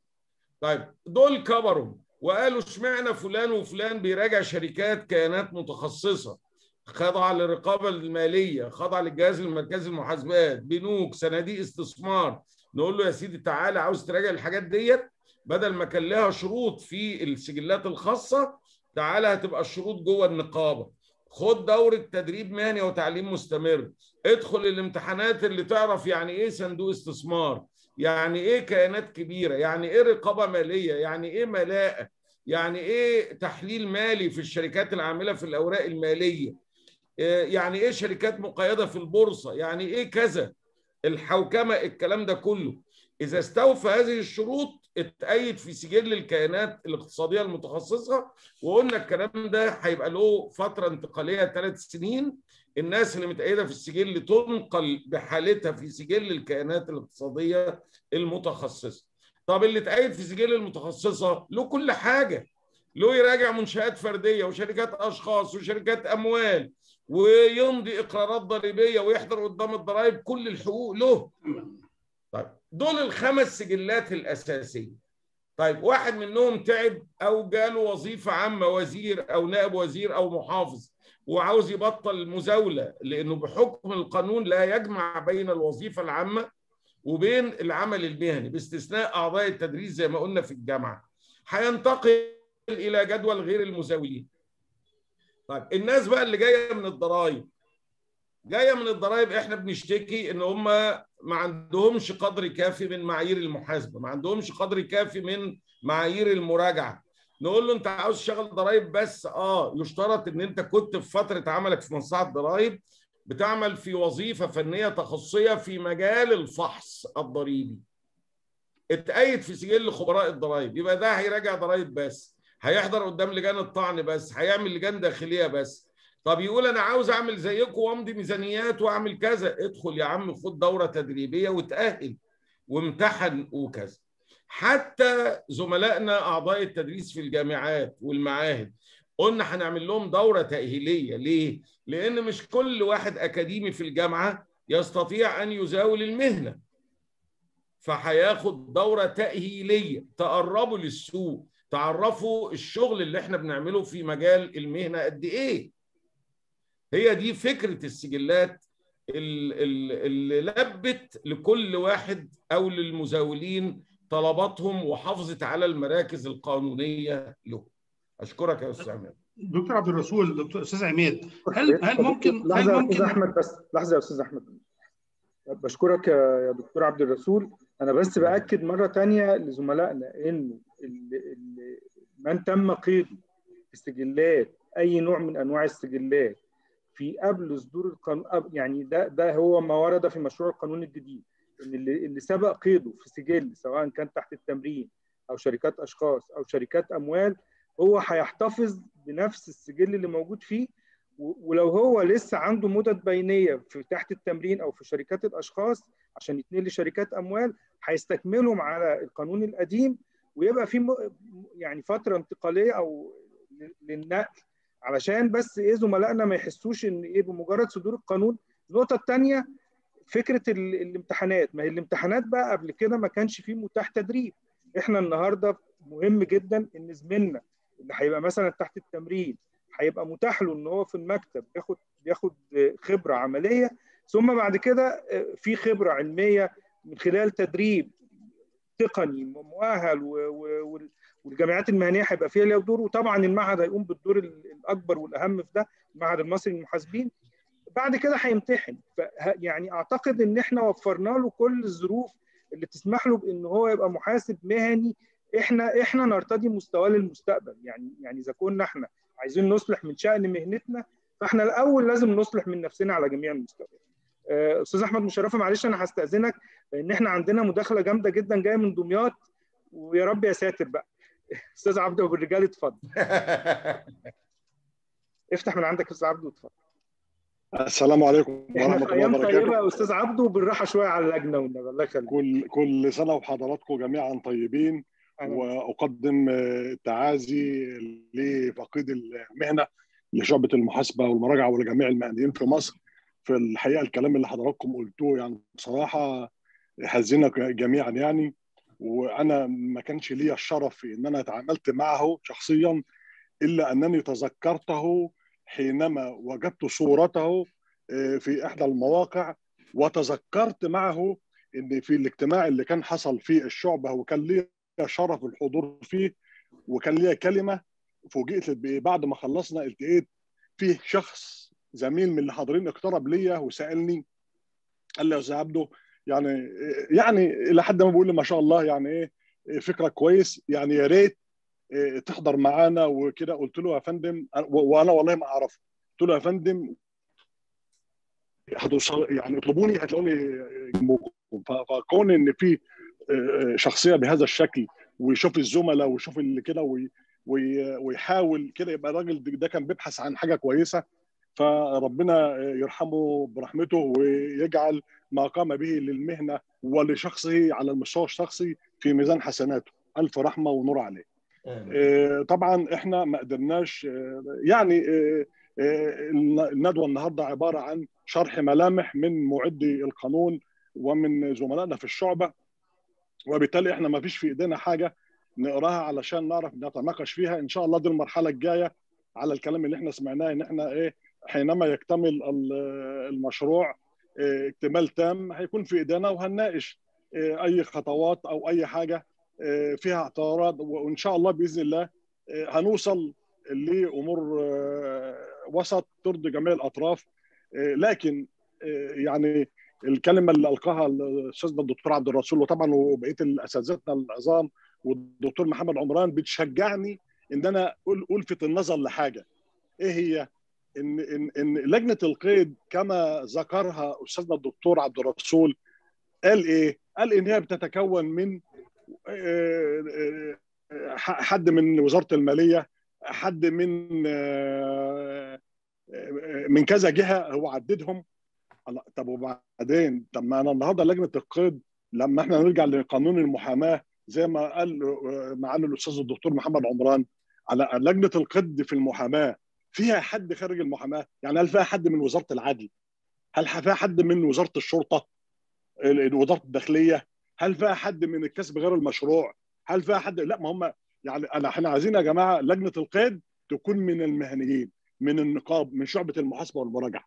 طيب دول كبروا وقالوا اشمعنى فلان وفلان بيراجع شركات كيانات متخصصه خاضعه للرقابه الماليه خاضعه للجهاز المركزي للمحاسبات بنوك صناديق استثمار نقول له يا سيدي تعالى عاوز تراجع الحاجات ديت بدل ما كان لها شروط في السجلات الخاصه تعالى هتبقى الشروط جوه النقابه خد دورة تدريب مهني وتعليم مستمر ادخل الامتحانات اللي تعرف يعني ايه صندوق استثمار يعني ايه كيانات كبيرة يعني ايه رقابة مالية يعني ايه ملاءة يعني ايه تحليل مالي في الشركات العاملة في الأوراق المالية يعني ايه شركات مقيدة في البورصة يعني ايه كذا الحوكمة الكلام ده كله إذا استوفى هذه الشروط اتأيد في سجل الكيانات الاقتصادية المتخصصة وقلنا الكلام ده هيبقى له فترة انتقالية ثلاث سنين الناس اللي متأيدة في السجل تنقل بحالتها في سجل الكيانات الاقتصادية المتخصصة طب اللي اتأيد في سجل المتخصصة له كل حاجة له يراجع منشآت فردية وشركات أشخاص وشركات أموال ويمضي إقرارات ضريبية ويحضر قدام الضرائب كل الحقوق له طيب دول الخمس سجلات الأساسية طيب واحد منهم تعب أو جاله وظيفة عامة وزير أو نائب وزير أو محافظ وعاوز يبطل المزاولة لأنه بحكم القانون لا يجمع بين الوظيفة العامة وبين العمل المهني باستثناء أعضاء التدريس زي ما قلنا في الجامعة هينتقل إلى جدول غير المزاولين طيب الناس بقى اللي جاية من الضرائب جايه من الضرائب احنا بنشتكي ان هم ما عندهمش قدر كافي من معايير المحاسبه ما عندهمش قدر كافي من معايير المراجعه نقول له انت عاوز تشتغل ضرائب بس اه يشترط ان انت كنت في فتره عملك في مصلحه ضرائب بتعمل في وظيفه فنيه تخصصيه في مجال الفحص الضريبي اتأيد في سجل خبراء الضرائب يبقى ده هيراجع ضرائب بس هيحضر قدام لجان الطعن بس هيعمل لجان داخليه بس طب يقول انا عاوز اعمل زيكم وامضي ميزانيات واعمل كذا ادخل يا عم خد دوره تدريبيه وتاهل وامتحن وكذا حتى زملائنا اعضاء التدريس في الجامعات والمعاهد قلنا هنعمل لهم دوره تاهيليه ليه لان مش كل واحد اكاديمي في الجامعه يستطيع ان يزاول المهنه فهياخد دوره تاهيليه تقربوا للسوق تعرفوا الشغل اللي احنا بنعمله في مجال المهنه قد ايه هي دي فكره السجلات اللي لبت لكل واحد او للمزاولين طلباتهم وحافظت على المراكز القانونيه له. اشكرك يا استاذ عماد. دكتور عبد الرسول دكتور استاذ عماد هل هل ممكن لحظه هل يا ممكن استاذ احمد بس لحظه يا استاذ احمد بشكرك يا دكتور عبد الرسول انا بس باكد مره تانية لزملائنا انه من تم قيده في سجلات اي نوع من انواع السجلات في قبل صدور القانون يعني ده ده هو ما ورد في مشروع القانون الجديد ان اللي, اللي سبق قيده في سجل سواء كان تحت التمرين او شركات اشخاص او شركات اموال هو هيحتفظ بنفس السجل اللي موجود فيه ولو هو لسه عنده مدد بينيه في تحت التمرين او في شركات الاشخاص عشان يتنقل لشركات اموال هيستكملهم على القانون القديم ويبقى في يعني فتره انتقاليه او للنقل علشان بس ايه زملائنا ما يحسوش ان ايه بمجرد صدور القانون النقطه الثانيه فكره الامتحانات ما هي الامتحانات بقى قبل كده ما كانش فيه متاح تدريب احنا النهارده مهم جدا ان زميلنا اللي هيبقى مثلا تحت التمرين هيبقى متاح له ان هو في المكتب بياخد بياخد خبره عمليه ثم بعد كده في خبره علميه من خلال تدريب تقني مؤهل والجامعات المهنيه هيبقى فيها ليها دور وطبعا المعهد هيقوم بالدور الاكبر والاهم في ده المعهد المصري للمحاسبين بعد كده هيمتحن يعني اعتقد ان احنا وفرنا له كل الظروف اللي تسمح له بان هو يبقى محاسب مهني احنا احنا نرتدي مستواه للمستقبل يعني يعني اذا كنا احنا عايزين نصلح من شأن مهنتنا فاحنا الاول لازم نصلح من نفسنا على جميع المستويات. استاذ احمد مشرفه معلش انا هستاذنك لان احنا عندنا مداخله جامده جدا جايه من دمياط ويا رب يا ساتر بقى استاذ عبده بالرجال اتفضل افتح من عندك يا استاذ عبده واتفضل السلام عليكم احنا ورحمه في الله ايام وبركاته طيبه يا استاذ عبده وبالراحه شويه على اللجنه والنبي الله يخليك كل كل سنه وحضراتكم جميعا طيبين واقدم التعازي لفقيد المهنه لشعبه المحاسبه والمراجعه ولجميع المهنيين في مصر في الحقيقه الكلام اللي حضراتكم قلتوه يعني بصراحه حزنا جميعا يعني وانا ما كانش لي الشرف في ان انا تعاملت معه شخصيا الا انني تذكرته حينما وجدت صورته في احدى المواقع وتذكرت معه ان في الاجتماع اللي كان حصل في الشعبه وكان لي شرف الحضور فيه وكان لي كلمه فوجئت بعد ما خلصنا التقيت فيه شخص زميل من اللي حاضرين اقترب ليا وسالني قال لي يا استاذ عبده يعني يعني الى حد ما بيقول لي ما شاء الله يعني ايه فكره كويس يعني يا ريت تحضر معانا وكده قلت له يا فندم وانا والله ما اعرفه قلت له يا فندم هتوصل يعني اطلبوني هتلاقوني جنبكم فكون ان في شخصيه بهذا الشكل ويشوف الزملاء ويشوف اللي كده ويحاول كده يبقى الراجل ده كان بيبحث عن حاجه كويسه فربنا يرحمه برحمته ويجعل ما قام به للمهنه ولشخصه على المستوى الشخصي في ميزان حسناته الف رحمه ونور عليه. طبعا احنا ما قدرناش يعني الندوه النهارده عباره عن شرح ملامح من معدي القانون ومن زملائنا في الشعبه وبالتالي احنا ما فيش في ايدينا حاجه نقراها علشان نعرف نتناقش فيها ان شاء الله دي المرحله الجايه على الكلام اللي احنا سمعناه ان احنا ايه حينما يكتمل المشروع اكتمال تام هيكون في ايدينا وهنناقش اي خطوات او اي حاجه فيها اعتراض وان شاء الله باذن الله هنوصل لامور وسط ترضي جميع الاطراف لكن يعني الكلمه اللي القاها الاستاذنا الدكتور عبد الرسول وطبعا وبقيه اساتذتنا العظام والدكتور محمد عمران بتشجعني ان انا الفت النظر لحاجه ايه هي؟ ان ان ان لجنه القيد كما ذكرها استاذنا الدكتور عبد الرسول قال ايه؟ قال ان هي بتتكون من حد من وزاره الماليه حد من من كذا جهه هو عددهم طب وبعدين طب ما انا النهارده لجنه القيد لما احنا نرجع لقانون المحاماه زي ما قال معالي الاستاذ الدكتور محمد عمران على لجنه القيد في المحاماه فيها حد خارج المحاماه يعني هل فيها حد من وزاره العدل هل فيها حد من وزاره الشرطه وزاره الداخليه هل فيها حد من الكسب غير المشروع هل فيها حد لا ما هم يعني انا احنا عايزين يا جماعه لجنه القيد تكون من المهنيين من النقاب من شعبه المحاسبه والمراجعه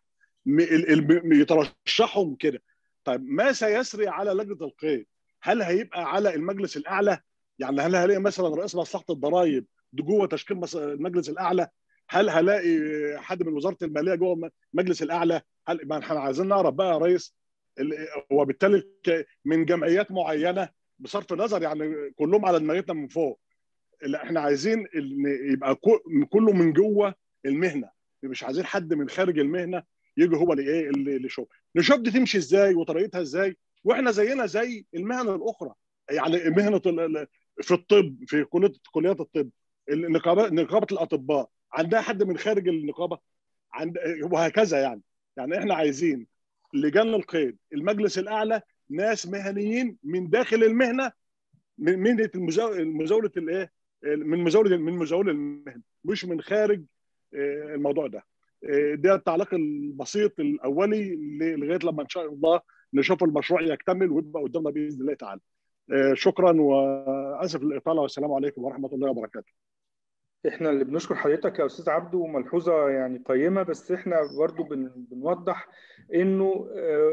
يترشحهم كده طيب ما سيسري على لجنه القيد هل هيبقى على المجلس الاعلى يعني هل هلاقي مثلا رئيس مصلحه الضرائب جوه تشكيل المجلس الاعلى هل هلاقي حد من وزاره الماليه جوه المجلس الاعلى هل ما احنا عايزين نعرف بقى يا ريس وبالتالي من جمعيات معينه بصرف النظر يعني كلهم على دماغتنا من فوق لا احنا عايزين يبقى كله من جوه المهنه مش عايزين حد من خارج المهنه يجي هو اللي ايه اللي يشوف نشوف دي تمشي ازاي وطريقتها ازاي واحنا زينا زي المهن الاخرى يعني مهنه في الطب في كليه كليات الطب النقابه نقابه الاطباء عندها حد من خارج النقابه عند وهكذا يعني يعني احنا عايزين لجان القيد المجلس الاعلى ناس مهنيين من داخل المهنه من مهنه مزاوله الايه من مزاوله من مزاوله المهنه مش من خارج الموضوع ده ده التعليق البسيط الاولي لغايه لما ان شاء الله نشوف المشروع يكتمل ويبقى قدامنا باذن الله تعالى شكرا واسف الاطاله والسلام عليكم ورحمه الله وبركاته احنا اللي بنشكر حضرتك يا استاذ عبده ملحوظه يعني قيمه بس احنا برضو بن بنوضح انه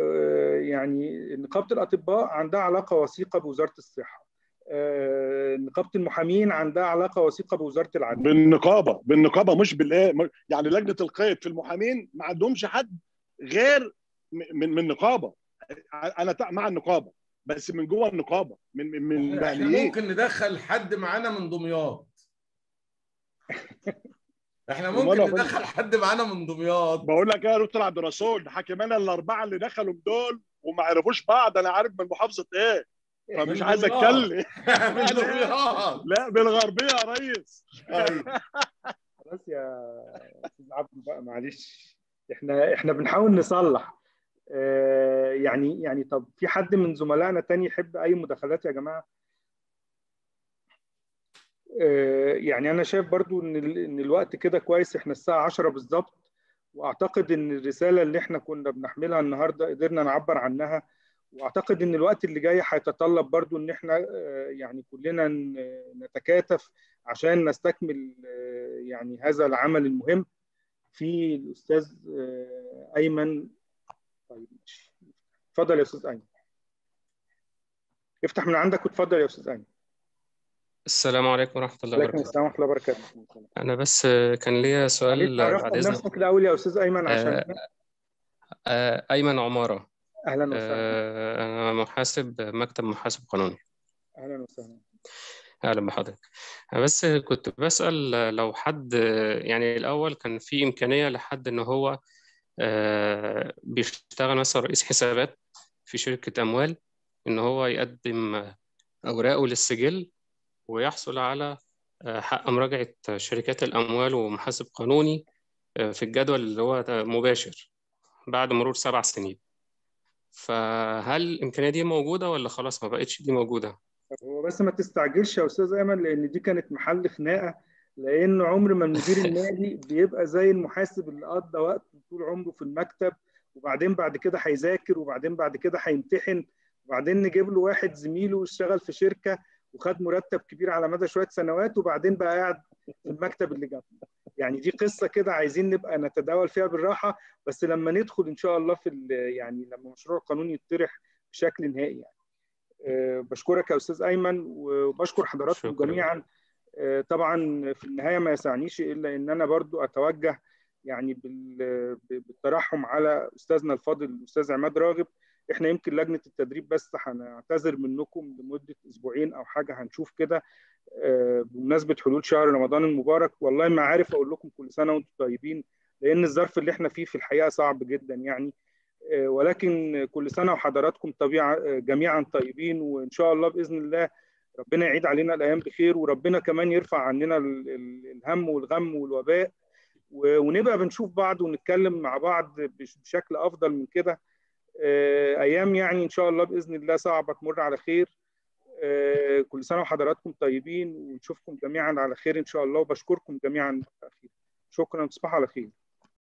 يعني نقابه الاطباء عندها علاقه وثيقه بوزاره الصحه نقابه المحامين عندها علاقه وثيقه بوزاره العدل بالنقابه بالنقابه مش بالايه يعني لجنه القيد في المحامين ما عندهمش حد غير من من نقابه انا مع النقابه بس من جوه النقابه من من من احنا يعني ايه ممكن ندخل حد معانا من دمياط احنا وماله ممكن يا فندم؟ ندخل حد معانا من دمياط بقول لك ايه يا دكتور عبد الرسول حكمنا الاربعه اللي دخلوا دول وما عرفوش بعض انا عارف من محافظه ايه فمش من عايز دمياط. اتكلم من دمياط لا بالغربيه يا ريس خلاص يا استاذ عبده بقى معلش احنا احنا بنحاول نصلح آه، يعني يعني طب في حد من زملائنا تاني يحب اي مداخلات يا جماعه آه، يعني انا شايف برضو ان ال- ان الوقت كده كويس احنا الساعه 10 بالظبط واعتقد ان الرساله اللي احنا كنا بنحملها النهارده قدرنا نعبر عنها واعتقد ان الوقت اللي جاي هيتطلب برضو ان احنا آه، يعني كلنا ن- نتكاتف عشان نستكمل آه، يعني هذا العمل المهم في الاستاذ آه، ايمن طيب ماشي اتفضل يا استاذ ايمن افتح من عندك وتفضل يا استاذ ايمن السلام عليكم ورحمة الله عليكم وبركاته السلام ورحمه الله وبركاته أنا بس آه، كان ليا معلش سؤال آه، بعد عرفنا إذنك بنفسك الاول يا استاذ ايمن عشان آه، آه، أيمن عمارة اهلا وسهلا آه، أنا محاسب مكتب محاسب قانوني اهلا وسهلا أهلا بحضرتك أنا بس كنت بسأل لو حد يعني الأول كان في إمكانية لحد إن هو آه، بيشتغل مثلا رئيس حسابات في شركة أموال إن هو يقدم أوراقه للسجل ويحصل على آه، حق مراجعة شركات الأموال ومحاسب قانوني آه، في الجدول اللي هو مباشر بعد مرور سبع سنين فهل الإمكانية دي موجودة ولا خلاص ما بقتش دي موجودة؟ هو بس ما تستعجلش يا استاذ ايمن لان دي كانت محل خناقه لان عمر ما المدير المالي بيبقى زي المحاسب اللي قضى وقت طول عمره في المكتب وبعدين بعد كده هيذاكر وبعدين بعد كده هيمتحن وبعدين نجيب له واحد زميله اشتغل في شركه وخد مرتب كبير على مدى شويه سنوات وبعدين بقى قاعد في المكتب اللي جنبه يعني دي قصه كده عايزين نبقى نتداول فيها بالراحه بس لما ندخل ان شاء الله في ال- يعني لما مشروع القانون يطرح بشكل نهائي يعني آه، بشكرك يا استاذ ايمن وبشكر حضراتكم شكرا. جميعا آه، طبعا في النهايه ما يسعنيش الا ان انا برضو اتوجه يعني بال- بالترحم على استاذنا الفاضل الاستاذ عماد راغب احنا يمكن لجنه التدريب بس هنعتذر منكم لمده اسبوعين او حاجه هنشوف كده آه، بمناسبه حلول شهر رمضان المبارك والله ما عارف اقول لكم كل سنه وانتم طيبين لان الظرف اللي احنا فيه في الحقيقه صعب جدا يعني آه، ولكن كل سنه وحضراتكم طبيعه آه، جميعا طيبين وان شاء الله باذن الله ربنا يعيد علينا الايام بخير وربنا كمان يرفع عننا ال- ال- الهم والغم والوباء و- ونبقى بنشوف بعض ونتكلم مع بعض بش- بشكل افضل من كده آه، ايام يعني ان شاء الله باذن الله صعبه تمر على خير آه، كل سنه وحضراتكم طيبين ونشوفكم جميعا على خير ان شاء الله وبشكركم جميعا شكرا تصبحوا على خير